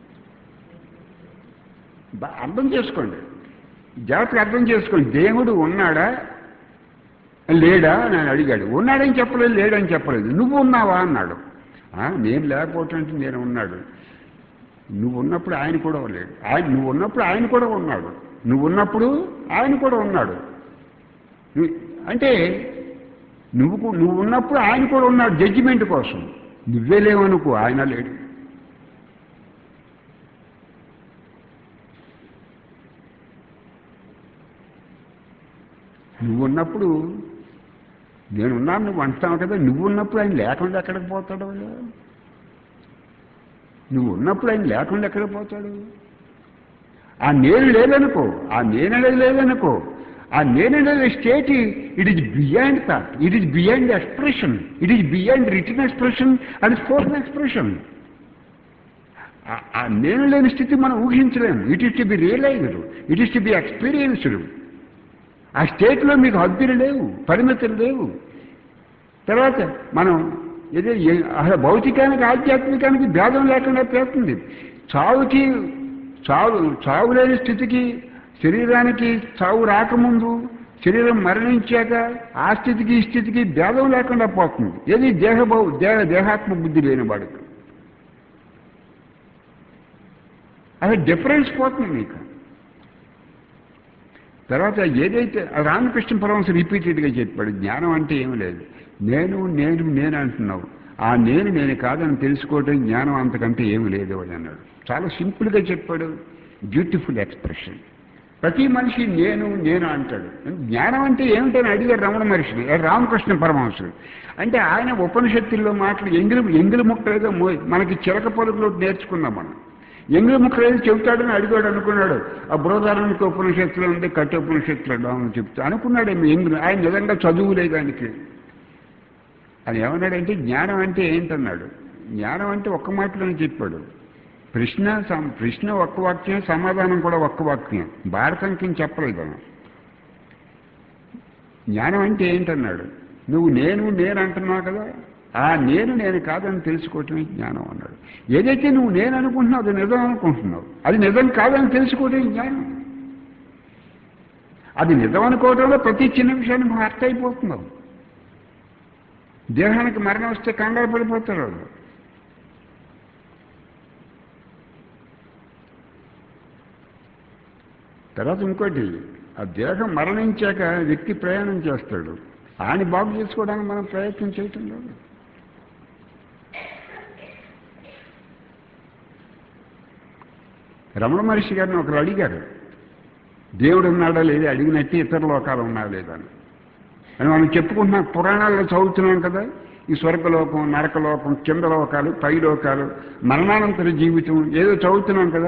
బా- అర్థం చేసుకోండి జాగ్రత్తగా అర్థం చేసుకోండి దేవుడు ఉన్నాడా లేడా అని ఆయన అడిగాడు ఉన్నాడని చెప్పలేదు లేడని చెప్పలేదు నువ్వు ఉన్నావా అన్నాడు "ఆ, నేను లేకపోవటం అంటే నేను ఉన్నాడు నువ్వు ఉన్నప్పుడు ఆయన కూడా లేడు ఆయన నువ్వు ఉన్నప్పుడు ఆయన కూడా ఉన్నాడు నువ్వు ఉన్నప్పుడు ఆయన కూడా ఉన్నాడు నువ్వు- అంటే నువ్వు కూ- నువ్వు ఉన్నప్పుడు ఆయన కూడా ఉన్నాడు జడ్జిమెంట్ కోసం నువ్వే లేవనుకో ఆయన లేడు నువ్వు ఉన్నప్పుడు నేనున్నాను నువ్వు అంటావు కదా నువ్వు ఉన్నప్పుడు ఆయన లేకుండా ఎక్కడికి పోతాడు నువ్వు ఉన్నప్పుడు ఆయన లేకుండా ఎక్కడికి పోతాడు ఆ నేను లేదనుకో ఆ నేననేది లేదనుకో ఆ నేననేది state it is beyond thought it is beyond expression it is beyond return expression and sports expression ఆ నేను లేని స్థితి మనం ఊహించలేము it is to be realised it is to be experienced ఆ స్టేట్లో మీకు హద్దులు లేవు పరిమితులు లేవు తర్వాత మనం ఏదో ఏ- అసలు భౌతికానికి ఆధ్యాత్మికానికి భేదం లేకుండా పోతుంది చావుకి చావు చావు లేని స్థితికి శరీరానికి చావు రాకముందు శరీరం మరణించాక ఆ స్థితికి ఈ స్థితికి భేదం లేకుండా పోతుంది ఏది దేహ భౌ దేహ దేహాత్మ బుద్ధి లేని వాడికి అసలు డిఫరెన్స్ పోతుంది మీకు తర్వాత ఏదైతే ఆ రామకృష్ణ పరమహంస రిపీటెడ్గా చెప్పాడు జ్ఞానం అంటే ఏమీ లేదు నేను నేను నేను అంటున్నావు ఆ నేను నేను కాదని తెలుసుకోవటం జ్ఞానం అంతకంటే ఏమీ లేదు అని అన్నాడు చాలా సింపుల్గా చెప్పాడు బ్యూటిఫుల్ ఎక్స్ప్రెషన్ ప్రతి మనిషి నేను నేను అంటాడు జ్ఞానం అంటే ఏమిటని అడిగారు రమణ మహర్షిని రామకృష్ణ పరమహంసుడు అంటే ఆయన ఉపనిషత్తుల్లో మాటలు ఎంగిలి ఎంగిలి ముక్క ఏదో మో- మనకి చిలక పలుకులో నేర్చుకున్నాం మనం ఎంగిలి ముక్క ఏదో చెబుతాడని అడిగాడు అనుకున్నాడు ఆ బృహదారానికి ఉపనిషత్తులు ఉంది కట్ట ఉపనిషత్తులు అని చెప్తా అనుకున్నాడు ఏమో ఎంగిలి ఆయన నిజంగా చదువు లేదు ఆయనకి అది ఏమన్నాడంటే జ్ఞానం అంటే ఏంటన్నాడు జ్ఞానం అంటే ఒక్క మాటలోనే చెప్పాడు ప్రశ్న సం- ప్రశ్న ఒక్క వాక్యం సమాధానం కూడా ఒక్క వాక్యం భారతంకి చెప్పలేదు మనం జ్ఞానం అంటే ఏంటన్నాడు నువ్వు నేను నేను అంటున్నావు కదా ఆ నేను నేను కాదని తెలుసుకోవటమే జ్ఞానం అన్నాడు ఏదైతే నువ్వు నేను అనుకుంటున్నావు అది నిజం అనుకుంటున్నావు అది నిజం కాదని తెలుసుకోవటమే జ్ఞానం అది నిజం అనుకోవడంలో ప్రతి చిన్న విషయాన్ని నువ్వు అర్థ అయిపోతున్నావు దేహానికి మరణం వస్తే కంగారు పడిపోతారు వాళ్ళు తర్వాత ఇంకోటి ఆ దేహం మరణించాక వ్యక్తి ప్రయాణం చేస్తాడు ఆయన బాగు చేసుకోవడానికి మనం ప్రయత్నం చేయటం లేదు రమణ మహర్షి గారిని ఒకరు అడిగారు దేవుడు ఉన్నాడా లేదా అడిగినట్టు ఇతర లోకాలు ఉన్నాడా లేదా అని అని మనం చెప్పుకుంటున్నాం పురాణాల్లో చదువుతున్నాం కదా ఈ స్వర్గలోకం నరకలోకం కింద లోకాలు పై లోకాలు మరణానంతర జీవితం ఏదో చదువుతున్నాం కదా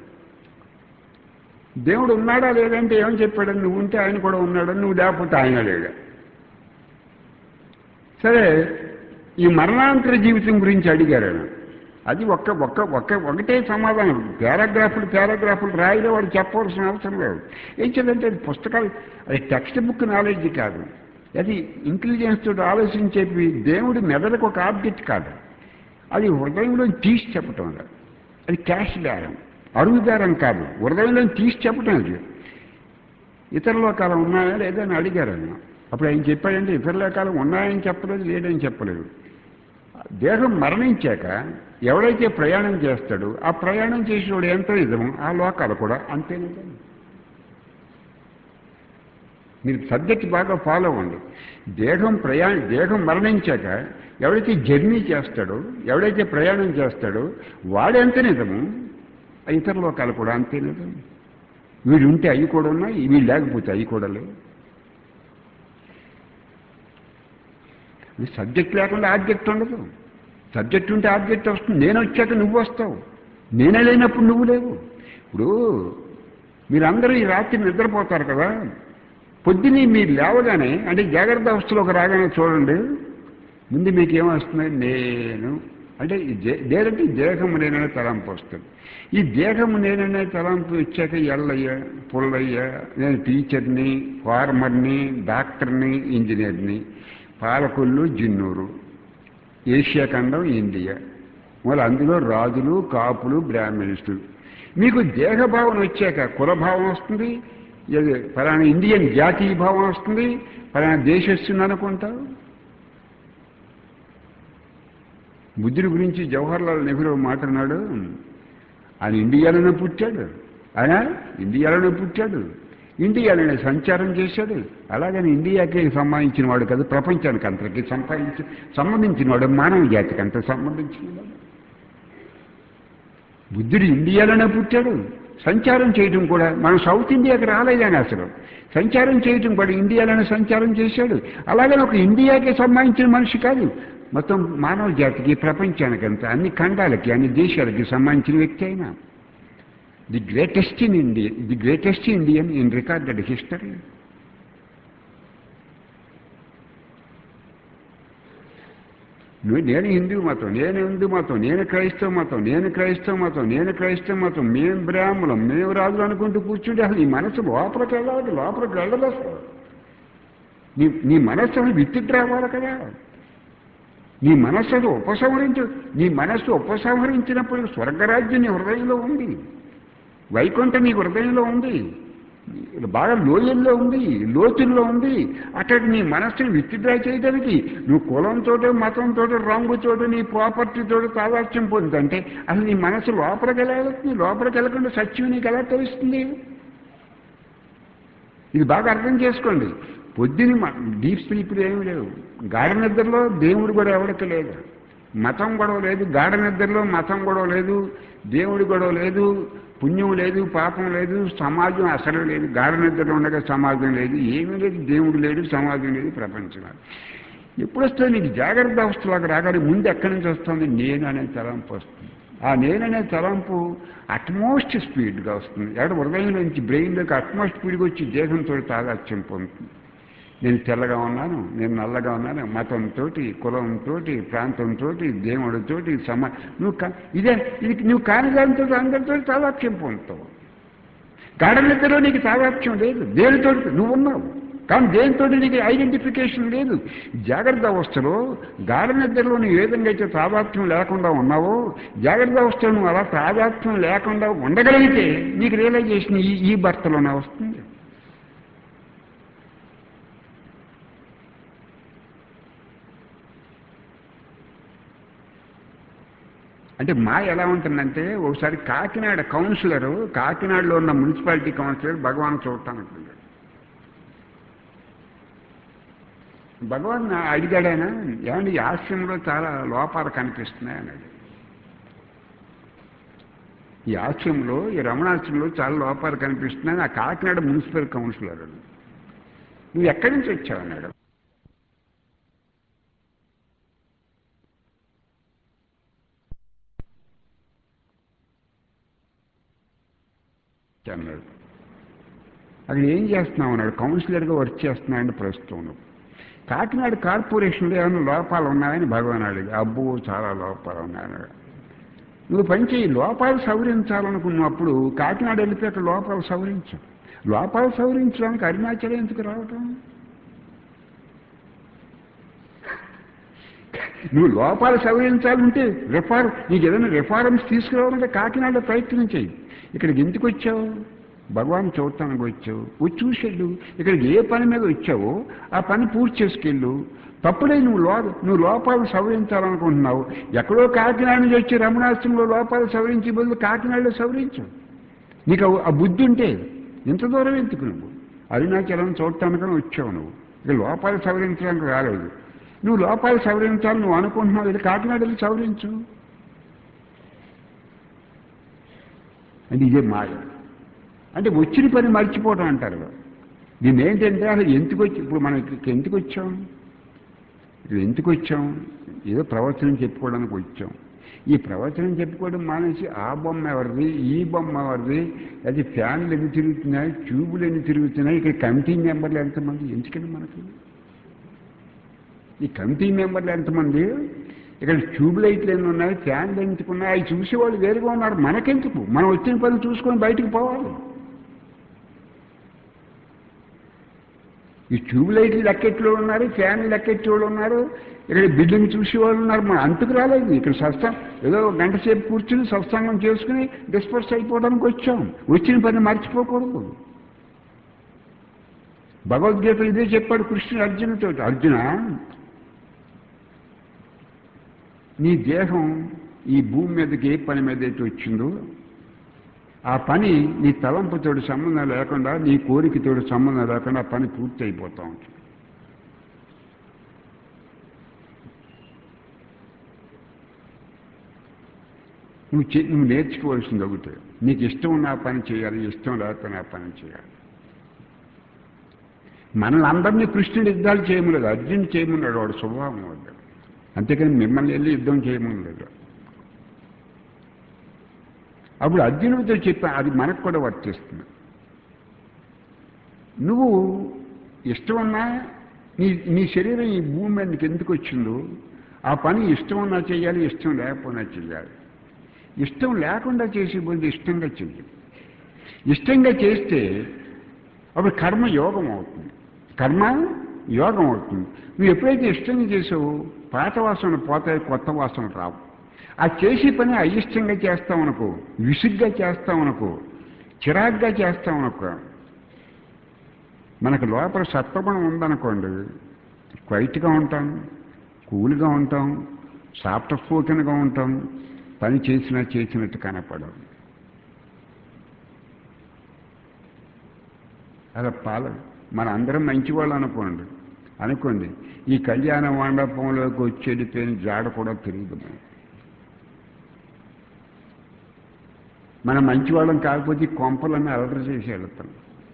దేవుడు ఉన్నాడా లేదంటే ఏం చెప్పాడని నువ్వు ఉంటే ఆయన కూడా ఉన్నాడని నువ్వు లేకపోతే ఆయన లేడా సరే ఈ మరణాంతర జీవితం గురించి అడిగారు ఆయన అది ఒక్క ఒక్క ఒక్క ఒకటే సమాధానం పారాగ్రాఫ్లు పారాగ్రాఫ్లు రాయిలో వాడు చెప్పవలసిన అవసరం లేదు ఏం చేద్దంటే అది పుస్తకాలు అది టెక్స్ట్ బుక్ నాలెడ్జ్ కాదు అది ఇంటెలిజెన్స్ తోటి ఆలోచించేవి దేవుడి మెదడుకు ఒక ఆబ్జెక్ట్ కాదు అది హృదయంలో తీసి చెప్పటం అది. అది క్యాష్ బేరం అడుగు బేరం కాదు హృదయంలో తీసి చెప్పటం అది ఇతర లోకాలు ఉన్నాయా లేదా అని అడిగారు ఆయన అప్పుడు ఆయన చెప్పాడంటే ఇతర లోకాలు ఉన్నాయని చెప్పలేదు లేదని చెప్పలేదు దేహం మరణించాక ఎవడైతే ప్రయాణం చేస్తాడో ఆ ప్రయాణం చేసేవాడు ఎంత నిజమో ఆ లోకాలు కూడా అంతే నిజం మీరు సబ్జెక్ట్ బాగా ఫాలో అవ్వండి దేహం ప్రయాణ దేహం మరణించాక ఎవడైతే జర్నీ చేస్తాడో ఎవడైతే ప్రయాణం చేస్తాడో వాడెంత నిజము ఆ ఇతర లోకాలు కూడా అంతే నిజం వీడు ఉంటే అవి కూడా ఉన్నాయి వీడు లేకపోతే అవి కూడా లేవు సబ్జెక్ట్ లేకుండా ఆబ్జెక్ట్ ఉండదు సబ్జెక్ట్ ఉంటే ఆబ్జెక్ట్ వస్తుంది నేను వచ్చాక నువ్వు వస్తావు నేనే లేనప్పుడు నువ్వు లేవు ఇప్పుడు మీరందరూ ఈ రాత్రి నిద్రపోతారు కదా పొద్దున్నే మీరు లేవగానే అంటే జాగ్రత్త అవస్థలోకి రాగానే చూడండి ముందు మీకు ఏమొస్తుంది నేను అంటే ఈ దే- లేదంటే ఈ దేహము నేననే తలంపు వస్తుంది ఈ దేహము నేననే తలంపు వచ్చాక ఎల్లయ్య పుల్లయ్య నేను టీచర్ని ఫార్మర్ని డాక్టర్ని ఇంజనీర్ని పాలకొల్లు జిన్నూరు ఏషియా ఖండం ఇండియా మరి అందులో రాజులు కాపులు బ్రాహ్మణిస్టులు మీకు దేహభావన వచ్చాక కులభావం వస్తుంది ఇది ఫలానా ఇండియన్ జాతీయ భావం వస్తుంది ఫలానా దేశస్తుని అనుకుంటావు బుద్ధుడి గురించి జవహర్లాల్ నెహ్రూ మాట్లాడినాడు ఆయన ఇండియాలోనే పుట్టాడు ఆయన ఇండియాలోనే పుట్టాడు ఇండియాలోనే సంచారం చేశాడు అలాగని ఇండియాకి సంబంధించిన వాడు కదా ప్రపంచానికి అంతకి సంపాదించి సంబంధించిన వాడు మానవ జాతికి అంత సంబంధించిన వాడు బుద్ధుడు ఇండియాలోనే పుట్టాడు సంచారం చేయటం కూడా మనం సౌత్ ఇండియాకి రాలేదని అసలు సంచారం చేయటం కూడా ఇండియాలోనే సంచారం చేశాడు అలాగని ఒక ఇండియాకి సంబంధించిన మనిషి కాదు మొత్తం మానవ జాతికి ప్రపంచానికి అంతా అన్ని ఖండాలకి అన్ని దేశాలకి సంబంధించిన వ్యక్తి అయినా the greatest in India the greatest Indian in recorded history నువ్వు నేను హిందూ మతం నేను హిందూ మతం నేను క్రైస్తవ మతం నేను క్రైస్తవ మతం నేను క్రైస్తవ మతం మేము బ్రాహ్మణులం మేము రాజులు అనుకుంటూ కూర్చుంటే అసలు నీ మనసు లోపలికి వెళ్ళాలి లోపలికి వెళ్ళదు అసలు నీ నీ మనస్సు అసలు విత్తిట్ రావాలి కదా నీ మనస్సు అది ఉపసంహరించు నీ మనస్సు ఉపసంహరించినప్పుడు స్వర్గరాజ్యం నీ హృదయంలో ఉంది వైకుంఠం నీ హృదయంలో ఉంది బాగా లోయల్లో ఉంది లోతుల్లో ఉంది అక్కడ నీ మనస్సుని విత్డ్రా చేయడానికి నువ్వు కులంతో మతంతో రంగుతో నీ ప్రాపర్టీతో తాదాత్యం పొందుతుంటే అసలు నీ మనసు లోపలికి ఎలా వెళ్తుంది లోపలికి వెళ్ళకుండా సత్యం నీకు ఎలా తెలుస్తుంది ఇది బాగా అర్థం చేసుకోండి పొద్దున డీప్ స్లీప్లు ఏమీ లేవు గాఢ నిద్రలో దేవుడు కూడా ఎవరికి లేదు మతం గొడవ లేదు గాఢ నిద్రలో మతం గొడవ లేదు దేవుడి గొడవ లేదు పుణ్యం లేదు పాపం లేదు సమాజం అసలు లేదు గాఢ నిద్రలో ఉండగా సమాజం లేదు ఏమీ లేదు దేవుడు లేడు సమాజం లేదు ప్రపంచం లేదు ఎప్పుడు వస్తుంది నీకు జాగ్రత్త అవస్థలోకి రాగానే ముందు ఎక్కడి నుంచి వస్తుంది నేను అనే తలంపు వస్తుంది ఆ నేననే తలంపు అట్మోస్ట్ స్పీడ్గా వస్తుంది ఎక్కడ హృదయం నుంచి బ్రెయిన్లోకి అట్మోస్ట్ స్పీడ్గా వచ్చి దేహంతో తాదాత్యం పొందుతుంది నేను తెల్లగా ఉన్నాను నేను నల్లగా ఉన్నాను మతంతో కులంతో ప్రాంతంతో దేవుడితో సమ నువ్వు కా- ఇదే ఇది నువ్వు కాని దానితో అందరితో తాదాప్యం పొందుతావు గాఢ నిద్రలో నీకు తాదాప్యం లేదు దేనితో నువ్వు ఉన్నావు కానీ దేనితో నీకు ఐడెంటిఫికేషన్ లేదు జాగ్రత్త అవస్థలో గాఢ నిద్రలో నువ్వు ఏ విధంగా అయితే తాదాత్మ్యం లేకుండా ఉన్నావో జాగ్రత్త అవస్థలో నువ్వు అలా తాదాత్మ్యం లేకుండా ఉండగలిగితే నీకు రియలైజేషన్ ఈ ఈ భర్తలోనే వస్తుంది అంటే మా ఎలా ఉంటుందంటే ఒకసారి కాకినాడ కౌన్సిలరు కాకినాడలో ఉన్న మున్సిపాలిటీ కౌన్సిలర్ భగవాన్ చూడటానికి వెళ్ళాడు భగవాన్ అడిగాడాయన ఏమండి ఈ ఆశ్రమంలో చాలా లోపాలు కనిపిస్తున్నాయి అన్నాడు ఈ ఆశ్రమంలో ఈ రమణాశ్రమంలో చాలా లోపాలు కనిపిస్తున్నాయి ఆ కాకినాడ మున్సిపల్ కౌన్సిలర్ నువ్వు ఎక్కడి నుంచి వచ్చావు అన్నాడు అన్నాడు అది ఏం చేస్తున్నావు అన్నాడు కౌన్సిలర్గా వర్క్ చేస్తున్నాయండి ప్రస్తుతం నువ్వు కాకినాడ కార్పొరేషన్లో ఏమైనా లోపాలు ఉన్నాయని భగవాన్ అడిగి అబ్బో చాలా లోపాలు ఉన్నాయన్నాడు నువ్వు పనిచేయి లోపాలు సవరించాలనుకున్నప్పుడు కాకినాడ వెళ్ళిపోయి అక్కడ లోపాలు సవరించు లోపాలు సవరించడానికి అరుణాచలం ఎందుకు రావటం నువ్వు లోపాలు సవరించాలంటే రిఫార్ నీకు ఏదైనా రిఫార్మ్స్ తీసుకురావాలంటే కాకినాడ ప్రయత్నం చేయి ఇక్కడికి ఎందుకు వచ్చావు భగవాన్ చూడటానికి వచ్చావు వచ్చి చూసేళ్ళు ఇక్కడికి ఏ పని మీద వచ్చావో ఆ పని పూర్తి చేసుకెళ్ళు తప్పులే నువ్వు లో నువ్వు లోపాలు సవరించాలనుకుంటున్నావు ఎక్కడో కాకినాడ నుంచి వచ్చి రమణాశ్రమంలో లోపాలు సవరించి బదులు కాకినాడలో సవరించు నీకు ఆ- ఆ బుద్ధి ఉంటే ఇంత దూరం ఎందుకు నువ్వు అరుణాచలం చూడటానికని వచ్చావు నువ్వు ఇక లోపాలు సవరించడానికి రాలేదు నువ్వు లోపాలు సవరించాలని నువ్వు అనుకుంటున్నావు ఇది కాకినాడ వెళ్ళి సవరించు అంటే ఇదే మాయ అంటే వచ్చిన పని మర్చిపోవడం అంటారు దీన్ని ఏంటంటే అసలు ఎందుకు వచ్చి ఇప్పుడు మనం ఇక్కడికి ఎందుకు వచ్చాం ఇక్కడ ఎందుకు వచ్చాం ఏదో ప్రవచనం చెప్పుకోవడానికి వచ్చాం ఈ ప్రవచనం చెప్పుకోవడం మానేసి ఆ బొమ్మ ఎవరిది ఈ బొమ్మ ఎవరిది అది ఫ్యాన్లు ఎన్ని తిరుగుతున్నాయి ట్యూబులు ఎన్ని తిరుగుతున్నాయి ఇక్కడ కమిటీ మెంబర్లు ఎంతమంది ఎందుకండి మనకి ఈ కమిటీ మెంబర్లు ఎంతమంది ఇక్కడ ట్యూబ్ లైట్లు ఎన్ని ఉన్నాయి ఫ్యాన్లు ఎందుకు ఉన్నాయి అవి చూసేవాళ్ళు వేరుగా ఉన్నారు మనకెందుకు మనం వచ్చిన పని చూసుకొని బయటికి పోవాలి ఈ ట్యూబ్ లైట్లు లెక్కెట్లో ఉన్నారు ఫ్యాన్లు లెక్కెట్టేవాళ్ళు ఉన్నారు ఇక్కడ బిల్డింగ్ చూసేవాళ్ళు ఉన్నారు మనం అంతకు రాలేదు ఇక్కడ సత్సం ఏదో ఒక గంట సేపు కూర్చుని సత్సంగం చేసుకుని డిస్పర్స్ అయిపోవడానికి వచ్చాం వచ్చిన పని మర్చిపోకూడదు భగవద్గీత ఇదే చెప్పాడు కృష్ణుడు అర్జునతో అర్జున నీ దేహం ఈ భూమి మీదకి ఏ పని మీద అయితే వచ్చిందో ఆ పని నీ తలంపుతోటి సంబంధం లేకుండా నీ కోరికతోటి సంబంధం లేకుండా ఆ పని పూర్తి అయిపోతూ ఉంటుంది నువ్వు చే నువ్వు నేర్చుకోవాల్సింది ఒకటి నీకు ఇష్టం ఉన్న ఆ పని చేయాలి ఇష్టం లేకపోయినా ఆ పని చేయాలి మనల్ని అందరినీ కృష్ణుడు యుద్ధాలు చేయమలేదు అర్జున్ చేయమన్నాడు వాడు స్వభావం వాడు అంతేకాని మిమ్మల్ని వెళ్ళి యుద్ధం చేయమనలేదు అప్పుడు అర్జునుడితో చెప్పా అది మనకు కూడా వర్తిస్తుంది నువ్వు ఇష్టం ఉన్నా నీ నీ శరీరం ఈ భూమి మీదకి ఎందుకు వచ్చిందో ఆ పని ఇష్టం ఉన్నా చేయాలి ఇష్టం లేకపోయినా చేయాలి ఇష్టం లేకుండా చేసే బదులు ఇష్టంగా చెయ్యి ఇష్టంగా చేస్తే అప్పుడు కర్మ యోగం అవుతుంది కర్మ యోగం అవుతుంది నువ్వు ఎప్పుడైతే ఇష్టంగా చేసావో పాత వాసనలు పోతాయి కొత్త వాసనలు రావు ఆ చేసే పని అయిష్టంగా చేస్తామనుకో విసుగ్గా చేస్తామనుకో చిరాగ్గా చేస్తామనుకో మనకు లోపల సత్వగుణం ఉందనుకోండి క్వైట్గా ఉంటాం కూల్గా ఉంటాం సాఫ్ట్ స్పోకెన్గా ఉంటాం పని చేసినా చేసినట్టు కనపడం అలా పాల మన అందరం మంచివాళ్ళు అనుకోండి అనుకోండి ఈ కళ్యాణ మండపంలోకి వచ్చి వెళ్ళిపోయిన జాడ కూడా తెలియదు మనం మనం మంచివాళ్ళం కాకపోతే ఈ కొంపలన్నీ అలర్ట్ చేసి వెళ్తాం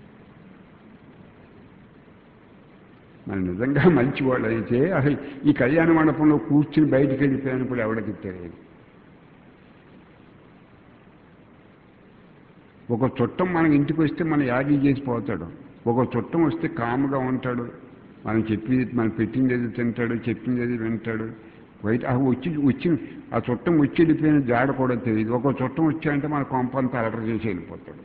మనం నిజంగా మంచివాళ్ళు అయితే అసలు ఈ కళ్యాణ మండపంలో కూర్చుని బయటికి వెళ్ళిపోయాను కూడా ఎవరికి తెలియదు ఒక చుట్టం మన ఇంటికి వస్తే మన యాగి చేసి పోతాడు ఒక చుట్టం వస్తే కాముగా ఉంటాడు మనం చెప్పి మనం పెట్టింది ఏది తింటాడు చెప్పింది ఏది వింటాడు బయట ఆ వచ్చి వచ్చి ఆ చుట్టం వచ్చి వెళ్ళిపోయిన జాడ కూడా తెలియదు ఒక చుట్టం వచ్చాయంటే మన కొంపంతా అలర చేసి వెళ్ళిపోతాడు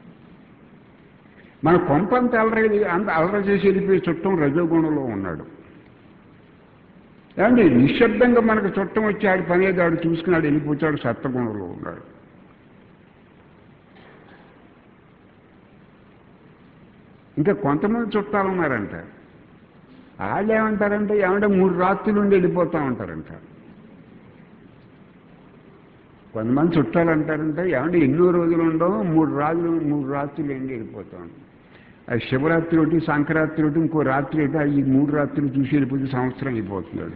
మన కొంపంతా అలర అంత అలర చేసి వెళ్ళిపోయి చుట్టం రజోగుణంలో ఉన్నాడు ఏమండి నిశ్శబ్దంగా మనకు చుట్టం వచ్చి ఆడి పని ఏదో ఆడు చూసుకున్నాడు వెళ్ళిపోతాడు సత్వగుణంలో ఉన్నాడు ఇంకా కొంతమంది చుట్టాలు ఉన్నారంట వాళ్ళు ఏమంటారంటే ఏమంటే మూడు రాత్రులు ఉండి వెళ్ళిపోతా ఉంటారంట కొంతమంది చుట్టాలు అంటారంటే ఏమంటే ఎన్నో రోజులు ఉండవు మూడు రాజులు మూడు రాత్రులు ఎండి వెళ్ళిపోతా ఉంటాం అది శివరాత్రి ఒకటి సంక్రాంతి ఒకటి ఇంకో రాత్రి ఒకటి ఈ మూడు రాత్రులు చూసి వెళ్ళిపోతే సంవత్సరం అయిపోతున్నాడు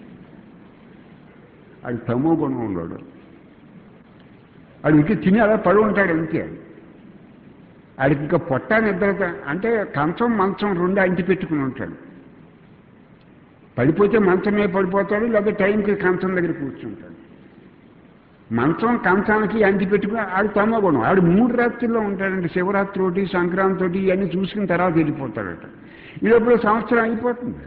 అది తమో గుణం ఉన్నాడు అది ఇంకే తిని అలా పడి ఉంటాడు అంతే ఆడికి ఇంకా పొట్ట నిద్ర అంటే కంచం మంచం రెండు అంటి పెట్టుకుని ఉంటాడు పడిపోతే మంచం మీద పడిపోతాడు లేదా టైంకి కంచం దగ్గర కూర్చుంటాడు మంచం కంచానికి అంటి పెట్టుకుని ఆడు తమో గుణం ఆడు మూడు రాత్రుల్లో ఉంటాడంటే శివరాత్రి ఒకటి సంక్రాంతి ఒకటి ఇవన్నీ చూసుకున్న తర్వాత వెళ్ళిపోతాడట ఈ లోపల సంవత్సరం అయిపోతుంది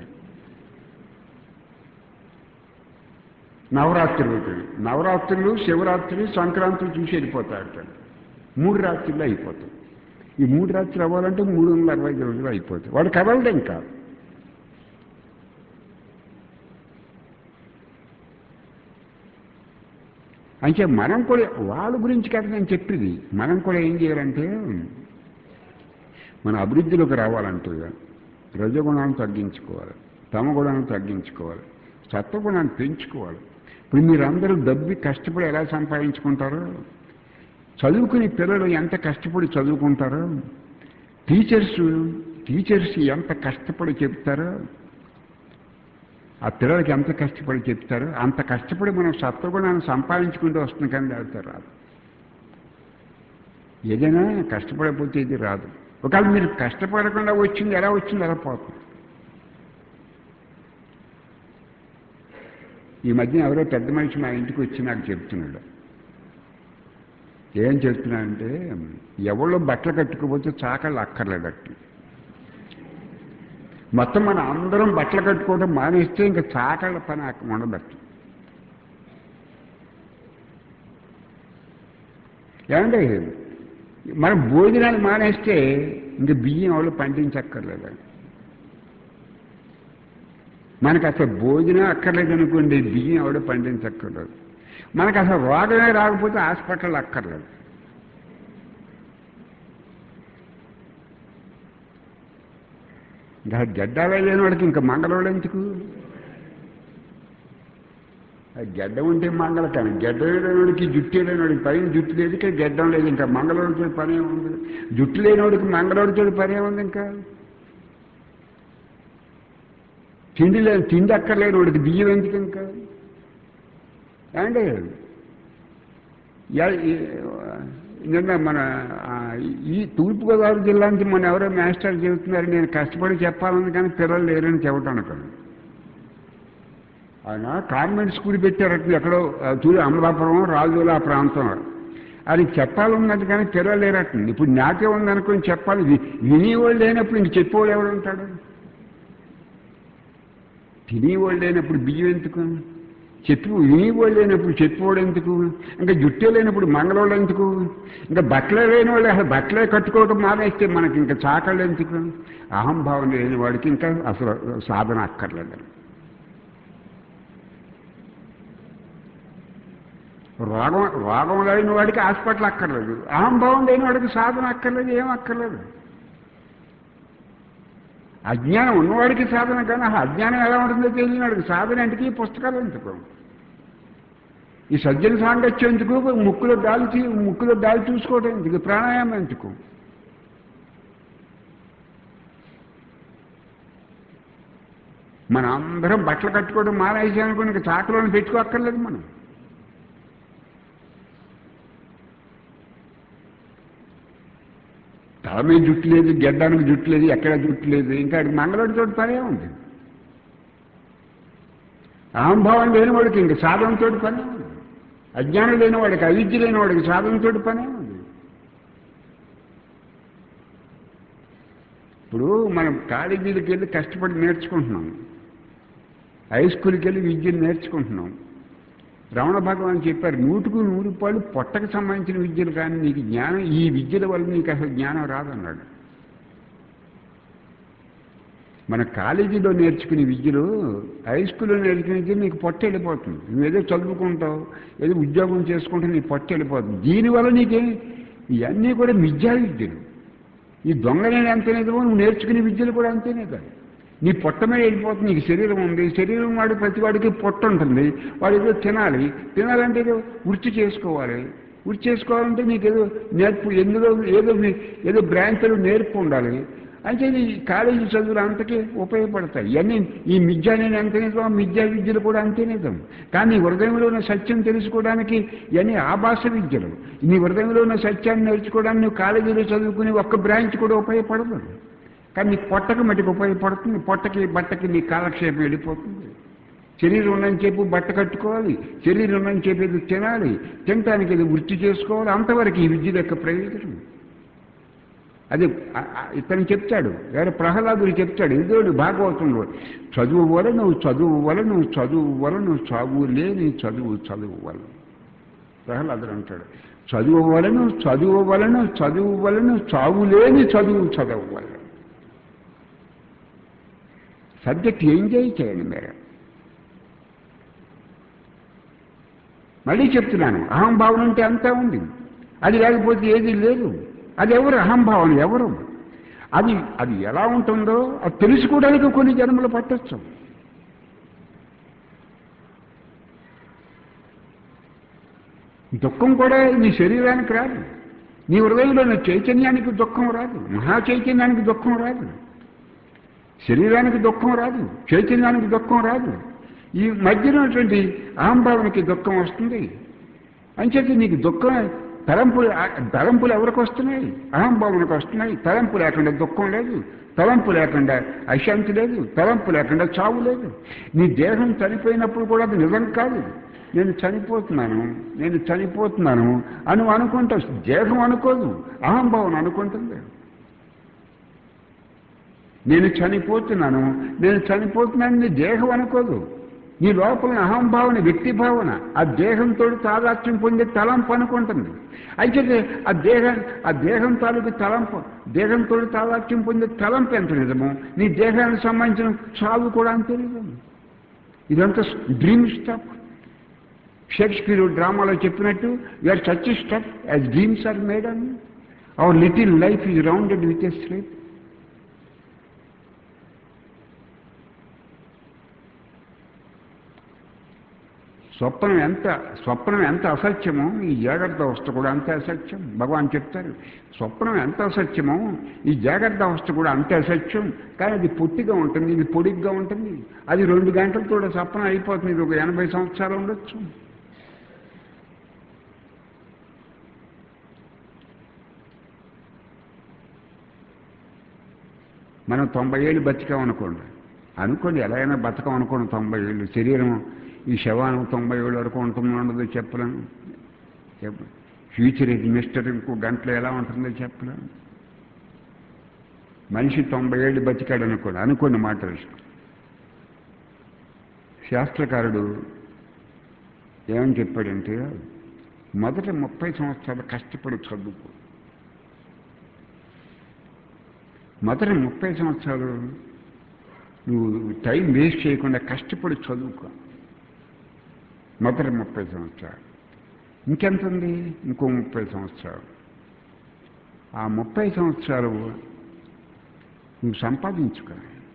నవరాత్రులు అవుతుంది నవరాత్రులు శివరాత్రి సంక్రాంతి చూసి వెళ్ళిపోతాడట మూడు రాత్రుల్లో అయిపోతాయి ఈ మూడు రాత్రులు అవ్వాలంటే మూడు వందల అరవై ఐదు రోజులు అయిపోతాయి వాడు కదలడు ఇంకా అంటే మనం కూడా వాళ్ళ గురించి కదా నేను చెప్పేది మనం కూడా ఏం చేయాలంటే మన అభివృద్ధిలోకి రావాలంటే రజగుణాన్ని తగ్గించుకోవాలి తమ గుణాన్ని తగ్గించుకోవాలి సత్వగుణాన్ని పెంచుకోవాలి ఇప్పుడు మీరందరూ డబ్బు కష్టపడి ఎలా సంపాదించుకుంటారో చదువుకునే పిల్లలు ఎంత కష్టపడి చదువుకుంటారో టీచర్స్ టీచర్స్ ఎంత కష్టపడి చెప్తారో ఆ పిల్లలకి ఎంత కష్టపడి చెప్తారో అంత కష్టపడి మనం సత్వగుణాన్ని సంపాదించుకుంటూ వస్తుంది కానీ లేకపోతే రాదు ఏదైనా కష్టపడకపోతే ఇది రాదు ఒకవేళ మీరు కష్టపడకుండా వచ్చింది ఎలా వచ్చింది ఎలా పోతుంది ఈ మధ్య ఎవరో పెద్ద మనిషి మా ఇంటికి వచ్చి నాకు చెప్తున్నాడు ఏం చెప్తున్నానంటే ఎవరో బట్టలు కట్టుకోపోతే చాకళ్ళు అక్కర్లేదట్టు మొత్తం మన అందరం బట్టలు కట్టుకోవడం మానేస్తే ఇంకా చాకళ్ళ పని ఉండదట్టు ఏమంటే మనం భోజనాలు మానేస్తే ఇంక బియ్యం వాళ్ళు పండించక్కర్లేదు మనకు అసలు భోజనం అక్కర్లేదు అనుకోండి బియ్యం ఎవడు పండించక్కర్లేదు మనకు అసలు రోగమే రాకపోతే హాస్పిటల్ అక్కర్లేదు ఇంకా గడ్డాలే లేని వాడికి ఇంకా మంగళవాడు ఎందుకు గడ్డం ఉంటే మంగళ కానీ గడ్డం లేనివాడికి జుట్టు లేనివాడికి పైన జుట్టు లేదు ఇంకా గడ్డం లేదు ఇంకా మంగళవాడితో పని ఏముంది జుట్టు లేనివాడికి మంగళవాడితో పని ఏముంది ఇంకా తిండి లేదు తిండి అక్కర్లేని వాడికి బియ్యం ఎందుకు ఇంకా అంటే నిన్న మన ఈ తూర్పుగోదావరి జిల్లా నుంచి మన ఎవరో మాస్టర్ చెబుతున్నారు నేను కష్టపడి చెప్పాలని కానీ పిల్లలు లేరని చెప్పటానికి ఆయన కాన్వెంట్ స్కూల్ పెట్టారట ఎక్కడో చూడు అమలాపురం రాజుల ఆ ప్రాంతం అది చెప్పాలన్నది కానీ పిల్లలు లేరట ఇప్పుడు నాకే ఉందనుకొని చెప్పాలి వినేవాళ్ళు లేనప్పుడు ఇంక చెప్పేవాళ్ళు ఎవడు ఉంటాడు తినేవాళ్ళు లేనప్పుడు బియ్యం ఎందుకు చెప్పు వినేవాళ్ళు లేనప్పుడు చెప్పేవాడు ఎందుకు ఇంకా జుట్టే లేనప్పుడు మంగళవాళ్ళు ఎందుకు ఇంకా బట్టలే లేని వాళ్ళు అసలు బట్టలే కట్టుకోవడం మానేస్తే మనకి ఇంకా చాకళ్ళు ఎందుకు అహంభావం లేని వాడికి ఇంకా అసలు సాధన అక్కర్లేదు రోగం రోగం లేని వాడికి హాస్పిటల్ అక్కర్లేదు అహంభావం లేని వాడికి సాధన అక్కర్లేదు ఏం అక్కర్లేదు అజ్ఞానం ఉన్నవాడికి సాధన కానీ ఆ అజ్ఞానం ఎలా ఉంటుందో తెలియని వాడికి సాధన ఎందుకు ఈ పుస్తకాలు ఎందుకు ఈ సజ్జన సాంగత్యం ఎందుకు ముక్కులో గాలి తీ ముక్కులో గాలి చూసుకోవడం ఎందుకు ప్రాణాయామం ఎందుకు మన అందరం బట్టలు కట్టుకోవడం మానేసానుకుని ఇంకా చాకలోని పెట్టుకోక్కర్లేదు మనం తల మీద జుట్టు లేదు గెడ్డానికి జుట్టు లేదు ఎక్కడ జుట్టు లేదు ఇంకా మంగళవాడి చోటు పనే ఉంది అహంభావం లేని వాడికి ఇంక సాధనతో పనే ఉంది అజ్ఞానం లేని వాడికి అవిద్య లేని వాడికి సాధనతో పనే ఉంది ఇప్పుడు మనం కాలేజీలకు వెళ్ళి కష్టపడి నేర్చుకుంటున్నాం హై స్కూల్కి వెళ్ళి విద్యను నేర్చుకుంటున్నాం రమణ భగవాన్ చెప్పారు నూటుకు నూరు రూపాయలు పొట్టకు సంబంధించిన విద్యలు కానీ నీకు జ్ఞానం ఈ విద్యల వల్ల నీకు అసలు జ్ఞానం రాదన్నాడు మన కాలేజీలో నేర్చుకునే విద్యలు హై స్కూల్లో నేర్చుకునే విద్య నీకు పొట్ట వెళ్ళిపోతుంది నువ్వేదో చదువుకుంటావు ఏదో ఉద్యోగం చేసుకుంటే నీ పొట్ట వెళ్ళిపోతుంది దీనివల్ల నీకే ఇవన్నీ కూడా మిథ్యా విద్యలు ఈ దొంగలేని అంతే నిజమో నువ్వు నేర్చుకునే విద్యలు కూడా అంతేనే కాదు నీ పొట్ట మీద వెళ్ళిపోతుంది నీకు శరీరం ఉంది శరీరం వాడి ప్రతి వాడికి పొట్ట ఉంటుంది వాడు ఏదో తినాలి తినాలంటే ఏదో వృత్తి చేసుకోవాలి వృత్తి చేసుకోవాలంటే నీకు ఏదో నేర్పు ఎందులో ఏదో నీ- ఏదో బ్రాంచ్లో నేర్పు ఉండాలి అంటే ఈ కాలేజీ చదువులు అంతకే ఉపయోగపడతాయి ఇవన్నీ ఈ మిథ్య అనేది అంతే నిజం మిథ్యా విద్యలు కూడా అంతే నిజం కానీ నీ హృదయంలో ఉన్న సత్యం తెలుసుకోవడానికి ఇవన్నీ ఆభాస విద్యలు నీ హృదయంలో ఉన్న సత్యాన్ని నేర్చుకోవడానికి నువ్వు కాలేజీలో చదువుకుని ఒక్క బ్రాంచ్ కూడా ఉపయోగపడదు కానీ నీ పొట్టకి మటుకు ఉపయోగపడుతుంది పొట్టకి బట్టకి నీ కాలక్షేపం వెళ్ళిపోతుంది శరీరం ఉన్నని చెప్పి బట్ట కట్టుకోవాలి శరీరం ఉన్నని చెప్పి ఇది తినాలి తినటానికి ఇది వృత్తి చేసుకోవాలి అంతవరకు ఈ విద్య యొక్క ప్రయోజనం అది ఆ- ఆ- ఇతను చెప్తాడు వేరే ప్రహ్లాదుడు చెప్తాడు ఇదేడు భాగవతంలో చదువు వల్ల నువ్వు చదువు వల్ల నువ్వు చదువు వల్ల నువ్వు చదువు లేని చదువు చదువు వల్ల ప్రహ్లాదుడు అంటాడు చదువు వలను చదువు వలను చదువు వలను చావు లేని చదువు చదువు వల్ల సబ్జెక్ట్ ఎంజాయ్ చేయండి మీరు మళ్ళీ చెప్తున్నాను అహంభావన అంటే అంతా ఉంది అది లేకపోతే ఏది లేదు అది ఎవరు అహంభావన ఎవరు అది అది ఎలా ఉంటుందో అది తెలుసుకోవడానికి కొన్ని జన్మలు పట్టొచ్చు దుఃఖం కూడా నీ శరీరానికి రాదు నీ హృదయంలో ఉన్న చైతన్యానికి దుఃఖం రాదు మహా చైతన్యానికి దుఃఖం రాదు శరీరానికి దుఃఖం రాదు చైతన్యానికి దుఃఖం రాదు ఈ మధ్యన ఉన్నటువంటి అహంభావనకి దుఃఖం వస్తుంది అంచేది నీకు దుఃఖం తలంపులు తలంపులు ఎవరికి వస్తున్నాయి అహంభావనకు వస్తున్నాయి తలంపు లేకుండా దుఃఖం లేదు తలంపు లేకుండా అశాంతి లేదు తలంపు లేకుండా చావు లేదు నీ దేహం చనిపోయినప్పుడు కూడా అది నిజం కాదు నేను చనిపోతున్నాను నేను చనిపోతున్నాను అని అనుకుంటావు దేహం అనుకోదు అహంభావన అనుకుంటుంది నేను చనిపోతున్నాను నేను చనిపోతున్నాను నీ దేహం అనుకోదు నీ లోపల అహంభావన వ్యక్తి భావన ఆ దేహంతో తాదాత్యం పొందే తలంపు అనుకుంటుంది అయితే ఆ దేహం ఆ దేహం తాలూకు తలంపు దేహంతో తాదాత్యం పొందే తలంపు ఎంత నిజము నీ దేహానికి సంబంధించిన చావు కూడా అంతే నిజం ఇదంతా డ్రీమ్ స్టఫ్ షేక్స్పియర్ డ్రామాలో చెప్పినట్టు you are such stuff as dreams are made on our little life is rounded with a sleep స్వప్నం ఎంత స్వప్నం ఎంత అసత్యమో ఈ జాగ్రత్త అవస్థ కూడా అంతే అసత్యం భగవాన్ చెప్తారు స్వప్నం ఎంత అసత్యమో ఈ జాగ్రత్త అవస్థ కూడా అంతే అసత్యం కానీ అది పొట్టిగా ఉంటుంది ఇది పొడిగ్గా ఉంటుంది అది రెండు గంటలతో స్వప్నం అయిపోతుంది ఇది ఒక ఎనభై సంవత్సరాలు ఉండొచ్చు మనం తొంభై ఏళ్ళు బతికాం అనుకోండి అనుకోండి ఎలా అయినా బతకం అనుకోండి తొంభై ఏళ్ళు శరీరం ఈ శవానం తొంభై ఏళ్ళ వరకు ఉంటుందో ఉండదో చెప్పలేను చెప్ప ఫ్యూచర్ మిస్టర్ ఇంకో గంటలో ఎలా ఉంటుందో చెప్పలేను మనిషి తొంభై ఏళ్ళు బతికాడు అనుకోండి అనుకోండి మాట విషయం శాస్త్రకారుడు ఏమని చెప్పాడంటే మొదట ముప్పై సంవత్సరాలు కష్టపడి చదువుకో మొదటి ముప్పై సంవత్సరాలు నువ్వు టైం వేస్ట్ చేయకుండా కష్టపడి చదువుకో మొదటి ముప్పై సంవత్సరాలు ఇంకెంత ఉంది ఇంకో ముప్పై సంవత్సరాలు ఆ ముప్పై సంవత్సరాలు నువ్వు సంపాదించుకో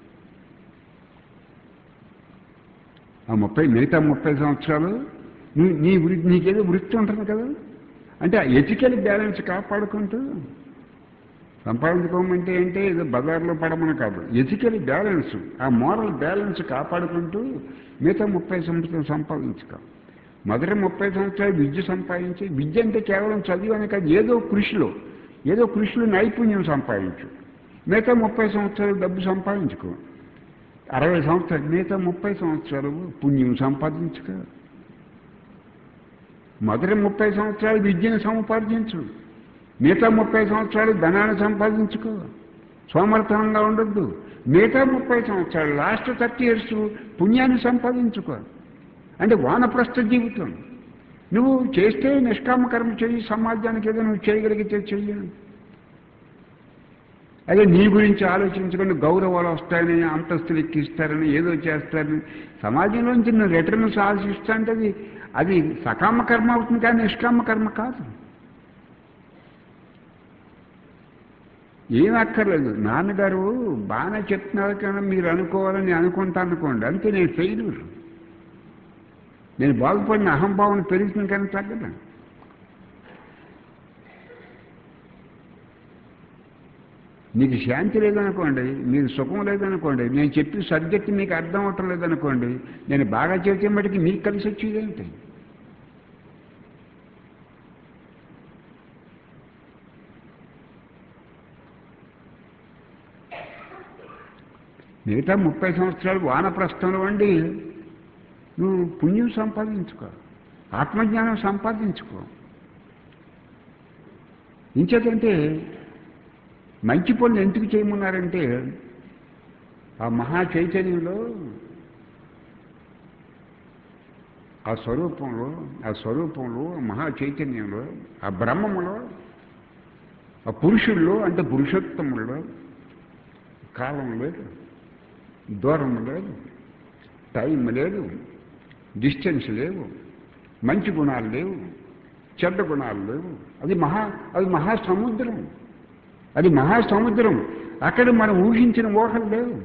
ఆ ముప్పై మిగతా ముప్పై సంవత్సరాలు నీ నీ వృత్తి నీకేదో వృత్తి ఉంటుంది కదా అంటే ఆ ఎథికల్ బ్యాలెన్స్ కాపాడుకుంటూ సంపాదించుకోమంటే ఏంటి ఏదో బజార్లో పడమని కాదు ఎథికల్ బ్యాలెన్స్ ఆ మోరల్ బ్యాలెన్స్ కాపాడుకుంటూ మిగతా ముప్పై సంవత్సరాలు సంపాదించుకో మొదటి ముప్పై సంవత్సరాలు విద్య సంపాదించి విద్య అంటే కేవలం చదువు అని కాదు ఏదో కృషిలో ఏదో కృషిలో నైపుణ్యం సంపాదించు మిగతా ముప్పై సంవత్సరాలు డబ్బు సంపాదించుకో అరవై సంవత్సరాలు మిగతా ముప్పై సంవత్సరాలు పుణ్యం సంపాదించుకో మొదటి ముప్పై సంవత్సరాలు విద్యను సంపాదించు మిగతా ముప్పై సంవత్సరాలు ధనాన్ని సంపాదించుకో సోమర్థనంగా ఉండొద్దు మిగతా ముప్పై సంవత్సరాలు లాస్ట్ థర్టీ ఇయర్స్ పుణ్యాన్ని సంపాదించుకో అంటే వానప్రస్థ జీవితం నువ్వు చేస్తే నిష్కామ కర్మ చెయ్యి సమాజానికి ఏదో నువ్వు చేయగలిగితే చెయ్యి అదే నీ గురించి ఆలోచించుకొని గౌరవాలు వస్తాయని అంతస్తులు ఎక్కిస్తారని ఏదో చేస్తారని సమాజంలోంచి నువ్వు రిటర్న్స్ ఆశిస్తా అంటే అది అది సకామ కర్మ అవుతుంది కానీ నిష్కామ కర్మ కాదు ఏం అక్కర్లేదు నాన్నగారు బాగానే చెప్తున్నారు కానీ మీరు అనుకోవాలని అనుకుంటా అనుకోండి అంతే నేను ఫెయిల్యూర్ నేను బాగుపడిన అహంభావన పెరుగుతుంది కానీ తగ్గదు మీకు శాంతి లేదనుకోండి మీరు సుఖం లేదనుకోండి నేను చెప్పి సబ్జెక్ట్ మీకు అర్థం అవటం లేదనుకోండి నేను బాగా చేసే మటుకి మీకు కలిసి వచ్చేది ఏంటి మిగతా ముప్పై సంవత్సరాలు వానప్రస్థంలో వండి నువ్వు పుణ్యం సంపాదించుకో ఆత్మజ్ఞానం సంపాదించుకో ఇంచేతంటే మంచి పనులు ఎందుకు చేయమన్నారంటే ఆ మహా చైతన్యంలో ఆ స్వరూపంలో ఆ స్వరూపంలో ఆ మహా చైతన్యంలో ఆ బ్రహ్మములో ఆ పురుషుల్లో అంటే పురుషోత్తముల్లో కాలం లేదు దూరం లేదు టైం లేదు డిస్టెన్స్ లేవు మంచి గుణాలు లేవు చెడ్డ గుణాలు లేవు అది మహా అది మహాసముద్రం అది మహాసముద్రం అక్కడ మనం ఊహించిన ఊహలు లేవు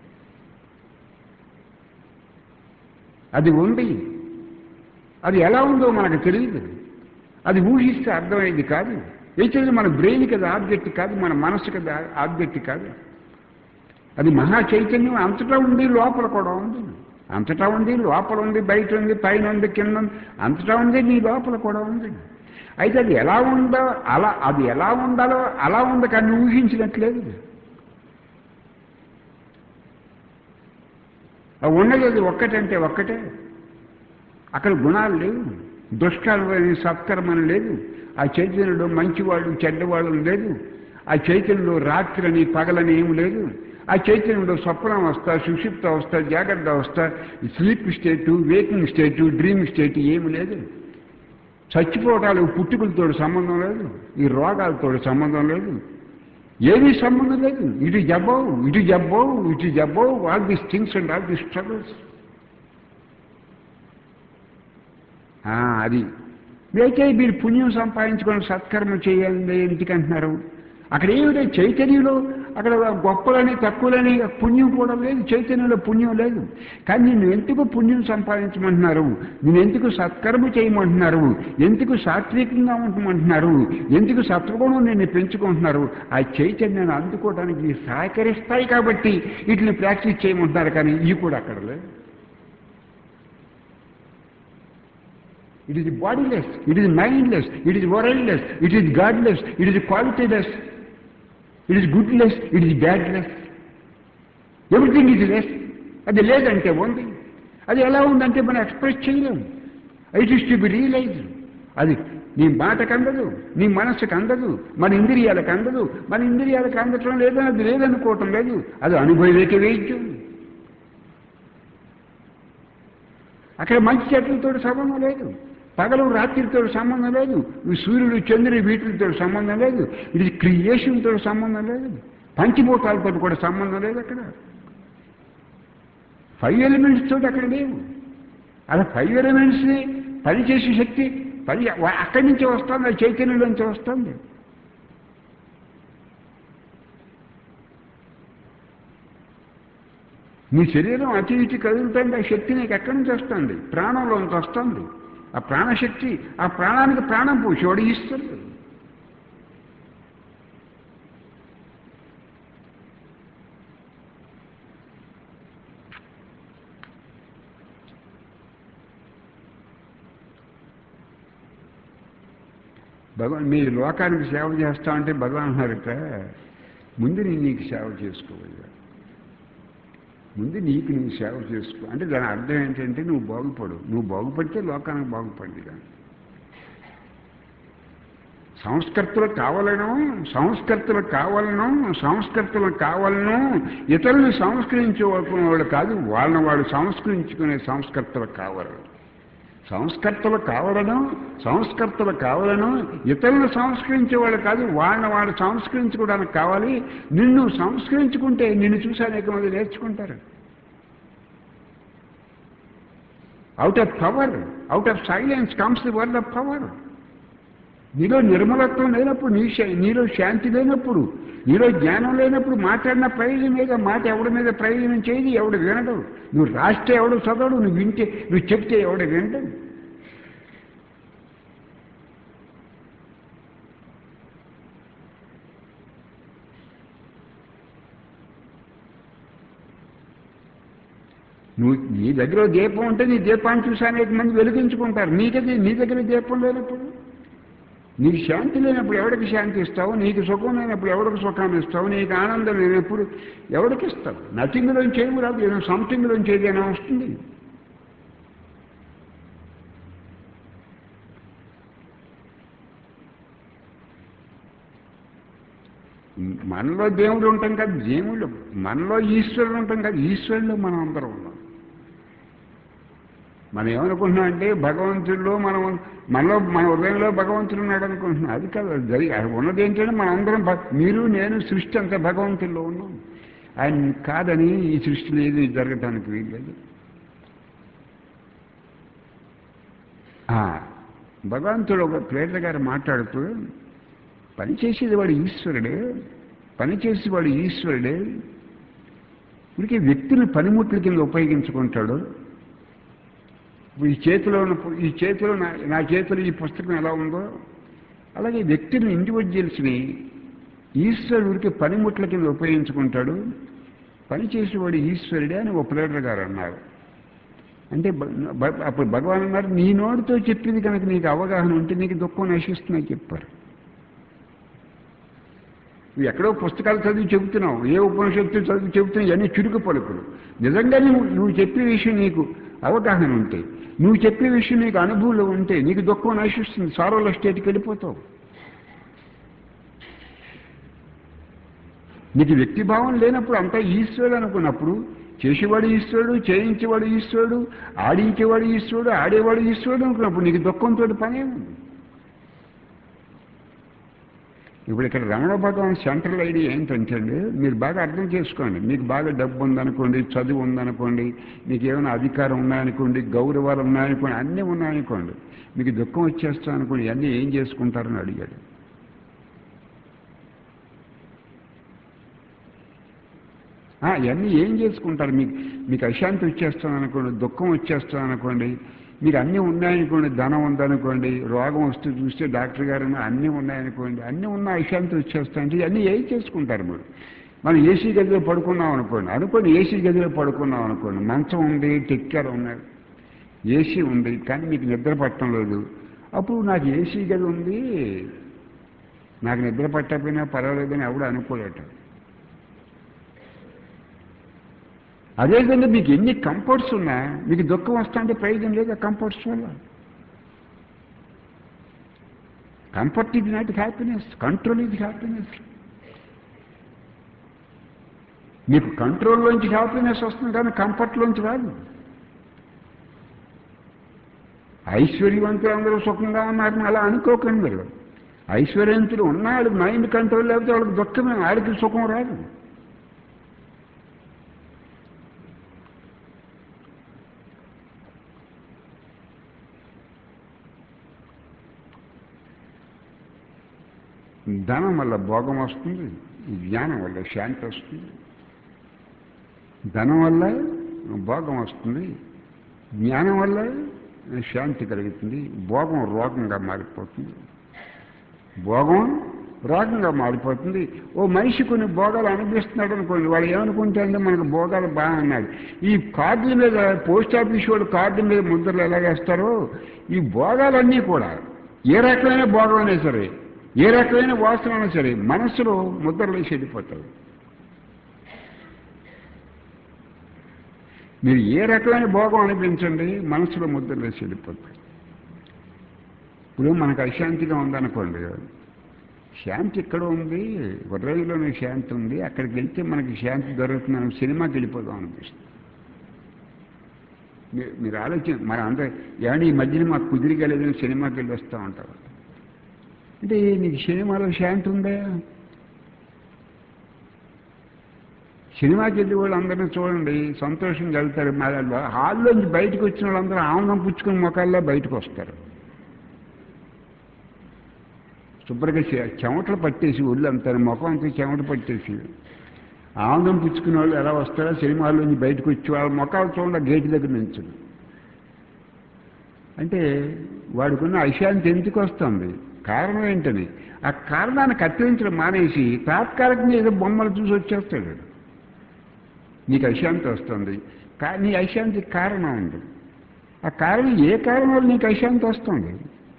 అది ఉంది అది ఎలా ఉందో మనకు తెలియదు అది ఊహిస్తే అర్థమయ్యేది కాదు అయితే మన బ్రెయిన్కి అది ఆబ్జెక్ట్ కాదు మన మనసుకి అది ఆబ్జెక్ట్ కాదు అది మహా చైతన్యం అంతటా ఉంది లోపల కూడా ఉంది అంతటా ఉంది లోపల ఉంది బయట ఉంది పైన ఉంది కింద ఉంది అంతటా ఉంది నీ లోపల కూడా ఉంది అయితే అది ఎలా ఉందో అలా అది ఎలా ఉండాలో అలా ఉంది కానీ ఊహించినట్లేదు అది ఉన్నది అది ఒక్కటంటే ఒక్కటే అక్కడ గుణాలు లేవు దుష్కర్మని సత్కర్మని లేదు ఆ చైతన్యంలో మంచివాళ్ళు చెడ్డవాళ్ళు లేదు ఆ చైతన్యంలో రాత్రని పగలని ఏమి లేదు ఆ చైతన్యంలో స్వప్నం అవస్థ సుషిప్త అవస్థ జాగ్రత్త అవస్థ sleep state waking state dream state ఏమి లేదు చచ్చిపోవటాలు పుట్టుకలతో సంబంధం లేదు ఈ రోగాలతో సంబంధం లేదు ఏమీ సంబంధం లేదు ఇటు జబ్బవు ఇటు జబ్బవు ఇటు జబ్బవు all this things and all this struggles అది అయితే మీరు పుణ్యం సంపాదించుకొని సత్కర్మ చేయాలి ఎందుకంటున్నారు అక్కడ ఏమిటో చైతన్యంలో అక్కడ గొప్పలని తక్కువలని పుణ్యం కూడా లేదు చైతన్యంలో పుణ్యం లేదు కానీ నిన్ను ఎందుకు పుణ్యం సంపాదించమంటున్నారు నేను ఎందుకు సత్కర్మ చేయమంటున్నారు ఎందుకు సాత్వికంగా ఉండమంటున్నారు ఎందుకు సత్వగుణం నిన్ను పెంచుకుంటున్నారు ఆ చైతన్యాన్ని అందుకోవడానికి సహకరిస్తాయి కాబట్టి వీటిని ప్రాక్టీస్ చేయమంటున్నారు కానీ ఇవి కూడా అక్కడ లేదు it is bodiless it is mindless it is worldless it is godless it is qualityless it is goodless it is badless everything is less అది లేదంటే ఉంది అది ఎలా ఉందంటే మనం ఎక్స్ప్రెస్ చేయలేము it is to be realise అది నీ మాటకు అందదు నీ మనస్సుకు అందదు మన ఇంద్రియాలకు అందదు మన ఇంద్రియాలకు అందటం లేదని అది లేదనుకోవటం లేదు అది అనుభవేక వేద్యం అక్కడ మంచి చెట్లతో సంబంధం లేదు పగలు రాత్రితో సంబంధం లేదు ఈ సూర్యుడు చంద్రుడు వీటితో సంబంధం లేదు ఇది క్రియేషన్తో సంబంధం లేదు పంచభూతాలతో కూడా సంబంధం లేదు అక్కడ ఫైవ్ ఎలిమెంట్స్ తోటి అక్కడ లేవు అలా ఫైవ్ ఎలిమెంట్స్ని పనిచేసే శక్తి పని అక్కడి నుంచే వస్తుంది ఆ చైతన్యం నుంచి వస్తుంది నీ శరీరం అతి ఇటు కదులుతుంది ఆ శక్తి నీకు ఎక్కడి నుంచి వస్తుంది ప్రాణంలోంచి వస్తుంది ఆ ప్రాణశక్తి ఆ ప్రాణానికి ప్రాణం పోసి వాడు ఇస్తుంది భగవాన్ మీ లోకానికి సేవ చేస్తా అంటే భగవాన్ అన్నారట ముందు నేను నీకు సేవ చేసుకోవాలి ముందు నీకు నువ్వు సేవ చేసుకో అంటే దాని అర్థం ఏంటంటే నువ్వు బాగుపడు నువ్వు బాగుపడితే లోకానికి బాగుపడింది కానీ సంస్కర్తలు కావాలను సంస్కర్తలు కావాలను సంస్కర్తలు కావాలను ఇతరులను సంస్కరించుకునే వాళ్ళు కాదు వాళ్ళని వాడు సంస్కరించుకునే సంస్కర్తలు కావాలి సంస్కర్తలు కావాలను సంస్కర్తలు కావాలను ఇతరులను సంస్కరించేవాళ్ళు కాదు వాళ్ళని వాడు సంస్కరించుకోవడానికి కావాలి నిన్ను సంస్కరించుకుంటే నిన్ను చూసి అనేక మంది నేర్చుకుంటారు out of power out of silence comes the word of power నీలో నిర్మలత్వం లేనప్పుడు నీ శా- నీలో శాంతి లేనప్పుడు నీలో జ్ఞానం లేనప్పుడు మాట్లాడిన ప్రయోజనం మీద మాట ఎవడి మీద ప్రయోజనం చేయదు ఎవడు వినడు నువ్వు రాస్తే ఎవడు చదవడు నువ్వు వింటే నువ్వు చెప్తే ఎవడు వినడు నువ్వు నీ దగ్గర దీపం ఉంటే నీ దీపాన్ని చూసి అనేక మంది వెలిగించుకుంటారు నీ దగ్గర నీ దగ్గర దీపం లేనప్పుడు నీకు శాంతి లేనప్పుడు ఎవరికి శాంతి ఇస్తావు నీకు సుఖం లేనప్పుడు ఎవరికి సుఖాన్ని ఇస్తావు నీకు ఆనందం లేనప్పుడు ఎవరికి ఇస్తావు నథింగ్లో చేయము రాదు ఏదో సంథింగ్లో చేయదేనా వస్తుంది మనలో దేవుడు ఉంటాం కాదు దేవుళ్ళు మనలో ఈశ్వరుడు ఉంటాం కాదు ఈశ్వరుడు మనం అందరం ఉన్నాం మనం ఏమనుకుంటున్నాం అంటే భగవంతుడిలో మనం మనలో మన హృదయంలో భగవంతుడు ఉన్నాడు అనుకుంటున్నాం అది కాదు అది జరిగి అది ఉన్నది ఏంటంటే మనం అందరం భ- మీరు నేను సృష్టి అంతా భగవంతుల్లో ఉన్నాం ఆయన కాదని ఈ సృష్టిలో ఏది జరగటానికి వీల్లేదు ఆ, భగవంతుడు ఒక ప్రేరణ గారు మాట్లాడుతూ పనిచేసేది వాడు ఈశ్వరుడే పనిచేసేవాడు ఈశ్వరుడే ఇప్పటికే వ్యక్తిని పనిముట్ల కింద ఉపయోగించుకుంటాడు ఇప్పుడు ఈ చేతిలో ఉన్న పు- ఈ చేతిలో నా నా చేతిలో ఈ పుస్తకం ఎలా ఉందో అలాగే వ్యక్తిని ఇండివిజువల్స్ని ఈశ్వరుడికి పనిముట్ల కింద ఉపయోగించుకుంటాడు పని చేసేవాడు ఈశ్వరుడే అని ఒక ప్రేరణ గారు అన్నారు అంటే బ- బ- అప్పుడు భగవాన్ అన్నారు నీ నోటితో చెప్పింది కనుక నీకు అవగాహన ఉంటే నీకు దుఃఖం నశిస్తుందని చెప్పారు నువ్వు ఎక్కడో పుస్తకాలు చదివి చెబుతున్నావు ఏ ఉపనిషత్తు చదివి చెబుతున్నావు ఇవన్నీ చురుకు పలుకులు నిజంగా నువ్వు నువ్వు చెప్పే విషయం నీకు అవగాహన ఉంటే నువ్వు చెప్పే విషయం నీకు అనుభవంలో ఉంటే నీకు దుఃఖం నశిస్తుంది సారోల స్టేట్కి వెళ్ళిపోతావు నీకు వ్యక్తిభావం లేనప్పుడు అంతా ఈశ్వరుడు అనుకున్నప్పుడు చేసేవాడు ఈశ్వరుడు చేయించేవాడు ఈశ్వరుడు ఆడించేవాడు ఈశ్వరుడు ఆడేవాడు ఈశ్వరుడు అనుకున్నప్పుడు నీకు దుఃఖంతో పనేముంది ఇప్పుడు ఇక్కడ రమణ భగవాన్ సెంట్రల్ ఐడియా ఏంటంటే అండి మీరు బాగా అర్థం చేసుకోండి మీకు బాగా డబ్బు ఉందనుకోండి చదువు ఉందనుకోండి మీకు ఏమైనా అధికారం ఉన్నాయనుకోండి గౌరవాలు ఉన్నాయనుకోండి అన్నీ ఉన్నాయనుకోండి మీకు దుఃఖం వచ్చేస్తా అనుకోండి ఇవన్నీ ఏం చేసుకుంటారని అడిగాడు ఆ, ఇవన్నీ ఏం చేసుకుంటారు మీకు మీకు అశాంతి వచ్చేస్తాను అనుకోండి దుఃఖం వచ్చేస్తాను అనుకోండి మీకు అన్నీ ఉన్నాయనుకోండి ధనం ఉందనుకోండి రోగం వస్తే చూస్తే డాక్టర్ గారు అన్నీ ఉన్నాయనుకోండి అన్నీ ఉన్న అశాంతి వచ్చేస్తాయంటే ఇవన్నీ ఏం చేసుకుంటారు మీరు మనం ఏసీ గదిలో పడుకున్నాం అనుకోండి అనుకోండి ఏసీ గదిలో పడుకున్నాం అనుకోండి మంచం ఉంది టెక్కర్ ఉన్నది ఏసీ ఉంది కానీ మీకు నిద్ర పట్టడం లేదు అప్పుడు నాకు ఏసీ గది ఉంది నాకు నిద్ర పట్టకపోయినా పర్వాలేదని ఎవడు అనుకోలేట అదేవిధంగా మీకు ఎన్ని కంఫర్ట్స్ ఉన్నా మీకు దుఃఖం వస్తా అంటే ప్రయోజనం లేదు ఆ కంఫర్ట్స్ వల్ల కంఫర్ట్ ఇది నాట్ హ్యాపీనెస్ కంట్రోల్ ఇది హ్యాపీనెస్ మీకు కంట్రోల్లోంచి హ్యాపీనెస్ వస్తుంది కానీ కంఫర్ట్లోంచి రాదు ఐశ్వర్యవంతులు అందరూ సుఖంగా ఉన్నారు అలా అనుకోకండి మీరు ఐశ్వర్యవంతులు ఉన్నాడు మైండ్ కంట్రోల్ లేకపోతే వాళ్ళకి దుఃఖమే ఆడికి సుఖం రాదు ధనం వల్ల భోగం వస్తుంది జ్ఞానం వల్ల శాంతి వస్తుంది ధనం వల్ల భోగం వస్తుంది జ్ఞానం వల్ల శాంతి కలుగుతుంది భోగం రోగంగా మారిపోతుంది భోగం రోగంగా మారిపోతుంది ఓ మనిషి కొన్ని భోగాలు అనిపిస్తున్నాడు అనుకోండి వాడు ఏమనుకుంటాడంటే మనకు భోగాలు బాగున్నాడు ఈ కార్డుల మీద పోస్ట్ ఆఫీస్ వాళ్ళు కార్డు మీద ముద్రలు ఎలా వేస్తారో ఈ భోగాలన్నీ కూడా ఏ రకమైన భోగం అయినా సరే ఏ రకమైన వాసన అయినా సరే మనస్సులో ముద్రలు వేసి వెళ్ళిపోతారు మీరు ఏ రకమైన భోగం అనిపించండి మనసులో ముద్రలు వేసి వెళ్ళిపోతారు ఇప్పుడు మనకు అశాంతిగా ఉందనుకోండి శాంతి ఇక్కడ ఉంది హృదయంలోనే శాంతి ఉంది అక్కడికి వెళ్తే మనకి శాంతి దొరుకుతుంది మనం సినిమాకి వెళ్ళిపోదాం అనిపిస్తుంది మీ- మీరు ఆలోచన మన అందరూ ఏమంటే ఈ మధ్యన మాకు కుదిరిగలేదని సినిమాకి వెళ్ళి వస్తూ ఉంటారు అంటే నీకు సినిమాలో శాంతి ఉందా సినిమాకి వెళ్ళి వాళ్ళందరినీ చూడండి సంతోషంగా వెళ్తారు మా హాల్లోంచి బయటకు వచ్చిన వాళ్ళందరూ ఆనందం పుచ్చుకుని మొక్కల్లో బయటకు వస్తారు శుభ్రంగా చె- చెమటలు పట్టేసి ఒళ్ళు అంతా ముఖం అంతా చెమట పట్టేసి ఆనందం పుచ్చుకునే వాళ్ళు ఎలా వస్తారో సినిమాల్లోంచి బయటకు వచ్చి వాళ్ళ ముఖాలు చూడండి గేట్ దగ్గర నుంచి అంటే వాడికున్న అశాంతి ఎందుకు వస్తుంది కారణం ఏంటని ఆ కారణాన్ని కత్తిరించడం మానేసి తాత్కాలికంగా ఏదో బొమ్మలు చూసి వచ్చేస్తాడు వాడు. నీకు అశాంతి వస్తుంది కా నీ అశాంతికి కారణం ఉంది ఆ కారణం ఏ కారణం వల్ల నీకు అశాంతి వస్తుంది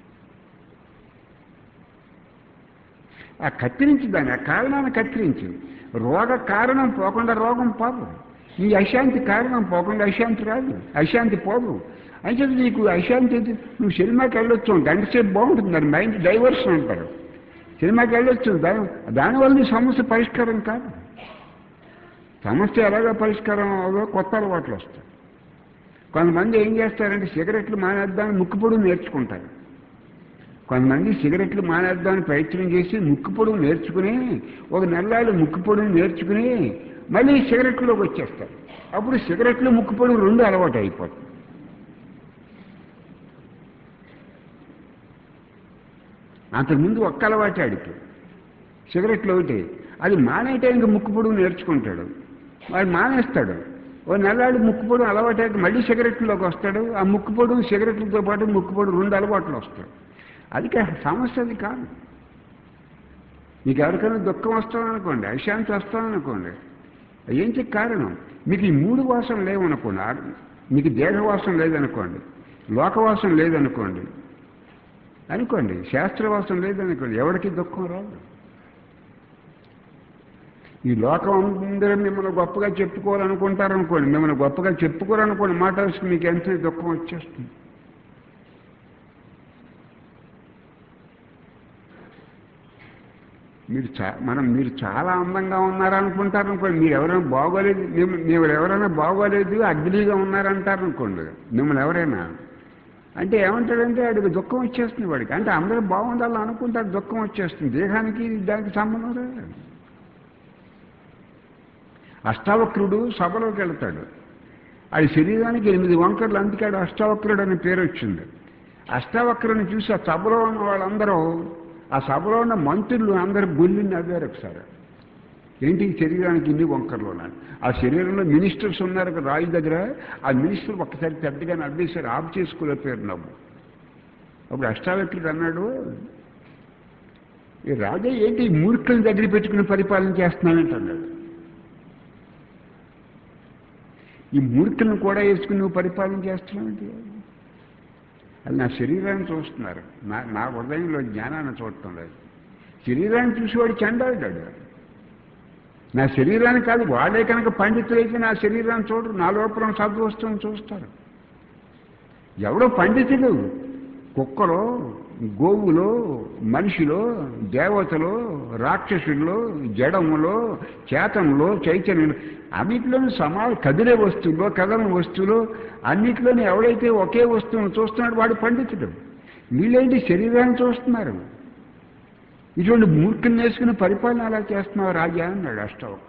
ఆ కత్తిరించి దాన్ని ఆ కారణాన్ని కత్తిరించి రోగ కారణం పోకుండా రోగం పోదు నీ అశాంతి కారణం పోకుండా అశాంతి రాదు అశాంతి పోదు అంటే నీకు అశాంతి ఏంటి? నువ్వు సినిమాకి వెళ్ళొచ్చు గంట సేపు బాగుంటుంది దాని మైండ్ డైవర్షన్ అంటారు సినిమాకి వెళ్ళొచ్చు దాని దానివల్ల నీ సమస్య పరిష్కారం కాదు సమస్య ఎలాగో పరిష్కారం అవదో కొత్త అలవాట్లు వస్తాయి కొంతమంది ఏం చేస్తారంటే సిగరెట్లు మానేద్దామని ముక్కుపొడు నేర్చుకుంటారు కొంతమంది సిగరెట్లు మానేద్దామని ప్రయత్నం చేసి ముక్కు పొడుగు నేర్చుకుని ఒక నెలలు ముక్కు పొడుగు నేర్చుకుని మళ్ళీ సిగరెట్లోకి వచ్చేస్తారు అప్పుడు సిగరెట్లు ముక్కు పొడుగు రెండు అలవాటు అయిపోతుంది అంతకుముందు ఒక్క అలవాటు ఆడికి సిగరెట్లు ఒకటి అది మానేయటానికి ముక్కు పొడుగు నేర్చుకుంటాడు వాడు మానేస్తాడు ఓ నెలలాడు ముక్కు పొడుగు అలవాటాక మళ్ళీ సిగరెట్లోకి వస్తాడు ఆ ముక్కు పొడుగు సిగరెట్లతో పాటు ముక్కు పొడుగు రెండు అలవాట్లు వస్తాడు అది కా- సమస్య అది కాదు మీకు ఎవరికైనా దుఃఖం వస్తామనుకోండి అశాంతి వస్తామనుకోండి ఏంటి కారణం మీకు ఈ మూడు వాసన లేవనుకోండి ఆ- మీకు దేహవాసం లేదనుకోండి లోకవాసం లేదనుకోండి అనుకోండి శాస్త్రవాసం లేదనుకోండి ఎవరికి దుఃఖం రాదు ఈ లోకం అందరూ మిమ్మల్ని గొప్పగా చెప్పుకోవాలనుకుంటారనుకోండి మిమ్మల్ని గొప్పగా చెప్పుకోరనుకోండి మాట వస్తే మీకు ఎంత దుఃఖం వచ్చేస్తుంది మీరు చా మనం మీరు చాలా అందంగా ఉన్నారనుకుంటారు అనుకోండి మీరు ఎవరైనా బాగోలేదు మిమ్మ- మీరు ఎవరైనా బాగోలేదు అగ్లీగా ఉన్నారంటారనుకోండి మిమ్మల్ని ఎవరైనా అంటే ఏమంటాడంటే వాడికి దుఃఖం వచ్చేస్తుంది వాడికి అంటే అందరూ బాగుండాలని అనుకుంటారు దుఃఖం వచ్చేస్తుంది దేహానికి దానికి సంబంధం లేదు అష్టావక్రుడు సభలోకి వెళ్తాడు అది శరీరానికి ఎనిమిది వంకర్లు అందుకే ఆడు అష్టావక్రుడు అనే పేరు వచ్చింది అష్టావక్రుని చూసి ఆ సభలో ఉన్న వాళ్ళందరూ ఆ సభలో ఉన్న మంత్రులు అందరూ గొల్లి నవ్వారు ఒకసారి ఏంటి ఈ శరీరానికి ఇన్ని వంకర్లు ఉన్నాయి ఆ శరీరంలో మినిస్టర్స్ ఉన్నారు కదా రాజు దగ్గర ఆ మినిస్టర్ ఒక్కసారి పెద్దగా నవ్వేశారు ఆఫ్ చేసుకోలేకపోయారు నవ్వు అప్పుడు అష్టావక్రుడు అన్నాడు ఈ రాజా ఏంటి ఈ మూర్ఖుల దగ్గర పెట్టుకుని పరిపాలన చేస్తున్నానంట అన్నాడు ఈ మూర్ఖులను కూడా వేసుకుని నువ్వు పరిపాలన చేస్తున్నావంటే అది నా శరీరాన్ని చూస్తున్నారు నా నా హృదయంలో జ్ఞానాన్ని చూడటం లేదు శరీరాన్ని చూసేవాడు చెండాడాడు నా శరీరాన్ని కాదు వాళ్ళే కనుక పండితులైతే నా శరీరాన్ని చూడరు నా లోపల సద్వస్తువుని చూస్తారు ఎవడో పండితుడు కుక్కలో గోవులో మనిషిలో దేవతలో రాక్షసుల్లో జడములో చేతంలో చైతన్యంలో అన్నిట్లోనూ సమా కదిలే వస్తువులో కదలని వస్తువులో అన్నిట్లోనూ ఎవడైతే ఒకే వస్తువును చూస్తున్నాడు వాడు పండితుడు వీళ్ళేంటి శరీరాన్ని చూస్తున్నారు ఇటువంటి మూర్ఖుని వేసుకుని పరిపాలన అలా చేస్తున్నావు రాజా అన్నాడు అష్టవకుడు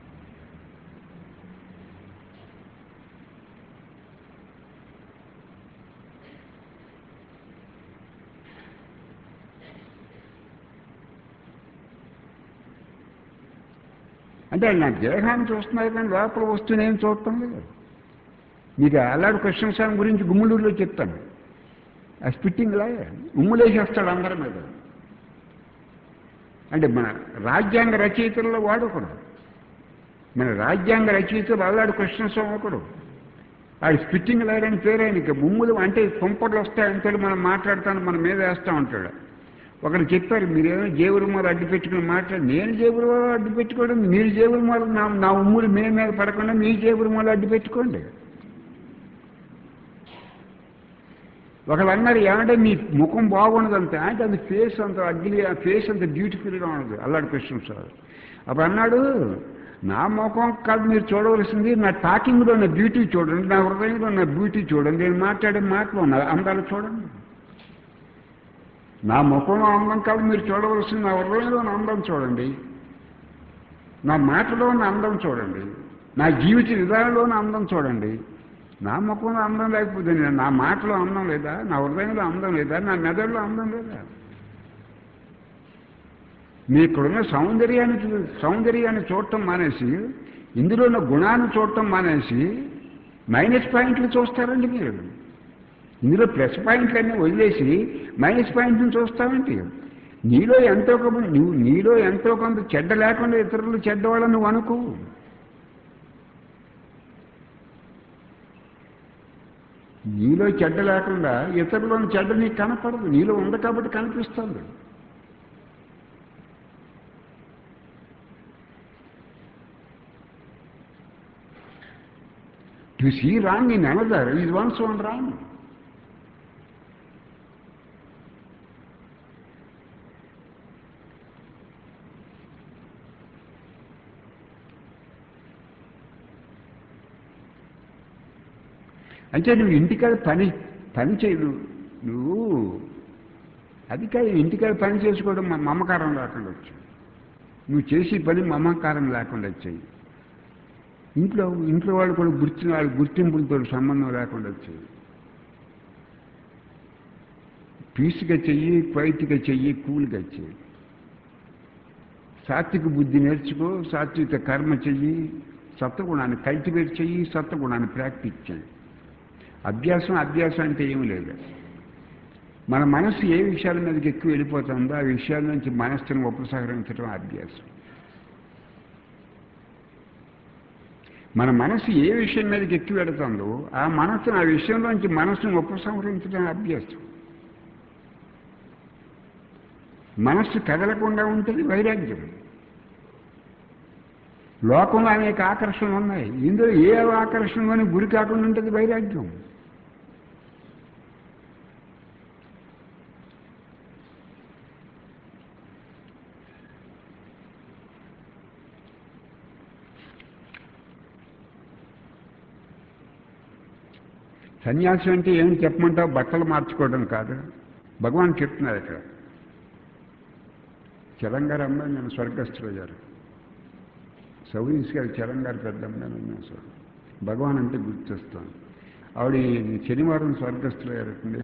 అంటే ఆయన నా దేహాన్ని చూస్తున్నారు కానీ లోపల వస్తువుని ఏం చూడటం లేదు మీకు అలాంటి క్వశ్చన్స్ గురించి గుమ్ములూరులో చెప్తాను ఆ స్పిట్టింగ్ లాగా ఉమ్ములేసేస్తాడు అందరి మీద అంటే మన రాజ్యాంగ రచయితల్లో వాడు ఒకడు మన రాజ్యాంగ రచయితలు అలాంటి క్వశ్చన్స్ ఒకడు ఆడు స్పిట్టింగ్ లాయర్ అని పేరు ఆయనకి ముమ్ములు అంటే కుంపట్లు వస్తాయంటే మనం మాట్లాడతాను మన మీద వేస్తూ ఉంటాడు ఒకరు చెప్పారు మీరేమో జేబురుమాలు అడ్డు పెట్టుకుని మాట్లాడి నేను జేబురుమాలు అడ్డు పెట్టుకోవడం మీరు జేబురుమాలు నా నా ఉమ్ములు మీ మీద పడకుండా మీ జేబురుమాలు అడ్డు పెట్టుకోండి ఒకళ్ళు అన్నారు ఏమంటే మీ ముఖం బాగుండదు అంతే అంటే అది ఫేస్ అంత అగ్లీ ఆ ఫేస్ అంత బ్యూటిఫుల్గా ఉండదు అల్లాడి కృష్ణ సార్ అప్పుడు అన్నాడు నా ముఖం కాదు మీరు చూడవలసింది నా టాకింగ్లో ఉన్న బ్యూటీ చూడండి నా హృదయంలో ఉన్న బ్యూటీ చూడండి నేను మాట్లాడే మాటలో ఉన్న అందాలు చూడండి నా ముఖంలో అందం కాదు మీరు చూడవలసింది నా హృదయంలో ఉన్న అందం చూడండి నా మాటలో ఉన్న అందం చూడండి నా జీవిత విధానంలో ఉన్న అందం చూడండి నా ముఖంలో అందం లేకపోతే నేను- నా మాటలో అందం లేదా నా హృదయంలో అందం లేదా నా మెదడులో అందం లేదా మీ ఇక్కడున్న సౌందర్యాన్ని చూ- సౌందర్యాన్ని చూడటం మానేసి ఇందులో ఉన్న గుణాన్ని చూడటం మానేసి మైనస్ పాయింట్లు చూస్తారండి మీరు ఇందులో ప్లస్ పాయింట్లన్నీ వదిలేసి మైనస్ పాయింట్ని చూస్తామంటే నీలో ఎంతో కొంత నువ్వు నీలో ఎంతో కొంత చెడ్డ లేకుండా ఇతరులు చెడ్డవాళ్ళని నువ్వు అనుకో నీలో చెడ్డ లేకుండా ఇతరులను చెడ్డ నీకు కనపడదు నీలో ఉంది కాబట్టి కనిపిస్తుంది to see wrong in another is one's one wrong అంటే నువ్వు ఇంటికాడ పని పని చేయదు నువ్వు అది కాదు ఇంటికాడ పని చేసుకోవడం మ- మమకారం లేకుండా వచ్చాయి నువ్వు చేసే పని మమకారం లేకుండా వచ్చాయి ఇంట్లో ఇంట్లో వాళ్ళు కూడా గుర్తి వాళ్ళ గుర్తింపులతో సంబంధం లేకుండా వచ్చాయి పీసుగా చెయ్యి క్వైట్గా చెయ్యి కూల్గా చెయ్యి సాత్విక బుద్ధి నేర్చుకో సాత్విక కర్మ చెయ్యి సత్వగుణాన్ని కల్టివేట్ చెయ్యి సత్వగుణాన్ని ప్రాక్టీస్ చెయ్యి అభ్యాసం అభ్యాసం అంటే ఏమి లేదు మన మనసు ఏ విషయాల మీదకి ఎక్కువ వెళ్ళిపోతుందో ఆ విషయాల నుంచి మనస్సును ఉపసంహరించడం అభ్యాసం మన మనసు ఏ విషయం మీదకి ఎక్కువ వెళుతుందో ఆ మనస్సును ఆ విషయంలోంచి మనస్సును ఉపసంహరించడం అభ్యాసం మనస్సు కదలకుండా ఉంటుంది వైరాగ్యం లోకంలో అనేక ఆకర్షణలు ఉన్నాయి ఇందులో ఏ ఆకర్షణలోని గురి కాకుండా ఉంటుంది వైరాగ్యం సన్యాసం అంటే ఏం చెప్పమంటావు బట్టలు మార్చుకోవడం కాదు భగవాన్ చెప్తున్నారు ఇక్కడ చలంగారు అమ్మాయి నేను స్వర్గస్థులయ్యారు సౌరీస్ గారు చలంగారు పెద్ద అమ్మాయి నేను సార్ భగవాన్ అంటే గుర్తొస్తాను ఆవిడ ఈ శనివారం స్వర్గస్థులయ్యారండి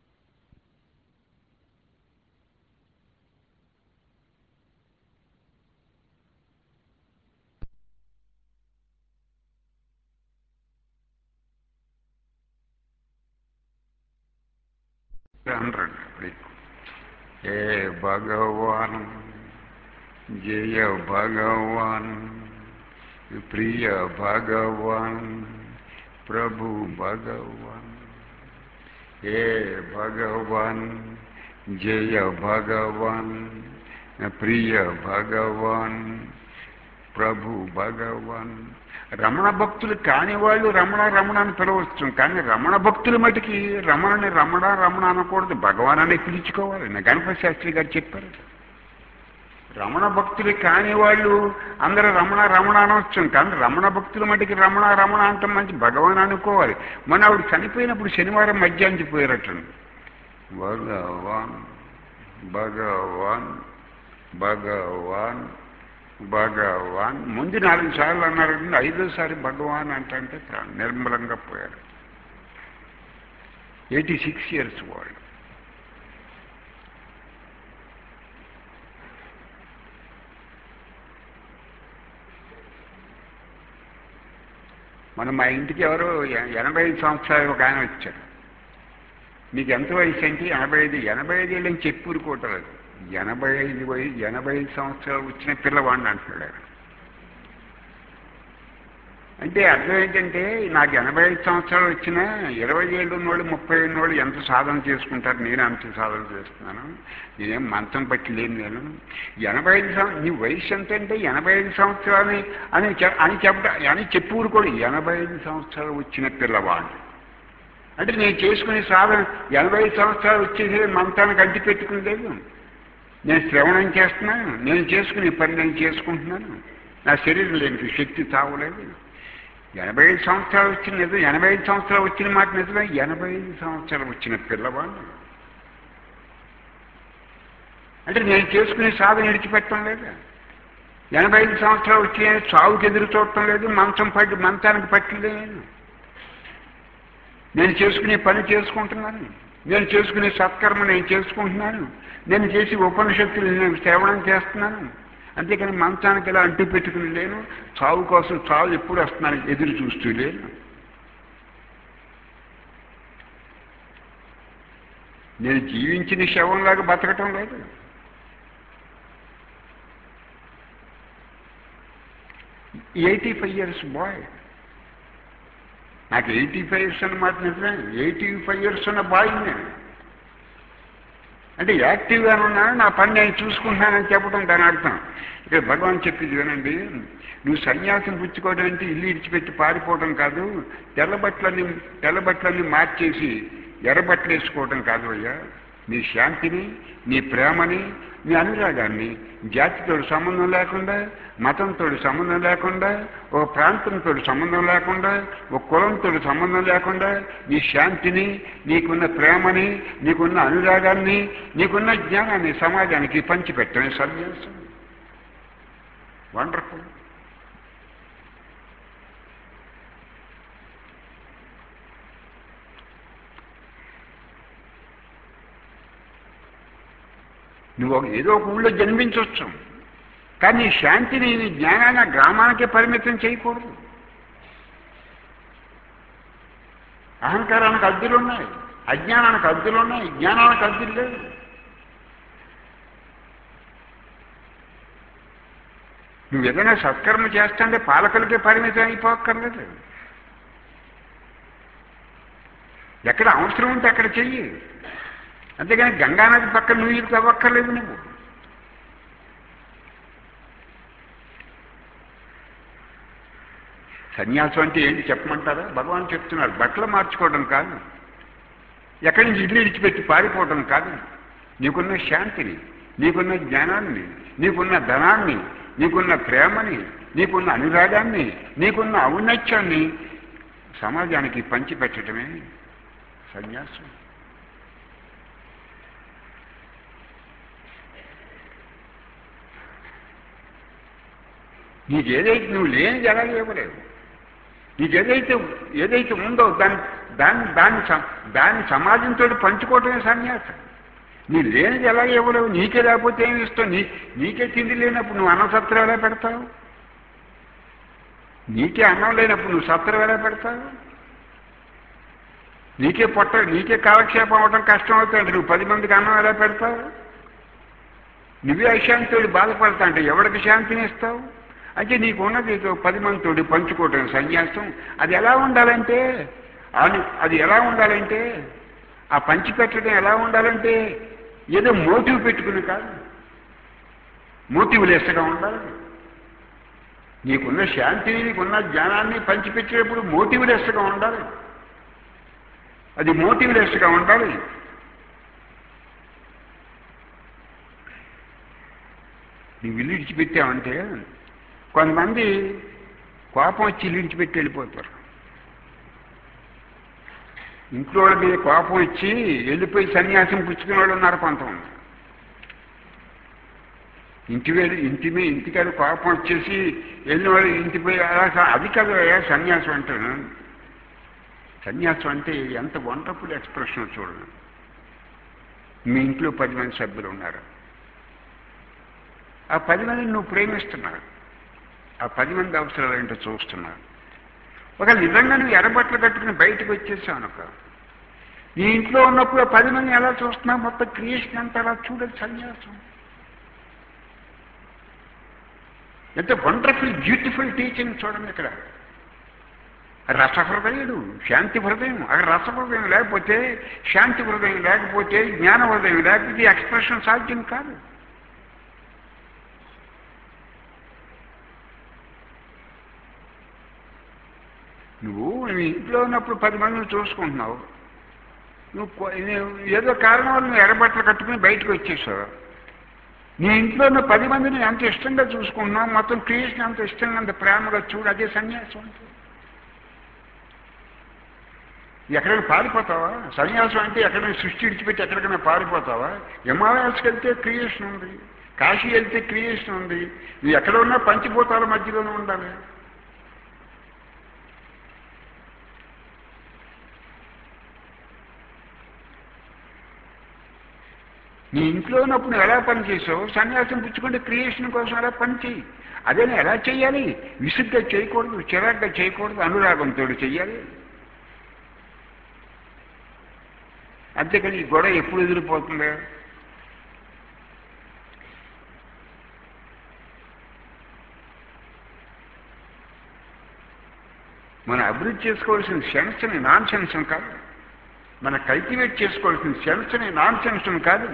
అనరండి ఏ భగవాన్ జయ భగవాన్ ప్రియ భగవాన్ ప్రభు భగవాన్ ఏ భగవాన్ జయ భగవాన్ ప్రియ భగవాన్ ప్రభు భగవాన్ రమణ భక్తులు కాని వాళ్ళు రమణ రమణ అని పిలవచ్చు కానీ రమణ భక్తుల మటుకి రమణని రమణ రమణ అనకూడదు భగవాన్ అనే పిలుచుకోవాలి నా గణపతి శాస్త్రి గారు చెప్పారు రమణ భక్తులు కాని వాళ్ళు అందరూ రమణ రమణ అనవచ్చు కానీ రమణ భక్తుల మటుకి రమణ రమణ అంటే మంచి భగవాన్ అనుకోవాలి మన ఆవిడ చనిపోయినప్పుడు శనివారం మధ్యాహ్నం పోయారటండి భగవాన్ భగవాన్ భగవాన్ భగవాన్ ముందు నాలుగు సార్లు అన్నారండి ఐదోసారి భగవాన్ అంటే నిర్మలంగా పోయారు ఎయిటీ సిక్స్ ఇయర్స్ వాళ్ళు మనం మా ఇంటికి ఎవరు ఎ- ఎనభై ఐదు సంవత్సరాలు ఒక ఆయన వచ్చారు మీకు ఎంత వయసు అంటే ఎనభై ఐదు ఎనభై ఐదు ఏళ్ళని చెప్పి ఊరుకోవట్లేదు ఎనభై ఐదు వయసు ఎనభై ఐదు సంవత్సరాలు వచ్చిన పిల్లవాడిని అంటున్నాడు ఆయన అంటే అర్థం ఏంటంటే నాకు ఎనభై ఐదు సంవత్సరాలు వచ్చినా ఇరవై ఏళ్ళు ఉన్నోళ్ళు ముప్పై ఉన్నోళ్ళు ఎంత సాధన చేసుకుంటారు నేను అంత సాధన చేస్తున్నాను నేనేం మంచం పట్టి లేను నేను ఎనభై ఐదు సంవత్సరం నీ వయసు ఎంత అంటే ఎనభై ఐదు సంవత్సరాలు అని చె- అని చెప్ప అని చెప్పి ఊరుకోడు ఎనభై ఐదు సంవత్సరాలు వచ్చిన పిల్లవాడు అంటే నేను చేసుకునే సాధన ఎనభై సంవత్సరాలు వచ్చేసి మంతానికి అంటి పెట్టుకుని లేదు నేను శ్రవణం చేస్తున్నాను నేను చేసుకునే పని నేను చేసుకుంటున్నాను నా శరీరం లేనికి శక్తి తావలేదు ఎనభై ఐదు సంవత్సరాలు వచ్చిన నిజం ఎనభై ఐదు సంవత్సరాలు వచ్చిన మాట నిజమే ఎనభై ఐదు సంవత్సరాలు వచ్చిన పిల్లవాళ్ళు అంటే నేను చేసుకునే సాధన విడిచిపెట్టడం లేదా ఎనభై ఐదు సంవత్సరాలు వచ్చి చావుకి ఎదురు చూడటం లేదు మంచం పట్టి మంచానికి పట్టలేదు నేను చేసుకునే పని చేసుకుంటున్నాను నేను చేసుకునే సత్కర్మ నేను చేసుకుంటున్నాను నేను చేసి ఉపనిషత్తులు నేను శ్రవణం చేస్తున్నాను అంతేకాని మంచానికి ఇలా అంటి పెట్టుకుని లేను చావు కోసం చావు ఎప్పుడు వస్తున్నాను ఎదురు చూస్తూ లేను నేను జీవించిన శవంలాగా బతకటం లేదు ఎయిటీ ఫైవ్ ఇయర్స్ బాయ్ నాకు ఎయిటీ ఫైవ్ ఇయర్స్ అన్నమాట నిజమే ఎయిటీ ఫైవ్ ఇయర్స్ ఉన్న బాయ్ నేను అంటే యాక్టివ్గా ఉన్నాను నా పని నేను చూసుకుంటున్నానని చెప్పడం దాని అర్థం ఇక్కడ భగవాన్ చెప్పింది వినండి నువ్వు సన్యాసం పుచ్చుకోవడం అంటే ఇల్లు ఇడిచిపెట్టి పారిపోవడం కాదు తెల్లబట్టలన్నీ తెల్లబట్టలన్నీ మార్చేసి ఎర్రబట్టలు వేసుకోవడం కాదు అయ్యా నీ శాంతిని నీ ప్రేమని నీ అనురాగాన్ని జాతితో సంబంధం లేకుండా మతంతో సంబంధం లేకుండా ఒక ప్రాంతంతో సంబంధం లేకుండా ఒక కులంతో సంబంధం లేకుండా నీ శాంతిని నీకున్న ప్రేమని నీకున్న అనురాగాన్ని నీకున్న జ్ఞానాన్ని సమాజానికి పంచిపెట్టమే సన్యాసం వండర్ఫుల్ నువ్వు ఒక- ఏదో ఒక ఊళ్ళో జన్మించవచ్చు కానీ నీ శాంతిని నీ జ్ఞానాన్ని ఆ గ్రామానికే పరిమితం చేయకూడదు అహంకారానికి అద్దులు ఉన్నాయి అజ్ఞానానికి అద్దులు ఉన్నాయి జ్ఞానానికి అద్దులు లేవు నువ్వు ఏదైనా సత్కర్మ చేస్తుంటే పాలకులకే పరిమితం అయిపోక్కర్లేదు ఎక్కడ అవసరం ఉంటే అక్కడ చెయ్యి అంతేగాని గంగానది పక్కన నువ్వు ఇది తవ్వక్కర్లేదు నువ్వు సన్యాసం అంటే ఏంటి చెప్పమంటారా భగవాన్ చెప్తున్నారు బట్టలు మార్చుకోవడం కాదు ఎక్కడి నుంచి ఇల్లు ఇడిచిపెట్టి పారిపోవడం కాదు నీకున్న శాంతిని నీకున్న జ్ఞానాన్ని నీకున్న ధనాన్ని నీకున్న ప్రేమని నీకున్న అనురాగాన్ని నీకున్న ఔన్నత్యాన్ని సమాజానికి పంచిపెట్టడమే సన్యాసం నీకు ఏదైతే నువ్వు లేనిది ఎలా ఇవ్వలేవు నీకు ఏదైతే ఏదైతే ఉందో దాన్ని దాన్ని దాన్ని స- దాన్ని సమాజంతో పంచుకోవటమే సన్యాసం నీ లేనిది ఎలా ఇవ్వలేవు నీకే లేకపోతే ఏమి ఇస్తావు నీ నీకే తిండి లేనప్పుడు నువ్వు అన్నం సత్రం ఎలా పెడతావు నీకే అన్నం లేనప్పుడు నువ్వు సత్రం ఎలా పెడతావు నీకే పొట్ట నీకే కాలక్షేపం అవడం కష్టం అవుతుంది నువ్వు పది మందికి అన్నం ఎలా పెడతావు నువ్వే అశాంతితోటి బాధపడతా అంటే ఎవరికి శాంతిని ఇస్తావు అంటే నీకు ఉన్నది ఏదో పది మందితోటి పంచుకోవటం సన్యాసం అది ఎలా ఉండాలంటే అది- అది ఎలా ఉండాలంటే ఆ పంచి పెట్టడం ఎలా ఉండాలంటే ఏదో మోటివ్ పెట్టుకుని కాదు మోటివ్ లెస్గా ఉండాలి నీకున్న శాంతిని నీకున్న జ్ఞానాన్ని పంచిపెట్టేటప్పుడు మోటివ్ లెస్గా ఉండాలి అది మోటివ్ లెస్గా ఉండాలి నువ్వు ఇల్లు ఇడిచిపెట్టావంటే కొంతమంది కోపం వచ్చి ఇల్లు ఇడిచిపెట్టి వెళ్ళిపోతారు ఇంట్లో వాళ్ళ మీద కోపం వచ్చి వెళ్ళిపోయి సన్యాసం పుచ్చుకునే వాళ్ళు ఉన్నారు కొంతమంది ఇంటి వెళ్ళి ఇంటి మీద ఇంటికాడ కోపం వచ్చేసి వెళ్ళిన వాళ్ళు ఇంటి పోయి అలా స- అది కదా సన్యాసం అంటాను సన్యాసం అంటే ఎంత వండర్ఫుల్ ఎక్స్ప్రెషన్ చూడండి మీ ఇంట్లో పది మంది సభ్యులు ఉన్నారు ఆ పది మందిని నువ్వు ప్రేమిస్తున్నావు ఆ పది మంది అవసరాలు ఏంటో చూస్తున్నావు ఒక నిజంగా నువ్వు ఎర్రబట్టలు కట్టుకుని బయటకు వచ్చేసావు అనుకో నీ ఇంట్లో ఉన్నప్పుడు ఆ పది మంది ఎలా చూస్తున్నావు మొత్తం క్రియేషన్ అంతా అలా చూడదు సన్యాసం ఎంత వండర్ఫుల్ బ్యూటిఫుల్ టీచింగ్ చూడండి ఇక్కడ రసహృదయుడు శాంతి హృదయం అక్కడ రసహృదయం లేకపోతే శాంతి హృదయం లేకపోతే జ్ఞాన హృదయం లేకపోతే ఈ ఎక్స్ప్రెషన్ సాధ్యం కాదు నువ్వు నీ ఇంట్లో ఉన్నప్పుడు పది మందిని చూసుకుంటున్నావు నువ్వు కొ- నువ్వు ఏదో కారణం వల్ల నువ్వు ఎర్రబట్టలు కట్టుకుని బయటకు వచ్చేసావు నీ ఇంట్లో ఉన్న పది మందిని ఎంత ఇష్టంగా చూసుకుంటున్నావు మొత్తం క్రియేషన్ అంత ఇష్టంగా అంత ప్రేమగా చూడు అదే సన్యాసం అంటే ఎక్కడైనా పారిపోతావా సన్యాసం అంటే ఎక్కడైనా సృష్టి విడిచిపెట్టి ఎక్కడికైనా పారిపోతావా హిమాలయాస్కి వెళ్తే క్రియేషన్ ఉంది కాశీ వెళ్తే క్రియేషన్ ఉంది నువ్వు ఎక్కడ ఉన్నా పంచిభూతాల మధ్యలోనే ఉండాలి నీ ఇంట్లో ఉన్నప్పుడు నువ్వు ఎలా పని చేసావు సన్యాసం పుచ్చుకుంటే క్రియేషన్ కోసం ఎలా పని చేయి అదే నువ్వు ఎలా చేయాలి విసుగ్గా చేయకూడదు చిరాగ్గా చేయకూడదు అనురాగంతో చెయ్యాలి అంతేకాని ఈ గొడవ ఎప్పుడు ఎదిరిపోతుందా మనం అభివృద్ధి చేసుకోవాల్సిన సెన్స్ని నాన్ సెన్స్ కాదు మన కల్టివేట్ చేసుకోవాల్సిన సెన్స్ని నాన్ సెన్స్ కాదు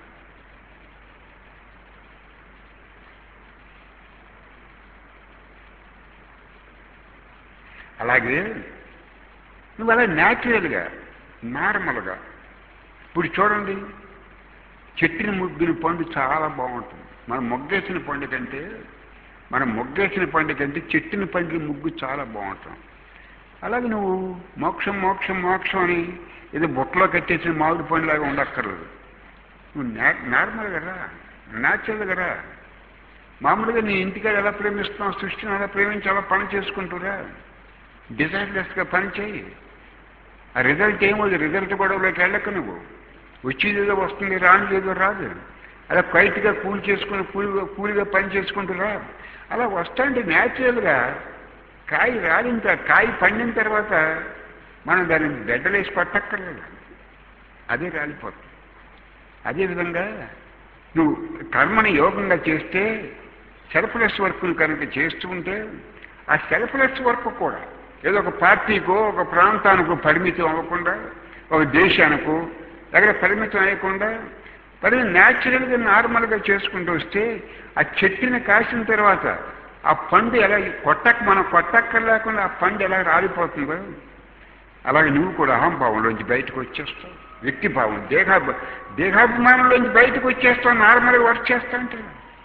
అలాగే నువ్వు అలా న్యాచురల్గా నార్మల్గా ఇప్పుడు చూడండి చెట్టుని ముగ్గిన పండు చాలా బాగుంటుంది మనం మొగ్గేసిన పండు కంటే మనం మొగ్గేసిన పండు కంటే చెట్టుని పండు ముగ్గు చాలా బాగుంటుంది అలాగే నువ్వు మోక్షం మోక్షం మోక్షం అని ఏదో బుట్టలో కట్టేసిన మామిడి పండులాగా ఉండక్కర్లేదు నువ్వు నా నార్మల్గా రా న్యాచురల్గా రా మామూలుగా నీ ఇంటికాడ ఎలా ప్రేమిస్తున్నావు సృష్టిని ఎలా ప్రేమించి అలా పని చేసుకుంటురా డిజైర్లెస్గా పని చేయి ఆ రిజల్ట్ ఏమో రిజల్ట్ గొడవలోకి వెళ్ళక నువ్వు వచ్చేది ఏదో వస్తుంది రానిది ఏదో రాదు అలా క్వైట్గా కూలి చేసుకుని కూలిగా కూలిగా పని చేసుకుంటురా అలా వస్తాంటే న్యాచురల్గా కాయ రాలిన తర్వాత కాయ పండిన తర్వాత మనం దాన్ని బెడ్డలేసి పట్టక్కర్లేదు అదే రాలిపోతుంది అదేవిధంగా నువ్వు కర్మని యోగంగా చేస్తే సెల్ఫ్లెస్ వర్క్ను కనుక చేస్తూ ఉంటే ఆ సెల్ఫ్లెస్ వర్క్ కూడా ఏదో ఒక పార్టీకో ఒక ప్రాంతానికో పరిమితం అవ్వకుండా ఒక దేశానికో ఎక్కడ పరిమితం అయ్యకుండా మరి న్యాచురల్గా నార్మల్గా చేసుకుంటూ వస్తే ఆ చెట్టుని కాసిన తర్వాత ఆ పండు ఎలా కొట్టక మనం కొట్టక్కర్ లేకుండా ఆ పండు ఎలా రాలిపోతుందో అలాగే నువ్వు కూడా అహంభావంలోంచి బయటకు వచ్చేస్తావు వ్యక్తిభావం దేహ దేహాభిమానంలోంచి బయటకు వచ్చేస్తావు నార్మల్గా వర్క్ చేస్తా అంటే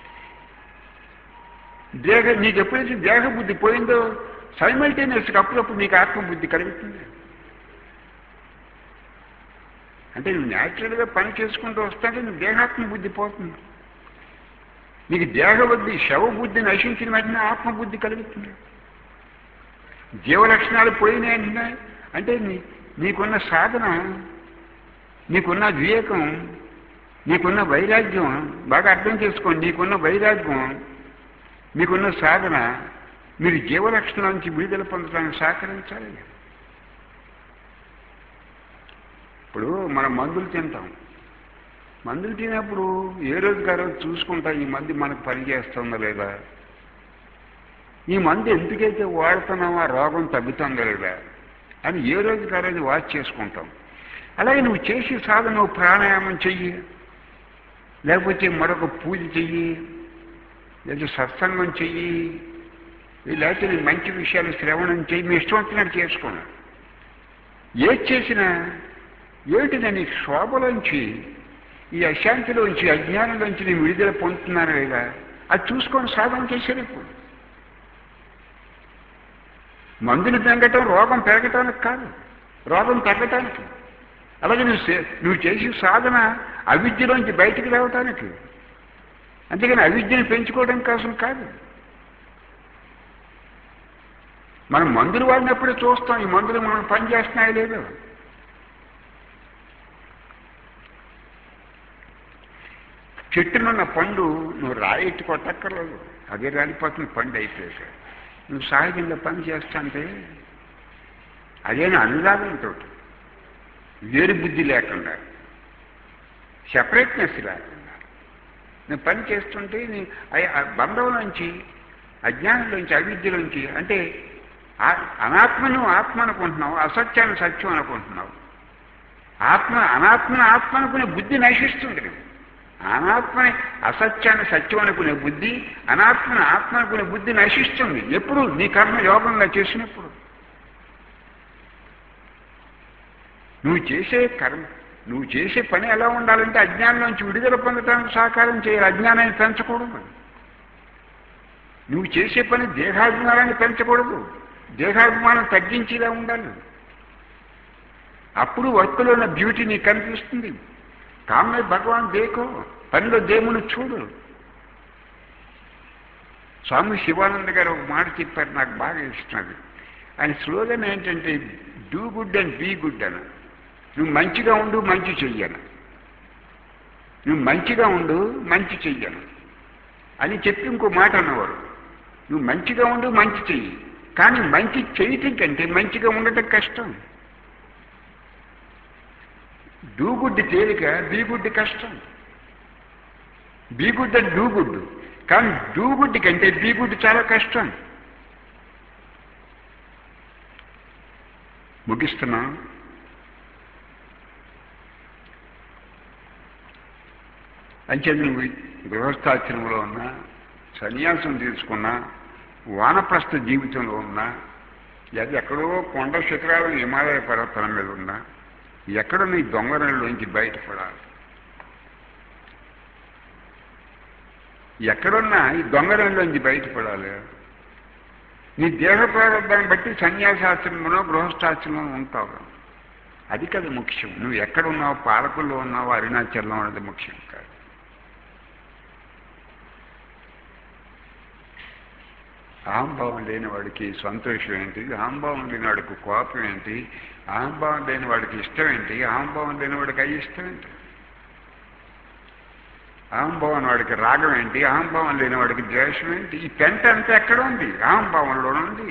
దేహ నీకు ఎప్పుడైతే దేహ బుద్ధి పోయిందో సైమల్టేనియస్గా అప్పుడప్పుడు నీకు ఆత్మబుద్ధి కలుగుతుంది అంటే నువ్వు న్యాచురల్గా పని చేసుకుంటూ వస్తాంటే నువ్వు దేహాత్మ బుద్ధి పోతుంది నీకు దేహబుద్ధి శవ బుద్ధి నశించిన వెంటనే ఆత్మబుద్ధి కలుగుతుంది జీవలక్షణాలు పోయినాయి అంటే అంటే నీ నీకున్న సాధన నీకున్న వివేకం నీకున్న వైరాగ్యం బాగా అర్థం చేసుకోండి నీకున్న వైరాగ్యం మీకున్న సాధన మీరు జీవలక్షణాల నుంచి విడుదల పొందడానికి సహకరించాలి ఇప్పుడు మనం మందులు తింటాం మందులు తినేప్పుడు ఏ రోజుకి ఆ రోజు చూసుకుంటా ఈ మందు మనకు పనిచేస్తుందా లేదా ఈ మందు ఎందుకైతే వాడుతున్నామో ఆ రోగం తగ్గుతుందా లేదా అని ఏ రోజుకి ఆ రోజు వాచ్ చేసుకుంటాం అలాగే నువ్వు చేసే సాధన నువ్వు ప్రాణాయామం చెయ్యి లేకపోతే మరొక పూజ చెయ్యి లేదా సత్సంగం చెయ్యి లేకపోతే నీ మంచి విషయాలు శ్రవణం చెయ్యి మీ ఇష్టం వచ్చినట్టు చేసుకోను ఏది చేసినా ఏమిటి నేను ఈ శోభలోంచి ఈ అశాంతిలోంచి అజ్ఞానంలోంచి నేను విడుదల పొందుతున్నాను లేదా అది చూసుకొని సాధన చేశాను ఇప్పుడు మందులు తెంగటం రోగం పెరగటానికి కాదు రోగం తగ్గటానికి అలాగే నువ్వు చే- నువ్వు చేసే సాధన అవిద్యలోంచి బయటికి రావటానికి అంతేగాని అవిద్యను పెంచుకోవడం కోసం కాదు మనం మందులు వాడినప్పుడే చూస్తాం ఈ మందులు మనం పనిచేస్తున్నాయో లేదో చెట్టునున్న పండు నువ్వు రాయిట్టు కొట్టక్కర్లేదు అదే రాలిపోతుంది పండు అయిపోయాక నువ్వు సహజంగా పని చేస్తాంటే అదేనా అనురాగంతో వేరు బుద్ధి లేకుండా సెపరేట్నెస్ లేకుండా నువ్వు పని చేస్తుంటే నీ ఆ- ఆ బంధంలోంచి అజ్ఞానంలోంచి అవిద్యలోంచి అంటే ఆ- అనాత్మను ఆత్మ అనుకుంటున్నావు అసత్యాన్ని సత్యం అనుకుంటున్నావు ఆత్మ అనాత్మను ఆత్మ అనుకునే బుద్ధి నశిస్తుంది నువ్వు అనాత్మని అసత్యాన్ని సత్యం అనుకునే బుద్ధి అనాత్మని ఆత్మ అనుకునే బుద్ధి నశిస్తుంది ఎప్పుడు నీ కర్మ యోగంగా చేసినప్పుడు నువ్వు చేసే కర్మ నువ్వు చేసే పని ఎలా ఉండాలంటే అజ్ఞానం నుంచి విడుదల పొందడానికి సహకారం చేయాలి అజ్ఞానాన్ని పెంచకూడదు నువ్వు చేసే పని దేహాభిమానాన్ని పెంచకూడదు దేహాభిమానం తగ్గించేలా ఉండాలి అప్పుడు వర్క్లో ఉన్న బ్యూటీ నీకు కనిపిస్తుంది కామే భగవాన్ దేకో పనిలో దేవుని చూడు స్వామి శివానంద గారు ఒక మాట చెప్పారు నాకు బాగా ఇష్టం అది ఆయన స్లోగన్ ఏంటంటే do good and be good అని నువ్వు మంచిగా ఉండు మంచి చెయ్యను నువ్వు మంచిగా ఉండు మంచి చెయ్యను అని చెప్పి ఇంకో మాట అన్నవారు నువ్వు మంచిగా ఉండు మంచి చెయ్యి కానీ మంచి చేయటం కంటే మంచిగా ఉండటం కష్టం డూ గుడ్ తేలిక బీ గుడ్ కష్టం be good and do good కానీ డూ గుడ్ కంటే బీ గుడ్ చాలా కష్టం ముగిస్తున్నా అంచేది నువ్వు గృహస్థాశ్రమంలో ఉన్నా సన్యాసం తీసుకున్నా వానప్రస్థ జీవితంలో ఉన్నా లేదా ఎక్కడో కొండ శిఖరాలు హిమాలయ పర్వతాల మీద ఉన్నా ఎక్కడ నీ దొంగరంలోంచి బయటపడాలి ఎక్కడున్నా ఈ దొంగరంలోంచి బయటపడాలి నీ దేహ ప్రారంభాన్ని బట్టి సన్యాసాశ్రమంలో గృహస్థాశ్రమంలో ఉంటావు అది కదా ముఖ్యం నువ్వు ఎక్కడున్నావు పాలకుల్లో ఉన్నావు అరుణాచలం అనేది ముఖ్యం కాదు అహంభావం లేని వాడికి సంతోషం ఏంటి అహంభావం లేని వాడికి కోపం ఏంటి అహంభావం లేని వాడికి ఇష్టం ఏంటి అహంభావం లేని వాడికి అయిష్టం ఏంటి అహంభావం వాడికి రాగం ఏంటి అహంభావం లేని వాడికి ద్వేషం ఏంటి ఈ పెంట అంతా ఎక్కడ ఉంది అహంభావంలో ఉంది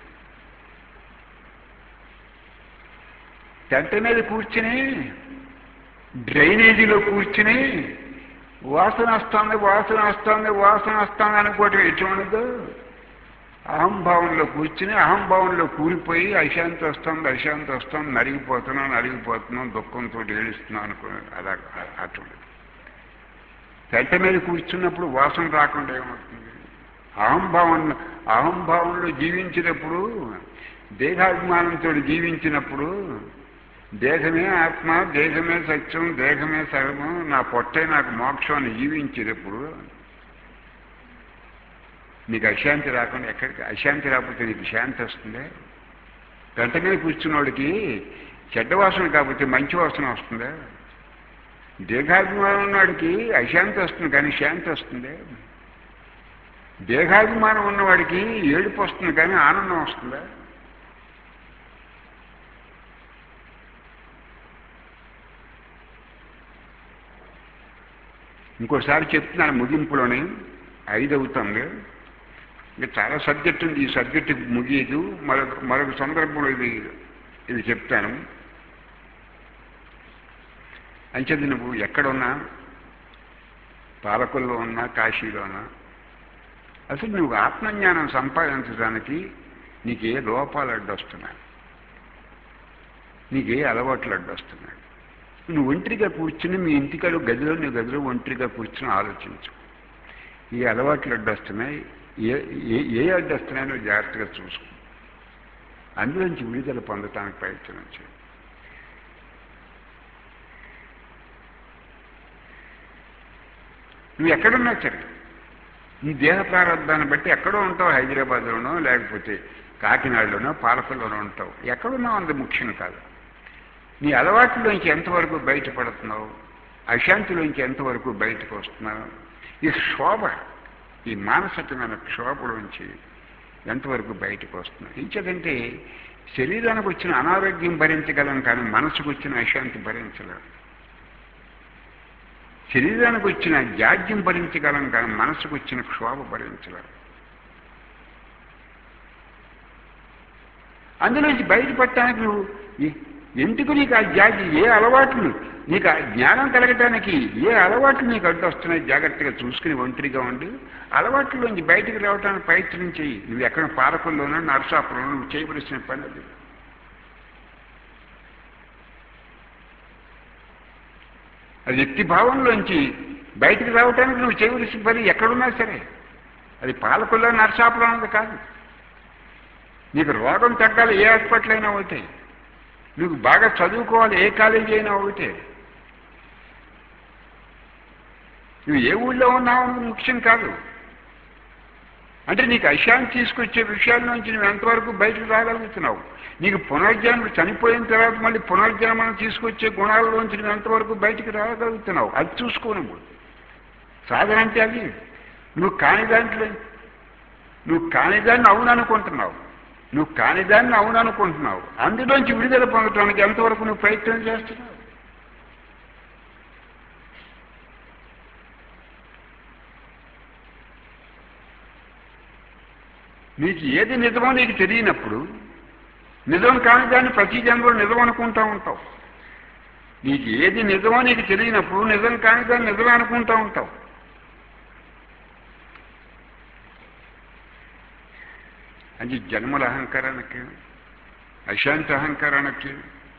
పెంట మీద కూర్చుని డ్రైనేజీలో కూర్చుని వాసన వస్తుంది వాసన వస్తుంది వాసన వస్తుంది అనుకోవటం ఎటువంటిదో అహంభావంలో కూర్చుని అహంభావంలో కూలిపోయి అశాంతి వస్తుంది అశాంతి వస్తుంది నరిగిపోతున్నాం నరిగిపోతున్నాం దుఃఖంతో ఏడుస్తున్నాం అనుకో అలా అటువంటి పెంట మీద కూర్చున్నప్పుడు వాసన రాకుండా ఏమవుతుంది అహంభావం అహంభావంలో జీవించినప్పుడు దేహాభిమానంతో జీవించినప్పుడు దేహమే ఆత్మ దేహమే సత్యం దేహమే సర్వం నా పొట్టే నాకు మోక్షం అని జీవించినప్పుడు నీకు అశాంతి రాకుండా ఎక్కడికి అశాంతి రాకపోతే నీకు శాంతి వస్తుందే పెంట మీద కూర్చున్నవాడికి చెడ్డ వాసన కాకపోతే మంచి వాసన వస్తుందా దేహాభిమానం ఉన్నవాడికి అశాంతి వస్తుంది కానీ శాంతి వస్తుంది దేహాభిమానం ఉన్నవాడికి ఏడుపు వస్తుంది కానీ ఆనందం వస్తుందా ఇంకోసారి చెప్తున్నాను ముగింపులోనే ఐదు అవుతుంది ఇంకా చాలా సబ్జెక్ట్ ఉంది ఈ సబ్జెక్టు ముగియదు మరొక మరొక సందర్భంలో ఇది ఇది చెప్తాను అంచేది నువ్వు ఎక్కడున్నా పాలకుల్లో ఉన్నా కాశీలో ఉన్నా అసలు నువ్వు ఆత్మజ్ఞానం సంపాదించడానికి నీకే లోపాలు అడ్డొస్తున్నాయి నీకే అలవాట్లు అడ్డొస్తున్నాయి నువ్వు ఒంటరిగా కూర్చుని మీ ఇంటికాడ గదిలో నీ గదిలో ఒంటరిగా కూర్చుని ఆలోచించు ఈ అలవాట్లు అడ్డొస్తున్నాయి ఏ ఏ- ఏ అడ్డొస్తున్నాయో నువ్వు జాగ్రత్తగా చూసుకో అందులోంచి విడుదల పొందటానికి ప్రయత్నం చేయి నువ్వు ఎక్కడున్నా సరే నీ దేహ ప్రారంభాన్ని బట్టి ఎక్కడో ఉంటావు హైదరాబాద్లోనో లేకపోతే కాకినాడలోనో పాలకుల్లోనో ఉంటావు ఎక్కడున్నావు అంత ముఖ్యం కాదు నీ అలవాట్లోంచి ఎంతవరకు బయటపడుతున్నావు అశాంతిలోంచి ఎంతవరకు బయటకు వస్తున్నావు ఈ శోభ ఈ మానసికమైన క్షోభలోంచి ఎంతవరకు బయటకు వస్తున్నావు ఇంకేదంటే శరీరానికి వచ్చిన అనారోగ్యం భరించగలం కానీ మనసుకు వచ్చిన అశాంతి భరించలేం శరీరానికి వచ్చిన జాడ్యం భరించగలం కానీ మనసుకు వచ్చిన క్షోభ భరించలేం అందులోంచి బయటపడటానికి నువ్వు ఎ- ఎందుకు నీకు ఆ జాతి ఏ అలవాట్లు నీకు ఆ జ్ఞానం కలగటానికి ఏ అలవాట్లు నీకు అడ్డు వస్తున్నాయి జాగ్రత్తగా చూసుకుని ఒంటరిగా ఉండి అలవాట్లోంచి బయటికి రావడానికి ప్రయత్నం చెయ్యి నువ్వు ఎక్కడ పాలకుల్లోనో నరసాపురంలో నువ్వు చేయవలసిన పని అది అది వ్యక్తి భావంలోంచి బయటికి రావటానికి నువ్వు చేయవలసిన పని ఎక్కడున్నా సరే అది పాలకుల్లో నరసాపురం అన్నది కాదు నీకు రోగం తగ్గాలి ఏ హాస్పిటల్ అయినా అవుతాయి నువ్వు బాగా చదువుకోవాలి ఏ కాలేజీ అయినా ఒకటే నువ్వు ఏ ఊళ్ళో ఉన్నావు అన్నది ముఖ్యం కాదు అంటే నీకు అశాంతి తీసుకొచ్చే విషయాల నుంచి నువ్వు ఎంతవరకు బయటకు రాగలుగుతున్నావు నీకు పునర్జన్మ చనిపోయిన తర్వాత మళ్ళీ పునర్జన్మను తీసుకొచ్చే గుణాలలోంచి నువ్వు ఎంతవరకు బయటికి రాగలుగుతున్నావు అది చూసుకోను సాధన అంటే అది నువ్వు కాని దాంట్లో నువ్వు కానిదాన్ని అవును అనుకుంటున్నావు నువ్వు కానిదాన్ని అవును అనుకుంటున్నావు అందులోంచి విడుదల పొందడానికి ఎంతవరకు నువ్వు ప్రయత్నం చేస్తున్నావు నీకు ఏది నిజమో నీకు తెలియనప్పుడు నిజం కాని దాన్ని ప్రతి జన్మలో నిజం అనుకుంటా ఉంటావు నీకు ఏది నిజమో నీకు తెలియనప్పుడు నిజం కాని దాన్ని నిజమే అనుకుంటా ఉంటావు అది జన్మల అహంకారానికి అశాంతి అహంకారానికి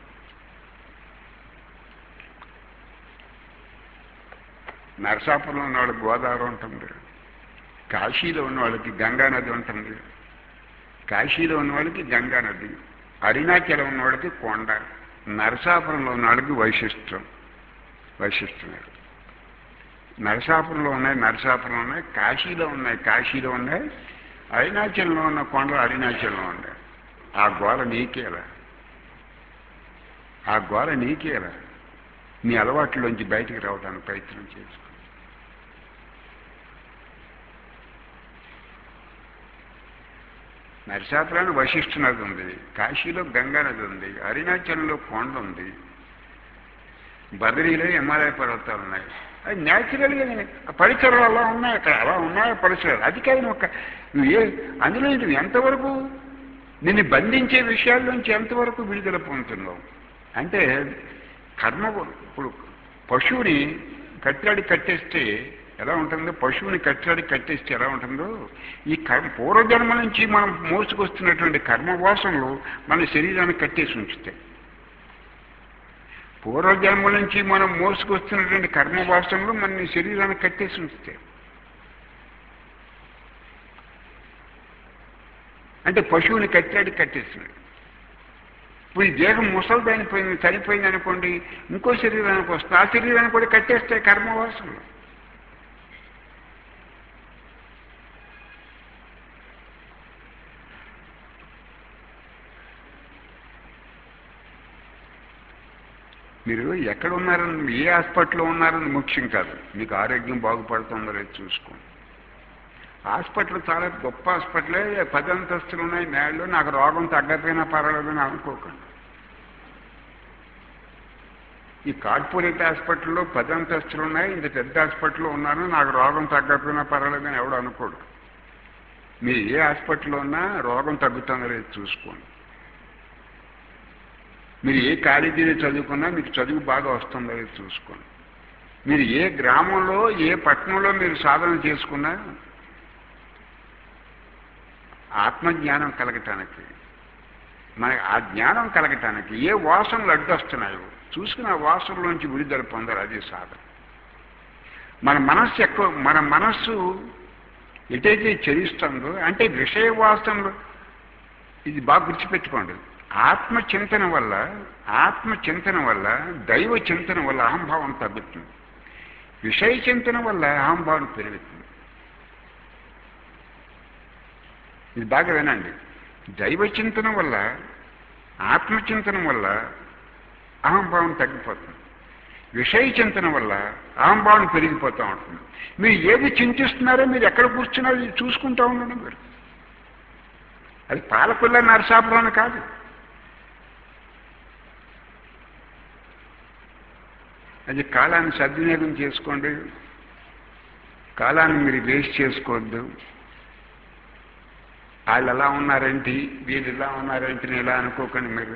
నరసాపురంలో ఉన్నవాళ్ళకి గోదావరి ఉంటుంది కాశీలో ఉన్న వాళ్ళకి గంగా నది ఉంటుంది కాశీలో ఉన్న వాళ్ళకి గంగా నది అరుణాచలం ఉన్న వాళ్ళకి కొండ నరసాపురంలో ఉన్న వాళ్ళకి వైశిష్టం వైశిష్టం నరసాపురంలో ఉన్నాయి నరసాపురంలో ఉన్నాయి కాశీలో ఉన్నాయి కాశీలో ఉన్నాయి అరుణాచలంలో ఉన్న కొండలు అరుణాచలంలో ఉన్నాయి ఆ గోల నీకేలా ఆ గోల నీకేలా నీ అలవాట్లోంచి బయటికి రావడానికి ప్రయత్నం చేసుకో నరసాపురాన్ని వశిష్ఠ నది ఉంది కాశీలో గంగా నది ఉంది అరుణాచలంలో కొండ ఉంది బదరీలో హిమాలయ పర్వతాలు ఉన్నాయి అది న్యాచురల్గా పరిసరాలు అలా ఉన్నాయి అక్కడ అలా ఉన్నాయి పరిసరాలు అది కాదు ఒక నువ్వు ఏ అందులో నువ్వు ఎంతవరకు నిన్ను బంధించే విషయాల్లోంచి ఎంతవరకు విడుదల పొందుతున్నావు అంటే కర్మ ఇప్పుడు పశువుని కట్టాడి కట్టేస్తే ఎలా ఉంటుందో పశువుని కట్టాడి కట్టేస్తే ఎలా ఉంటుందో ఈ కర్మ పూర్వజన్మ నుంచి మనం మోసుకొస్తున్నటువంటి కర్మవాసనలు మన శరీరాన్ని కట్టేసి ఉంచుతాయి పూర్వజన్మ నుంచి మనం మోసుకొస్తున్నటువంటి కర్మవాసనలు మన శరీరాన్ని కట్టేసి ఉంచుతాయి అంటే పశువుని కట్టాడి కట్టేసినాడు ఇప్పుడు ఈ దేహం ముసలిదైపోయింది చనిపోయింది అనుకోండి ఇంకో శరీరానికి వస్తుంది ఆ శరీరాన్ని కూడా కట్టేస్తాయి కర్మవాసనలు మీరు ఎక్కడ ఉన్నారని ఏ హాస్పిటల్లో ఉన్నారని ముఖ్యం కాదు మీకు ఆరోగ్యం బాగుపడుతుందో లేదో చూసుకోండి హాస్పిటల్ చాలా గొప్ప హాస్పిటలే పది అంతస్తులు ఉన్నాయి నేళ్ళు నాకు రోగం తగ్గకపోయినా పర్వాలేదని అనుకోకండి ఈ కార్పొరేట్ హాస్పిటల్లో పది అంతస్తులు ఉన్నాయి ఇంత పెద్ద హాస్పిటల్లో ఉన్నాను నాకు రోగం తగ్గకపోయినా పర్వాలేదని ఎవడు అనుకోడు మీరు ఏ హాస్పిటల్లో ఉన్నా రోగం తగ్గుతుందో లేదో చూసుకోండి మీరు ఏ కాలేజీలో చదువుకున్నా మీకు చదువు బాగా వస్తుందో లేదో చూసుకోండి మీరు ఏ గ్రామంలో ఏ పట్టణంలో మీరు సాధన చేసుకున్నా ఆత్మజ్ఞానం కలగటానికి మన ఆ జ్ఞానం కలగటానికి ఏ వాసనలు అడ్డొస్తున్నాయో చూసుకుని ఆ వాసనలోంచి విడుదల పొందాలి అది సాధన మన మనస్సు ఎక్కువ మన మనస్సు ఎటైతే చరిస్తుందో అంటే విషయ వాసనలు ఇది బాగా గుర్తుపెట్టుకోండి ఆత్మ చింతన వల్ల ఆత్మ చింతన వల్ల దైవ చింతన వల్ల అహంభావం తగ్గుతుంది విషయ చింతన వల్ల అహంభావం పెరుగుతుంది ఇది బాగా వినండి దైవ చింతన వల్ల ఆత్మచింతన వల్ల అహంభావం తగ్గిపోతుంది విషయ చింతన వల్ల అహంభావం పెరిగిపోతూ ఉంటుంది మీరు ఏది చింతిస్తున్నారో మీరు ఎక్కడ కూర్చున్నారో ఇది చూసుకుంటూ ఉండండి మీరు అది పాలకొల్ల నరసాపురం కాదు అది కాలాన్ని సద్వినియోగం చేసుకోండి కాలాన్ని మీరు వేస్ట్ చేసుకోవద్దు వాళ్ళు ఎలా ఉన్నారేంటి వీళ్ళు ఇలా ఉన్నారేంటి అని ఇలా అనుకోకండి మీరు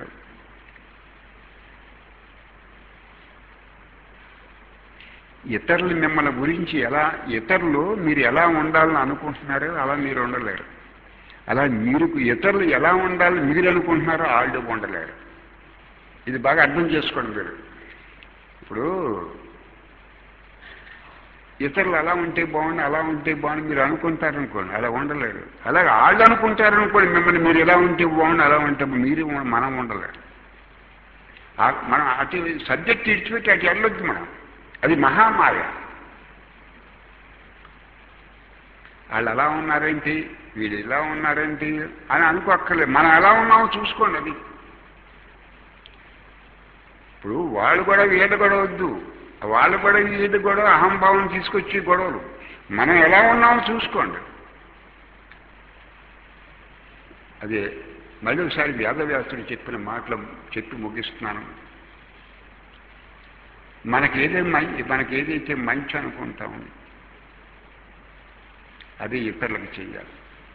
ఇతరులు మిమ్మల్ని గురించి ఎలా ఇతరులు మీరు ఎలా ఉండాలని అనుకుంటున్నారో అలా మీరు ఉండలేరు అలా మీరు ఇతరులు ఎలా ఉండాలని మీరు అనుకుంటున్నారో వాళ్ళు ఉండలేరు ఇది బాగా అర్థం చేసుకోండి మీరు ఇప్పుడు ఇతరులు అలా ఉంటే బాగుండి అలా ఉంటే బాగుండి మీరు అనుకుంటారనుకోండి అలా ఉండలేరు అలాగే వాళ్ళు అనుకుంటారనుకోండి మిమ్మల్ని మీరు ఎలా ఉంటే బాగుండి అలా ఉంటే మీరు మనం ఉండలేరు ఆ- మనం అటు సబ్జెక్ట్ ఇడిచిపెట్టి అటు వెళ్ళొద్దు మనం అది మహామాయ వాళ్ళు ఎలా ఉన్నారేంటి వీళ్ళు ఇలా ఉన్నారేంటి అని అనుకోక్కర్లేదు మనం ఎలా ఉన్నామో చూసుకోండి అది ఇప్పుడు వాళ్ళు కూడా వీళ్ళు కూడా వద్దు వాళ్ళు కూడా వీళ్ళు కూడా అహంభావం తీసుకొచ్చి గొడవలు మనం ఎలా ఉన్నామో చూసుకోండి అదే మళ్ళీ ఒకసారి వేదవ్యాసుడు చెప్పిన మాటలు చెప్పి ముగిస్తున్నాను మనకేదే మం మనకేదైతే మంచి అనుకుంటామో అది ఇతరులకు చెయ్యాలి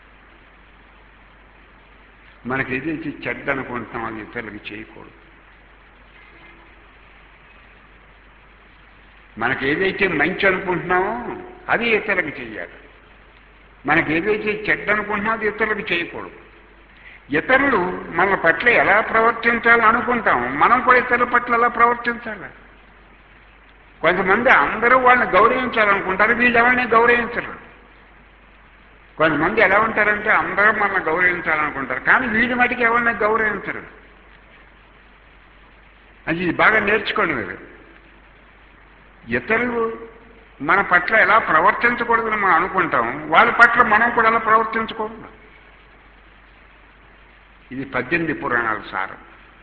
మనకేదైతే చెడ్డ అనుకుంటామో అది ఇతరులకు చేయకూడదు మనకి ఏదైతే మంచి అనుకుంటున్నామో అది ఇతరులకు చెయ్యాలి మనకి ఏదైతే చెడ్డ అనుకుంటున్నామో అది ఇతరులకు చేయకూడదు ఇతరులు మన పట్ల ఎలా ప్రవర్తించాలని అనుకుంటాం మనం కూడా ఇతరుల పట్ల ఎలా ప్రవర్తించాలి కొంతమంది అందరూ వాళ్ళని గౌరవించాలనుకుంటారు వీళ్ళు ఎవరిని గౌరవించరు కొంతమంది ఎలా ఉంటారంటే అందరూ మనల్ని గౌరవించాలనుకుంటారు కానీ వీడి మటుకు ఎవరిని గౌరవించరు అది ఇది బాగా నేర్చుకోండి మీరు ఇతరులు మన పట్ల ఎలా ప్రవర్తించకూడదని మనం అనుకుంటాం వాళ్ళ పట్ల మనం కూడా ఎలా ప్రవర్తించకూడదు ఇది పద్దెనిమిది పురాణాల సారం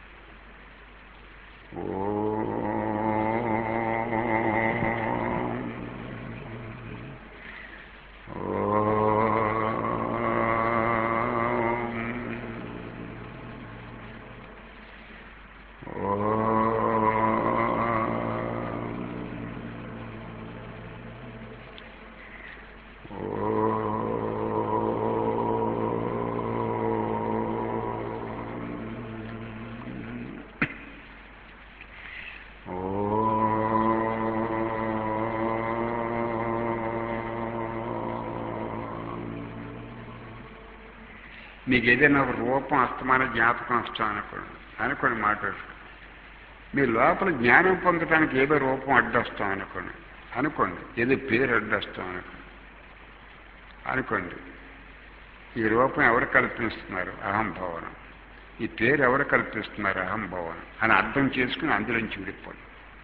మీకు ఏదైనా ఒక రూపం అస్తమాన జ్ఞాపకం వస్తాం అనుకోండి అనుకోండి మాట మీ లోపల జ్ఞానం పొందడానికి ఏదో రూపం అడ్డొస్తాం అనుకోండి అనుకోండి ఏదో పేరు అడ్డొస్తాం అనుకోండి అనుకోండి ఈ రూపం ఎవరు కల్పిస్తున్నారు అహంభావన ఈ పేరు ఎవరు కల్పిస్తున్నారు అహంభావన అని అర్థం చేసుకుని అందులోంచి విడిపోండి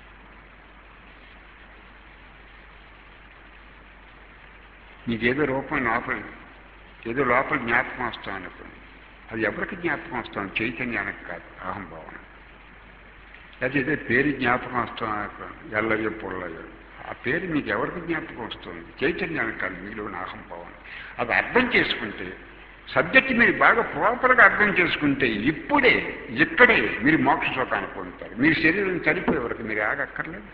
మీకేదో రూపం లోపల ఏదో లోపల జ్ఞాపకం వస్తాం అనుకోండి అది ఎవరికి జ్ఞాపకం వస్తాం చైతన్యానికి కాదు అహంభావన అయితే ఏదో పేరు జ్ఞాపకం వస్తాం అనుకోండి ఎల్లయ్య పుల్లయ్య ఆ పేరు మీకు ఎవరికి జ్ఞాపకం వస్తుంది చైతన్యానికి కాదు మీలో అహంభావన అది అర్థం చేసుకుంటే సబ్జెక్ట్ మీరు బాగా ప్రాపర్గా అర్థం చేసుకుంటే ఇప్పుడే ఇక్కడే మీరు మోక్ష సుఖాన్ని పొందుతారు మీ శరీరం చనిపోయే వరకు మీరు ఆగక్కర్లేదు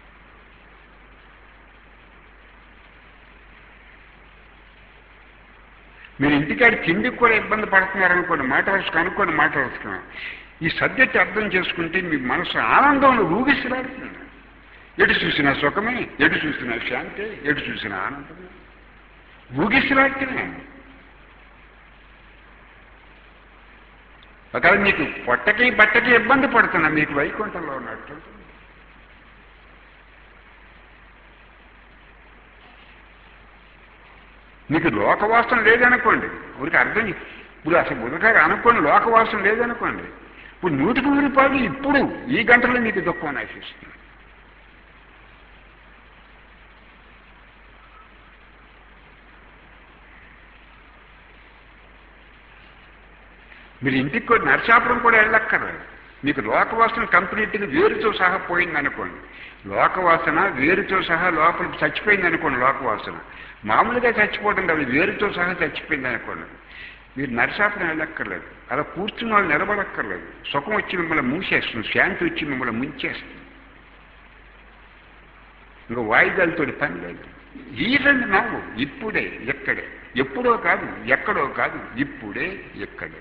మీరు ఇంటికాడ తిండికి కూడా ఇబ్బంది పడుతున్నారనుకోండి మాట వరుసకు అనుకోండి మాట వరుసకున్నాం ఈ సబ్జెక్ట్ అర్థం చేసుకుంటే మీ మనసు ఆనందంలో ఊగిసిలాడుతుంది ఎటు చూసినా సుఖమే ఎటు చూసినా శాంతి ఎటు చూసినా ఆనందమే ఊగిసిలాడుతున్నాయి ఒకవేళ మీకు పొట్టకి బట్టకి ఇబ్బంది పడుతున్నా మీకు వైకుంఠంలో ఉన్నట్టు మీకు లోకవాసన లేదనుకోండి ఊరికి అర్థం చే- ఇప్పుడు అసలు బుధకారు అనుకోండి లోకవాసన లేదనుకోండి ఇప్పుడు నూటికి నూరు రూపాయలు ఇప్పుడు ఈ గంటలో మీకు దుఃఖం నాశిస్తుంది మీరు ఇంటికి కూడా నరసాపురం కూడా వెళ్ళక్కర్లేదు మీకు లోకవాసన కంప్లీట్గా వేరుతో సహా పోయింది అనుకోండి లోకవాసన వేరుతో సహా లోపలికి చచ్చిపోయింది అనుకోండి లోకవాసన మామూలుగా చచ్చిపోవడం కాదు వేరుతో సహా చచ్చిపోయింది అనుకోండి మీరు నరసాపురం వెళ్ళక్కర్లేదు అలా కూర్చున్న వాళ్ళు నిలబడక్కర్లేదు సుఖం వచ్చి మిమ్మల్ని మూసేస్తుంది శాంతి వచ్చి మిమ్మల్ని ముంచేస్తుంది ఇంకా వాయిదాలతో పని లేదు ఈరండి నవ్వు ఇప్పుడే ఎక్కడే ఎప్పుడో కాదు ఎక్కడో కాదు ఇప్పుడే ఎక్కడే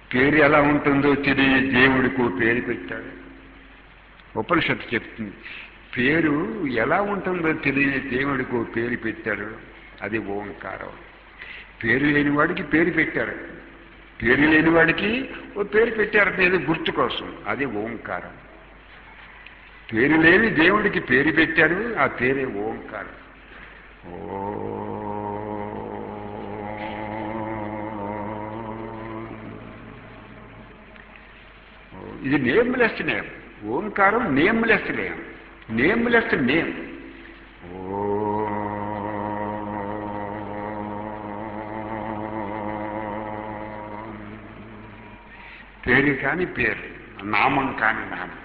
పేరు ఎలా ఉంటుందో తెలియ దేవుడికి ఓ పేరు పెట్టాడు ఉపనిషత్తు చెప్తుంది పేరు ఎలా ఉంటుందో తెలియని దేవుడికి ఓ పేరు పెట్టాడు అది ఓంకారం పేరు లేని వాడికి పేరు పెట్టారు పేరు లేని వాడికి ఓ పేరు పెట్టారు ఏదో గుర్తు కోసం అది ఓంకారం పేరు లేని దేవుడికి పేరు పెట్టారు ఆ పేరే ఓంకారం ఓ ఇది nameless name Omkaram nameless name nameless name పేరు కాని పేరు నామం కాని నామం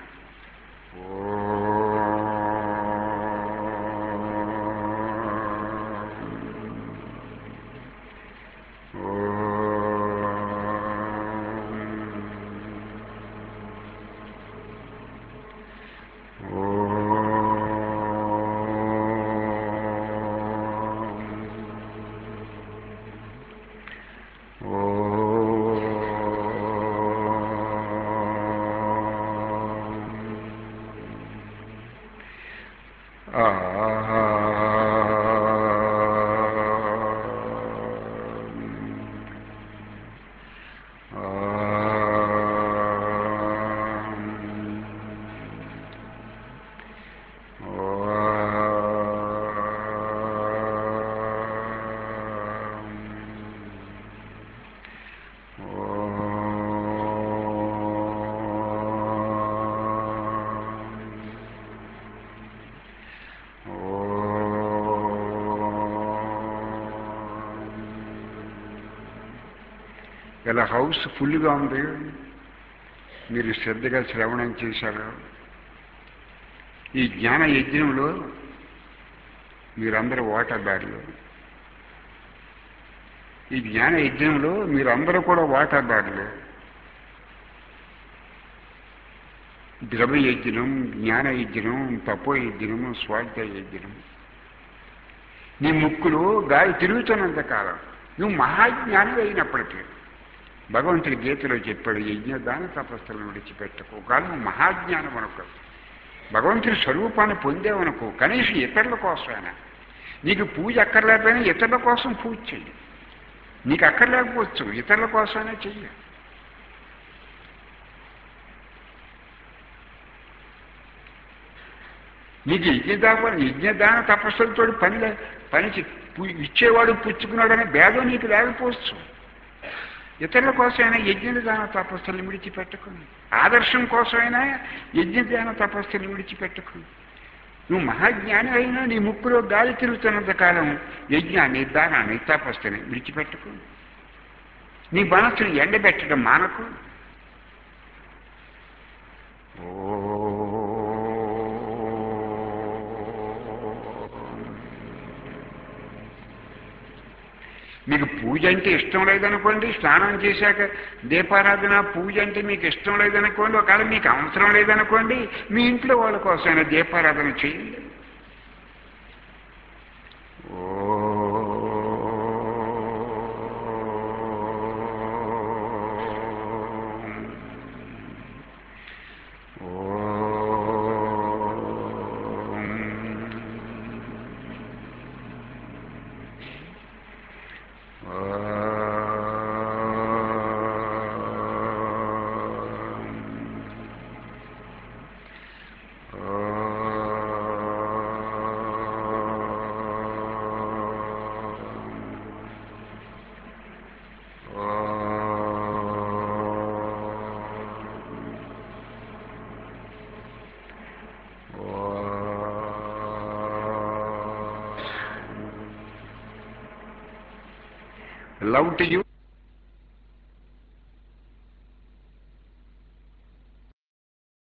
ఇలా హౌస్ ఫుల్గా ఉంది మీరు శ్రద్ధగా శ్రవణం చేశారు ఈ జ్ఞాన యజ్ఞంలో మీరందరూ వాటాదారులు ఈ జ్ఞాన యజ్ఞంలో మీరందరూ కూడా వాటాదారులు ద్రవ యజ్ఞం జ్ఞాన యజ్ఞం తపో యజ్ఞం స్వాధ్యాయ యజ్ఞం నీ ముక్కులో గాలి తిరుగుతున్నంత కాలం నువ్వు మహాజ్ఞానం అయినప్పటికీ భగవంతుడి గీతలో చెప్పాడు యజ్ఞదాన తపస్సులను విడిచిపెట్టకు కానీ నువ్వు మహాజ్ఞానం అనుకో భగవంతుడి స్వరూపాన్ని పొందేవనుకో కనీసం ఇతరుల కోసమైనా నీకు పూజ అక్కర్లేకపోయినా ఇతరుల కోసం పూజ చెయ్యి నీకు అక్కర్లేకపోవచ్చు ఇతరుల కోసమైనా చెయ్యి నీకు యజ్ఞదాప యజ్ఞదాన తపస్సులతో పని లే- పని చే- పు- ఇచ్చేవాడు పుచ్చుకున్నాడనే భేదం నీకు లేకపోవచ్చు ఇతరుల కోసమైనా యజ్ఞదాన తపస్సులు విడిచిపెట్టుకుని ఆదర్శం కోసమైనా యజ్ఞదాన తపస్సులు విడిచిపెట్టుకుని నువ్వు మహాజ్ఞాని అయినా నీ ముక్కులో గాలి తిరుగుతున్నంత కాలం యజ్ఞాన్ని దానాన్ని తపస్సుని విడిచిపెట్టుకు నీ మనసును ఎండబెట్టడం మానకు మీకు పూజ అంటే ఇష్టం లేదనుకోండి స్నానం చేశాక దీపారాధన పూజ అంటే మీకు ఇష్టం లేదనుకోండి ఒకవేళ మీకు అవసరం లేదనుకోండి మీ ఇంట్లో వాళ్ళ కోసమైనా దీపారాధన చేయండి లవ్ టు యూ